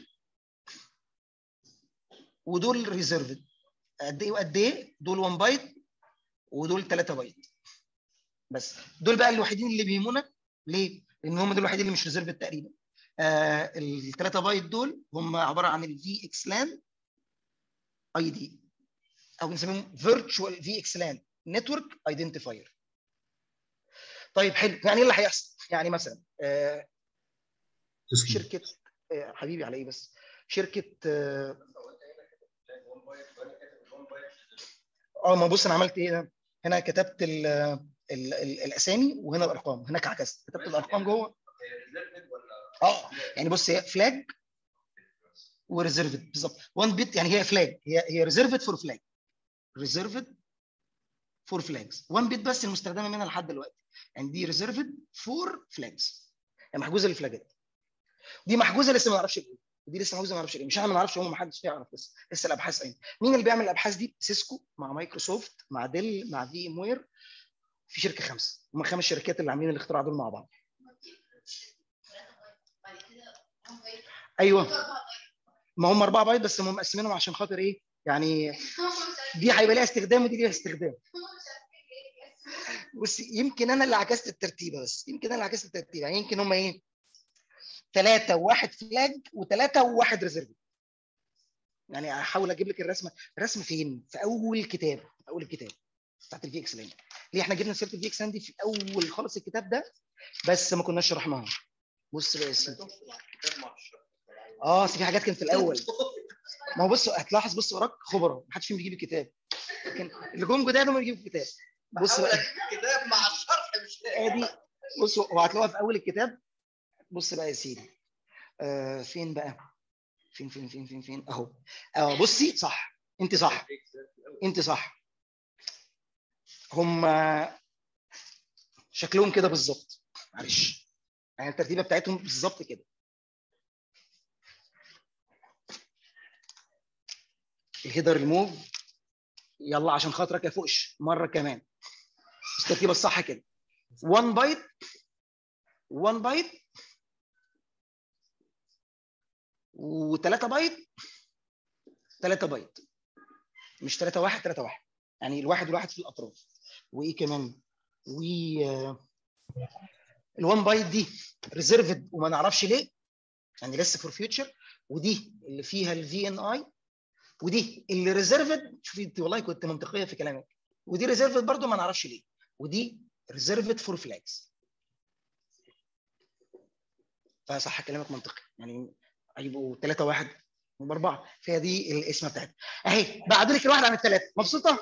ودول ريزيرفد قد ايه وقد ايه دول 1 بايت ودول 3 بايت بس دول بقى الوحيدين اللي بيهمونا ليه؟ لان هم دول الوحيدين اللي مش ريزيرفد تقريبا آه الثلاثه بايت دول هم عباره عن الفي اكسلان اي دي او بنسميهم فيرتشوال في اكسلان نتورك ايدنتيفاير طيب حلو يعني ايه اللي هيحصل؟ يعني مثلا آه تسلم شركه آه حبيبي على ايه بس شركه اه آه، ما بص انا عملت ايه هنا؟ هنا كتبت ال ال ال الاسامي وهنا الارقام هناك عكست كتبت الارقام جوه اه يعني بص هي فلاج وريزيرفد بالظبط 1 بت يعني هي فلاج هي هي ريزيرفد فور فلاج ريزيرفد فور فلاجز 1 بت بس المستخدمه منها لحد دلوقتي يعني دي ريزيرفد فور فلاجز يعني محجوزه للفلاجات دي محجوزه لسه ما نعرفش ايه ودي لسه محجوزه ما نعرفش ايه مش احنا ما نعرفش هم ما حدش يعرف لسه لسه الابحاث قايمه مين اللي بيعمل الابحاث دي سيسكو مع مايكروسوفت مع ديل مع في ام وير في شركه خمسه هم خمس شركات اللي عاملين الاختراع دول مع بعض ايوه ما هم اربعه بايت بس هم مقسمينهم عشان خاطر ايه يعني دي هيبقى ليها استخدام ودي ليها استخدام بص يمكن انا اللي عكست الترتيبه بس يمكن انا اللي عكست الترتيبه يعني يمكن هم ايه ثلاثه وواحد فلاج وثلاثه وواحد ريزيرف يعني هحاول اجيب لك الرسمه الرسمه فين في اول كتاب في اول الكتاب بتاعت الفي اكس لان ليه احنا جبنا سيره الفي اكس لان دي في اول خالص الكتاب ده بس ما كناش شرحناها بص بقى يا سيدي اه أصل في حاجات كانت في الاول ما هو بص هتلاحظ بص وراك خبراء ما حدش فيهم بيجيب الكتاب لكن اللي جم جداد هم بيجيبوا الكتاب بص بحاول بقى اجيب كتاب مع الشرح مش لاقي ادي بص وهتلاقوها في اول الكتاب بص بقى يا سيدي آه فين بقى فين فين فين فين فين اهو اه بصي صح انت صح انت صح هم شكلهم كده بالظبط معلش يعني الترتيبه بتاعتهم بالظبط كده الهيدر ريموف يلا عشان خاطرك يا فوقش مره كمان بس الترتيبه الصح كده 1 بايت 1 بايت و3 بايت 3 بايت مش 3 1 3 1 يعني الواحد والواحد في الاطراف وايه كمان و ال1 بايت دي ريزيرفد وما نعرفش ليه يعني لسه فور فيوتشر ودي اللي فيها الفي ان اي ودي اللي ريزيرفد شوفي انت والله كنت منطقيه في كلامك ودي ريزيرفد برضو ما نعرفش ليه ودي ريزيرفد فور فلاجز فصح كلامك منطقي يعني هيبقوا 3 1 باربعه فهي دي الاسم بتاعتها اهي بعد لك الواحد عن الثلاثه مبسوطه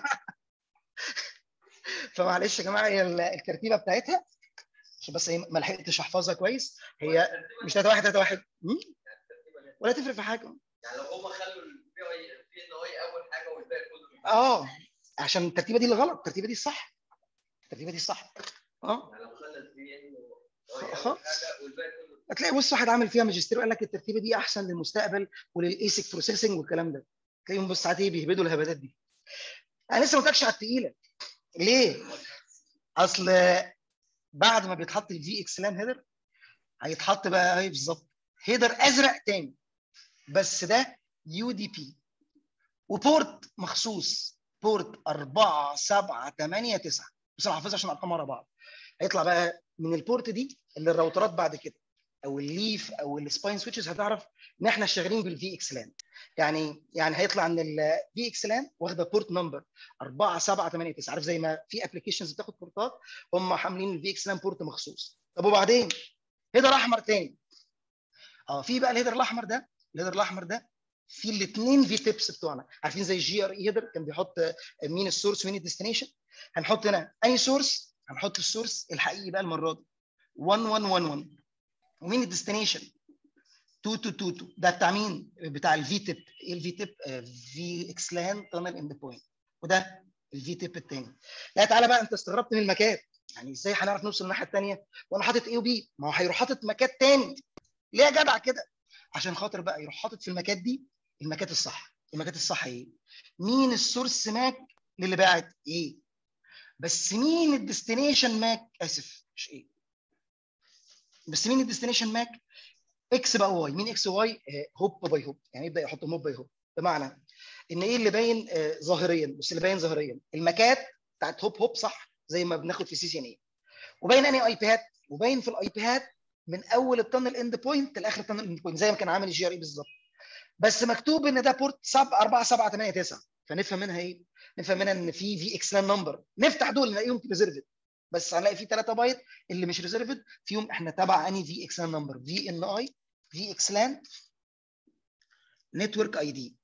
فمعلش يا جماعه هي ال- الترتيبه بتاعتها عشان بس ايه ما لحقتش احفظها كويس هي مش 3 1 3 1 ولا تفرق في حاجه يعني لو هم خلوا البي اي البي ان اي اول حاجه والباقي كله اه عشان الترتيبه دي اللي غلط الترتيبه دي الصح الترتيبه دي الصح اه يعني لو خلى البي ان خ- اول خ- حاجه والباقي كله هتلاقي بص واحد عامل فيها ماجستير وقال لك الترتيبه دي احسن للمستقبل وللايسك بروسيسنج والكلام ده تلاقيهم بص ساعات ايه بيهبدوا الهبدات دي انا لسه ما قلتلكش على التقيله ليه؟ اصل بعد ما بيتحط الفي اكس لان هيدر هيتحط بقى ايه بالظبط هيدر ازرق تاني بس ده يو دي بي وبورت مخصوص بورت 4 7 8 9 بس انا حافظها عشان ارقام ورا بعض هيطلع بقى من البورت دي اللي الراوترات بعد كده او الليف او السباين سويتشز هتعرف ان احنا شغالين بالفي اكس لان يعني يعني هيطلع ان الفي اكس لان واخده بورت نمبر 4 7 8 9 عارف زي ما في ابلكيشنز بتاخد بورتات هم حاملين الفي اكس لان بورت مخصوص طب وبعدين هيدر احمر تاني اه في بقى الهيدر الاحمر ده الهيدر الاحمر ده في الاثنين في تيبس بتوعنا عارفين زي الجي ار اي هيدر كان بيحط مين السورس ومين الديستنيشن هنحط هنا اي سورس هنحط السورس الحقيقي بقى المره دي 1 1 1 1 ومين الديستنيشن 2 2 2 2 ده بتاع مين؟ بتاع الفي تيب ايه الفي تيب؟ في اكس لان تانل اند بوينت وده الفي تيب الثاني لا تعالى بقى انت استغربت من المكات يعني ازاي هنعرف نوصل الناحيه الثانيه وانا حاطط اي وبي ما هو هيروح حاطط مكات تاني ليه يا جدع كده عشان خاطر بقى يروح حاطط في المكات دي المكات الصح المكات الصح ايه مين السورس ماك للي باعت ايه بس مين الديستنيشن ماك اسف مش ايه بس مين الديستنيشن ماك اكس بقى واي مين اكس واي هوب باي هوب يعني يبدا يحط هوب باي هوب بمعنى ان ايه اللي باين آه، ظاهريا بس اللي باين ظاهريا المكات بتاعت هوب هوب صح زي ما بناخد في سي سي ان اي وباين انهي اي بيهات وباين في الاي بيهات من اول التانل اند بوينت لاخر التانل اند بوينت زي ما كان عامل الجي ار اي بالظبط بس مكتوب ان ده بورت 7 4 7 8 9 فنفهم منها ايه؟ نفهم منها ان في في اكس لان نمبر نفتح دول نلاقيهم ريزرفد بس هنلاقي في 3 بايت اللي مش ريزرفد فيهم احنا تبع انهي في اكس لان نمبر في ان اي في اكس لان نتورك اي دي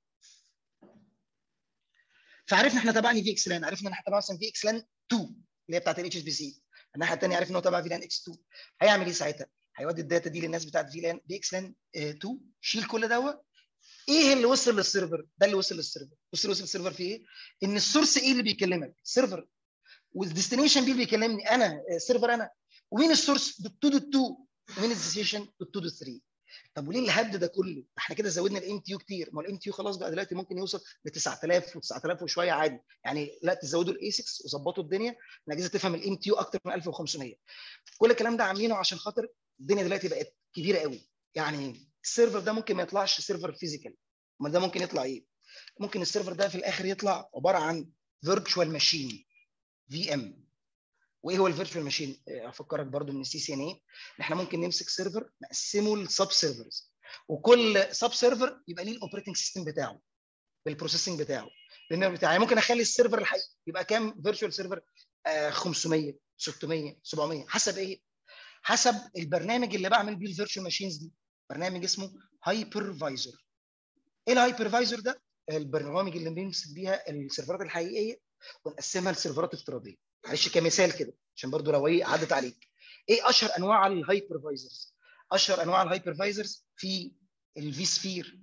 فعرفنا احنا تبع انهي في اكس لان عرفنا ان احنا تبع مثلا في اكس لان 2 اللي هي بتاعت الاتش اس بي سي الناحيه الثانيه عرفنا ان هو تبع في لان اكس 2 هيعمل ايه ساعتها؟ هيودي الداتا دي للناس بتاعت في لان في اكس لان 2 شيل كل دوت ايه اللي وصل للسيرفر؟ ده اللي وصل للسيرفر، بص اللي وصل للسيرفر في ايه؟ ان السورس ايه اللي بيكلمك؟ السيرفر والديستنيشن بي اللي بيكلمني انا السيرفر انا ومين السورس؟ دوت 2 دوت 2 ومين الديستنيشن؟ دوت 2 دوت 3 طب وليه الهبد ده كله؟ احنا كده زودنا الام تي يو كتير، ما الام تي يو خلاص بقى دلوقتي ممكن يوصل ل 9000 و9000 وشويه عادي، يعني لا تزودوا الاي 6 وظبطوا الدنيا، الاجهزه تفهم الام تي يو اكتر من 1500. كل الكلام ده عاملينه عشان خاطر الدنيا دلوقتي بقت كبيره قوي، يعني السيرفر ده ممكن ما يطلعش سيرفر فيزيكال، امال ده ممكن يطلع ايه؟ ممكن السيرفر ده في الاخر يطلع عباره عن فيرتشوال ماشين في ام وايه هو الفيرتشوال ماشين افكرك برضو من السي سي ان اي احنا ممكن نمسك سيرفر نقسمه لسب سيرفرز وكل سب سيرفر يبقى ليه الاوبريتنج سيستم بتاعه بالبروسيسنج بتاعه بالنيرف بتاعه يعني ممكن اخلي السيرفر الحقيقي يبقى كام فيرتشوال سيرفر 500 600 700 حسب ايه حسب البرنامج اللي بعمل بيه الفيرتشوال ماشينز دي برنامج اسمه هايبرفايزر ايه الهايبرفايزر ده البرامج اللي بنمسك بيها السيرفرات الحقيقيه ونقسمها لسيرفرات افتراضيه معلش كمثال كده عشان برضو لو ايه عدت عليك ايه اشهر انواع الهايبرفايزرز اشهر انواع الهايبرفايزرز في الفي سفير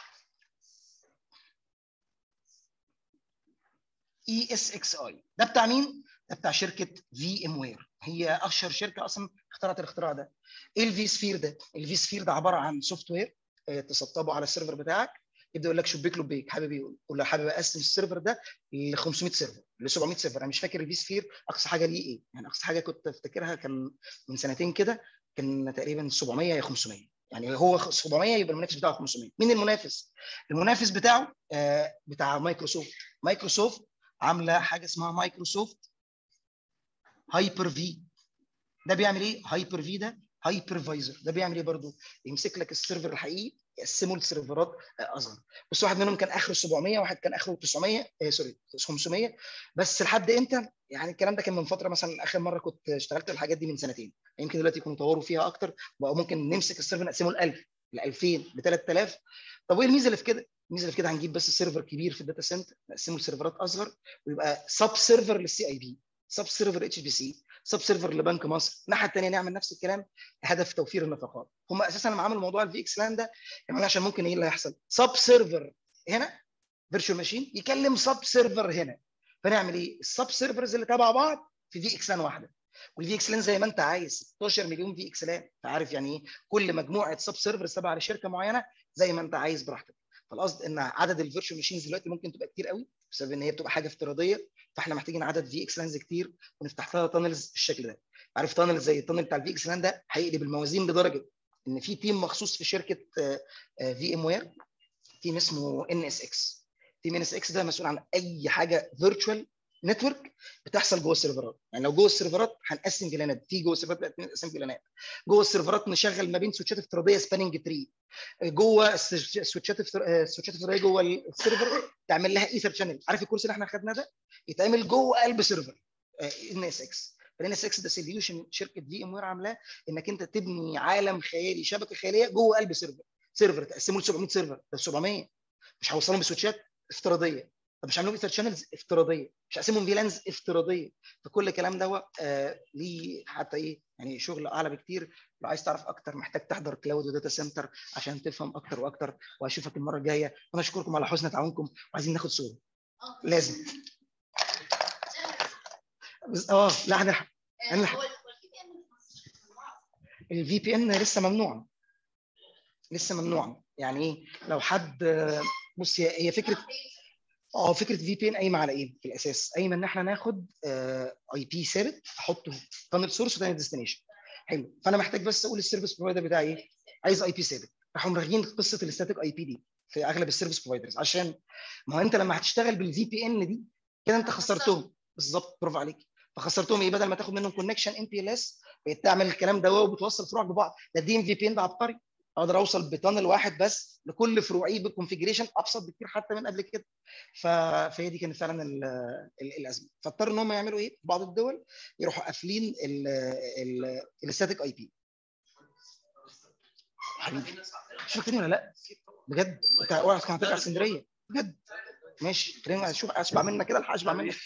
اي اس اكس اي ده بتاع مين ده بتاع شركه في ام وير هي اشهر شركه اصلا اخترعت الاختراع ده ايه الفي سفير ده الفي سفير ده عباره عن سوفت وير تسطبه على السيرفر بتاعك يبدا يقول لك شبيك لبيك حابب ايه قول له حابب اقسم السيرفر ده ل 500 سيرفر ل 700 سيرفر انا مش فاكر الفي سفير اقصى حاجه ليه ايه يعني اقصى حاجه كنت افتكرها كان من سنتين كده كان تقريبا 700 يا 500 يعني هو 700 يبقى المنافس بتاعه 500 مين المنافس المنافس بتاعه آه بتاع مايكروسوفت مايكروسوفت عامله حاجه اسمها مايكروسوفت هايبر في ده بيعمل ايه هايبر في ده هايبرفايزر ده بيعمل ايه برضه يمسك لك السيرفر الحقيقي يقسمه لسيرفرات اصغر بس واحد منهم كان اخره 700 واحد كان اخره 900 آه سوري 500 بس لحد امتى يعني الكلام ده كان من فتره مثلا اخر مره كنت اشتغلت الحاجات دي من سنتين يمكن دلوقتي يكونوا طوروا فيها اكتر بقى ممكن نمسك السيرفر نقسمه ل 1000 ل 2000 ل 3000 طب وايه الميزه اللي في كده؟ الميزه اللي في كده هنجيب بس سيرفر كبير في الداتا سنتر نقسمه لسيرفرات اصغر ويبقى سب سيرفر للسي اي بي سب سيرفر اتش بي سي سب سيرفر لبنك مصر الناحيه الثانيه نعمل نفس الكلام هدف توفير النفقات هم اساسا لما عملوا موضوع الفي اكس لان ده يعني عشان ممكن ايه اللي هيحصل سب سيرفر هنا فيرتشوال ماشين يكلم سب سيرفر هنا فنعمل ايه السب سيرفرز اللي تبع بعض في في اكس لان واحده والفي اكس لان زي ما انت عايز 16 مليون في اكس لان عارف يعني ايه كل مجموعه سب سيرفرز تبع لشركه معينه زي ما انت عايز براحتك فالقصد ان عدد الفيرتشوال ماشينز دلوقتي ممكن تبقى كتير قوي بسبب ان هي بتبقى حاجه افتراضيه فاحنا محتاجين عدد في اكس لانز كتير ونفتح لها تانلز بالشكل ده عارف تانل زي التانل بتاع الفي اكس لان ده هيقلب الموازين لدرجه ان في تيم مخصوص في شركه في ام وير تيم اسمه ان اس اكس تيم ان اس اكس ده مسؤول عن اي حاجه فيرتشوال نتورك بتحصل جوه السيرفرات يعني لو جوه السيرفرات هنقسم فيلانات في جوه السيرفرات نقسم فيلانات جوه السيرفرات نشغل ما بين سويتشات افتراضيه سباننج تري جوه السويتشات السويتشات الافتراضيه جوه السيرفر تعمل لها ايثر شانل عارف الكورس اللي احنا خدناه ده يتعمل جوه قلب سيرفر ان اس اكس الان اس اكس ده سوليوشن شركه في ام وير عاملاه انك انت تبني عالم خيالي شبكه خياليه جوه قلب سيرفر سيرفر تقسمه ل 700 سيرفر ده 700 مش هوصلهم بسويتشات افتراضيه طب مش هعملهم ايثر شانلز افتراضيه مش هقسمهم فيلانز افتراضيه فكل الكلام ده آه ليه حتى ايه يعني شغل اعلى بكتير لو عايز تعرف اكتر محتاج تحضر كلاود وداتا سنتر عشان تفهم اكتر واكتر واشوفك المره الجايه وانا اشكركم على حسن تعاونكم وعايزين ناخد صوره لازم اه لا احنا انا الفي بي ان لسه ممنوع لسه ممنوع يعني ايه لو حد بص هي هي فكره اه فكره في بي ان قايمه على ايه في الاساس قايمه ان احنا ناخد اي بي ثابت احطه تانل سورس وتانل ديستنيشن حلو فانا محتاج بس اقول السيرفيس بروفايدر بتاعي ايه عايز اي بي ثابت راحوا ملغيين قصه الاستاتيك اي بي دي في اغلب السيرفيس بروفايدرز عشان ما هو انت لما هتشتغل بالفي بي ان دي كده انت خسرتهم بالظبط برافو عليك فخسرتهم ايه بدل ما تاخد منهم كونكشن ام بي ال اس بقيت تعمل الكلام ده وبتوصل فروعك ببعض ده دي ام في بي ان ده عبقري اقدر اوصل بتانل واحد بس لكل فروعي بالكونفجريشن ابسط بكتير حتى من قبل كده ف... فهي دي كانت فعلا ال... ال... الازمه فاضطروا ان هم يعملوا ايه في بعض الدول يروحوا قافلين الاستاتيك اي بي حبيبي مش فاكرني ولا لا بجد انت اوعى كان هترجع اسكندريه بجد ماشي خلينا نشوف اشبع منك كده الحق اشبع منك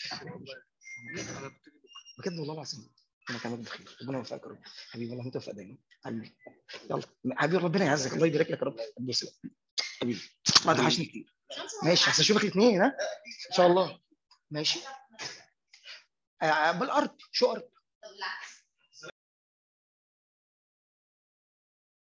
بجد والله العظيم انا كمان بخير ربنا يوفقك يا رب حبيبي والله انت وفق دايما حبيبي يلا حبيبي ربنا يعزك الله يبارك لك يا رب بص حبيبي ما توحشني كتير ماشي بس اشوفك الاثنين ها ان شاء الله ماشي آه بالارض شو ارض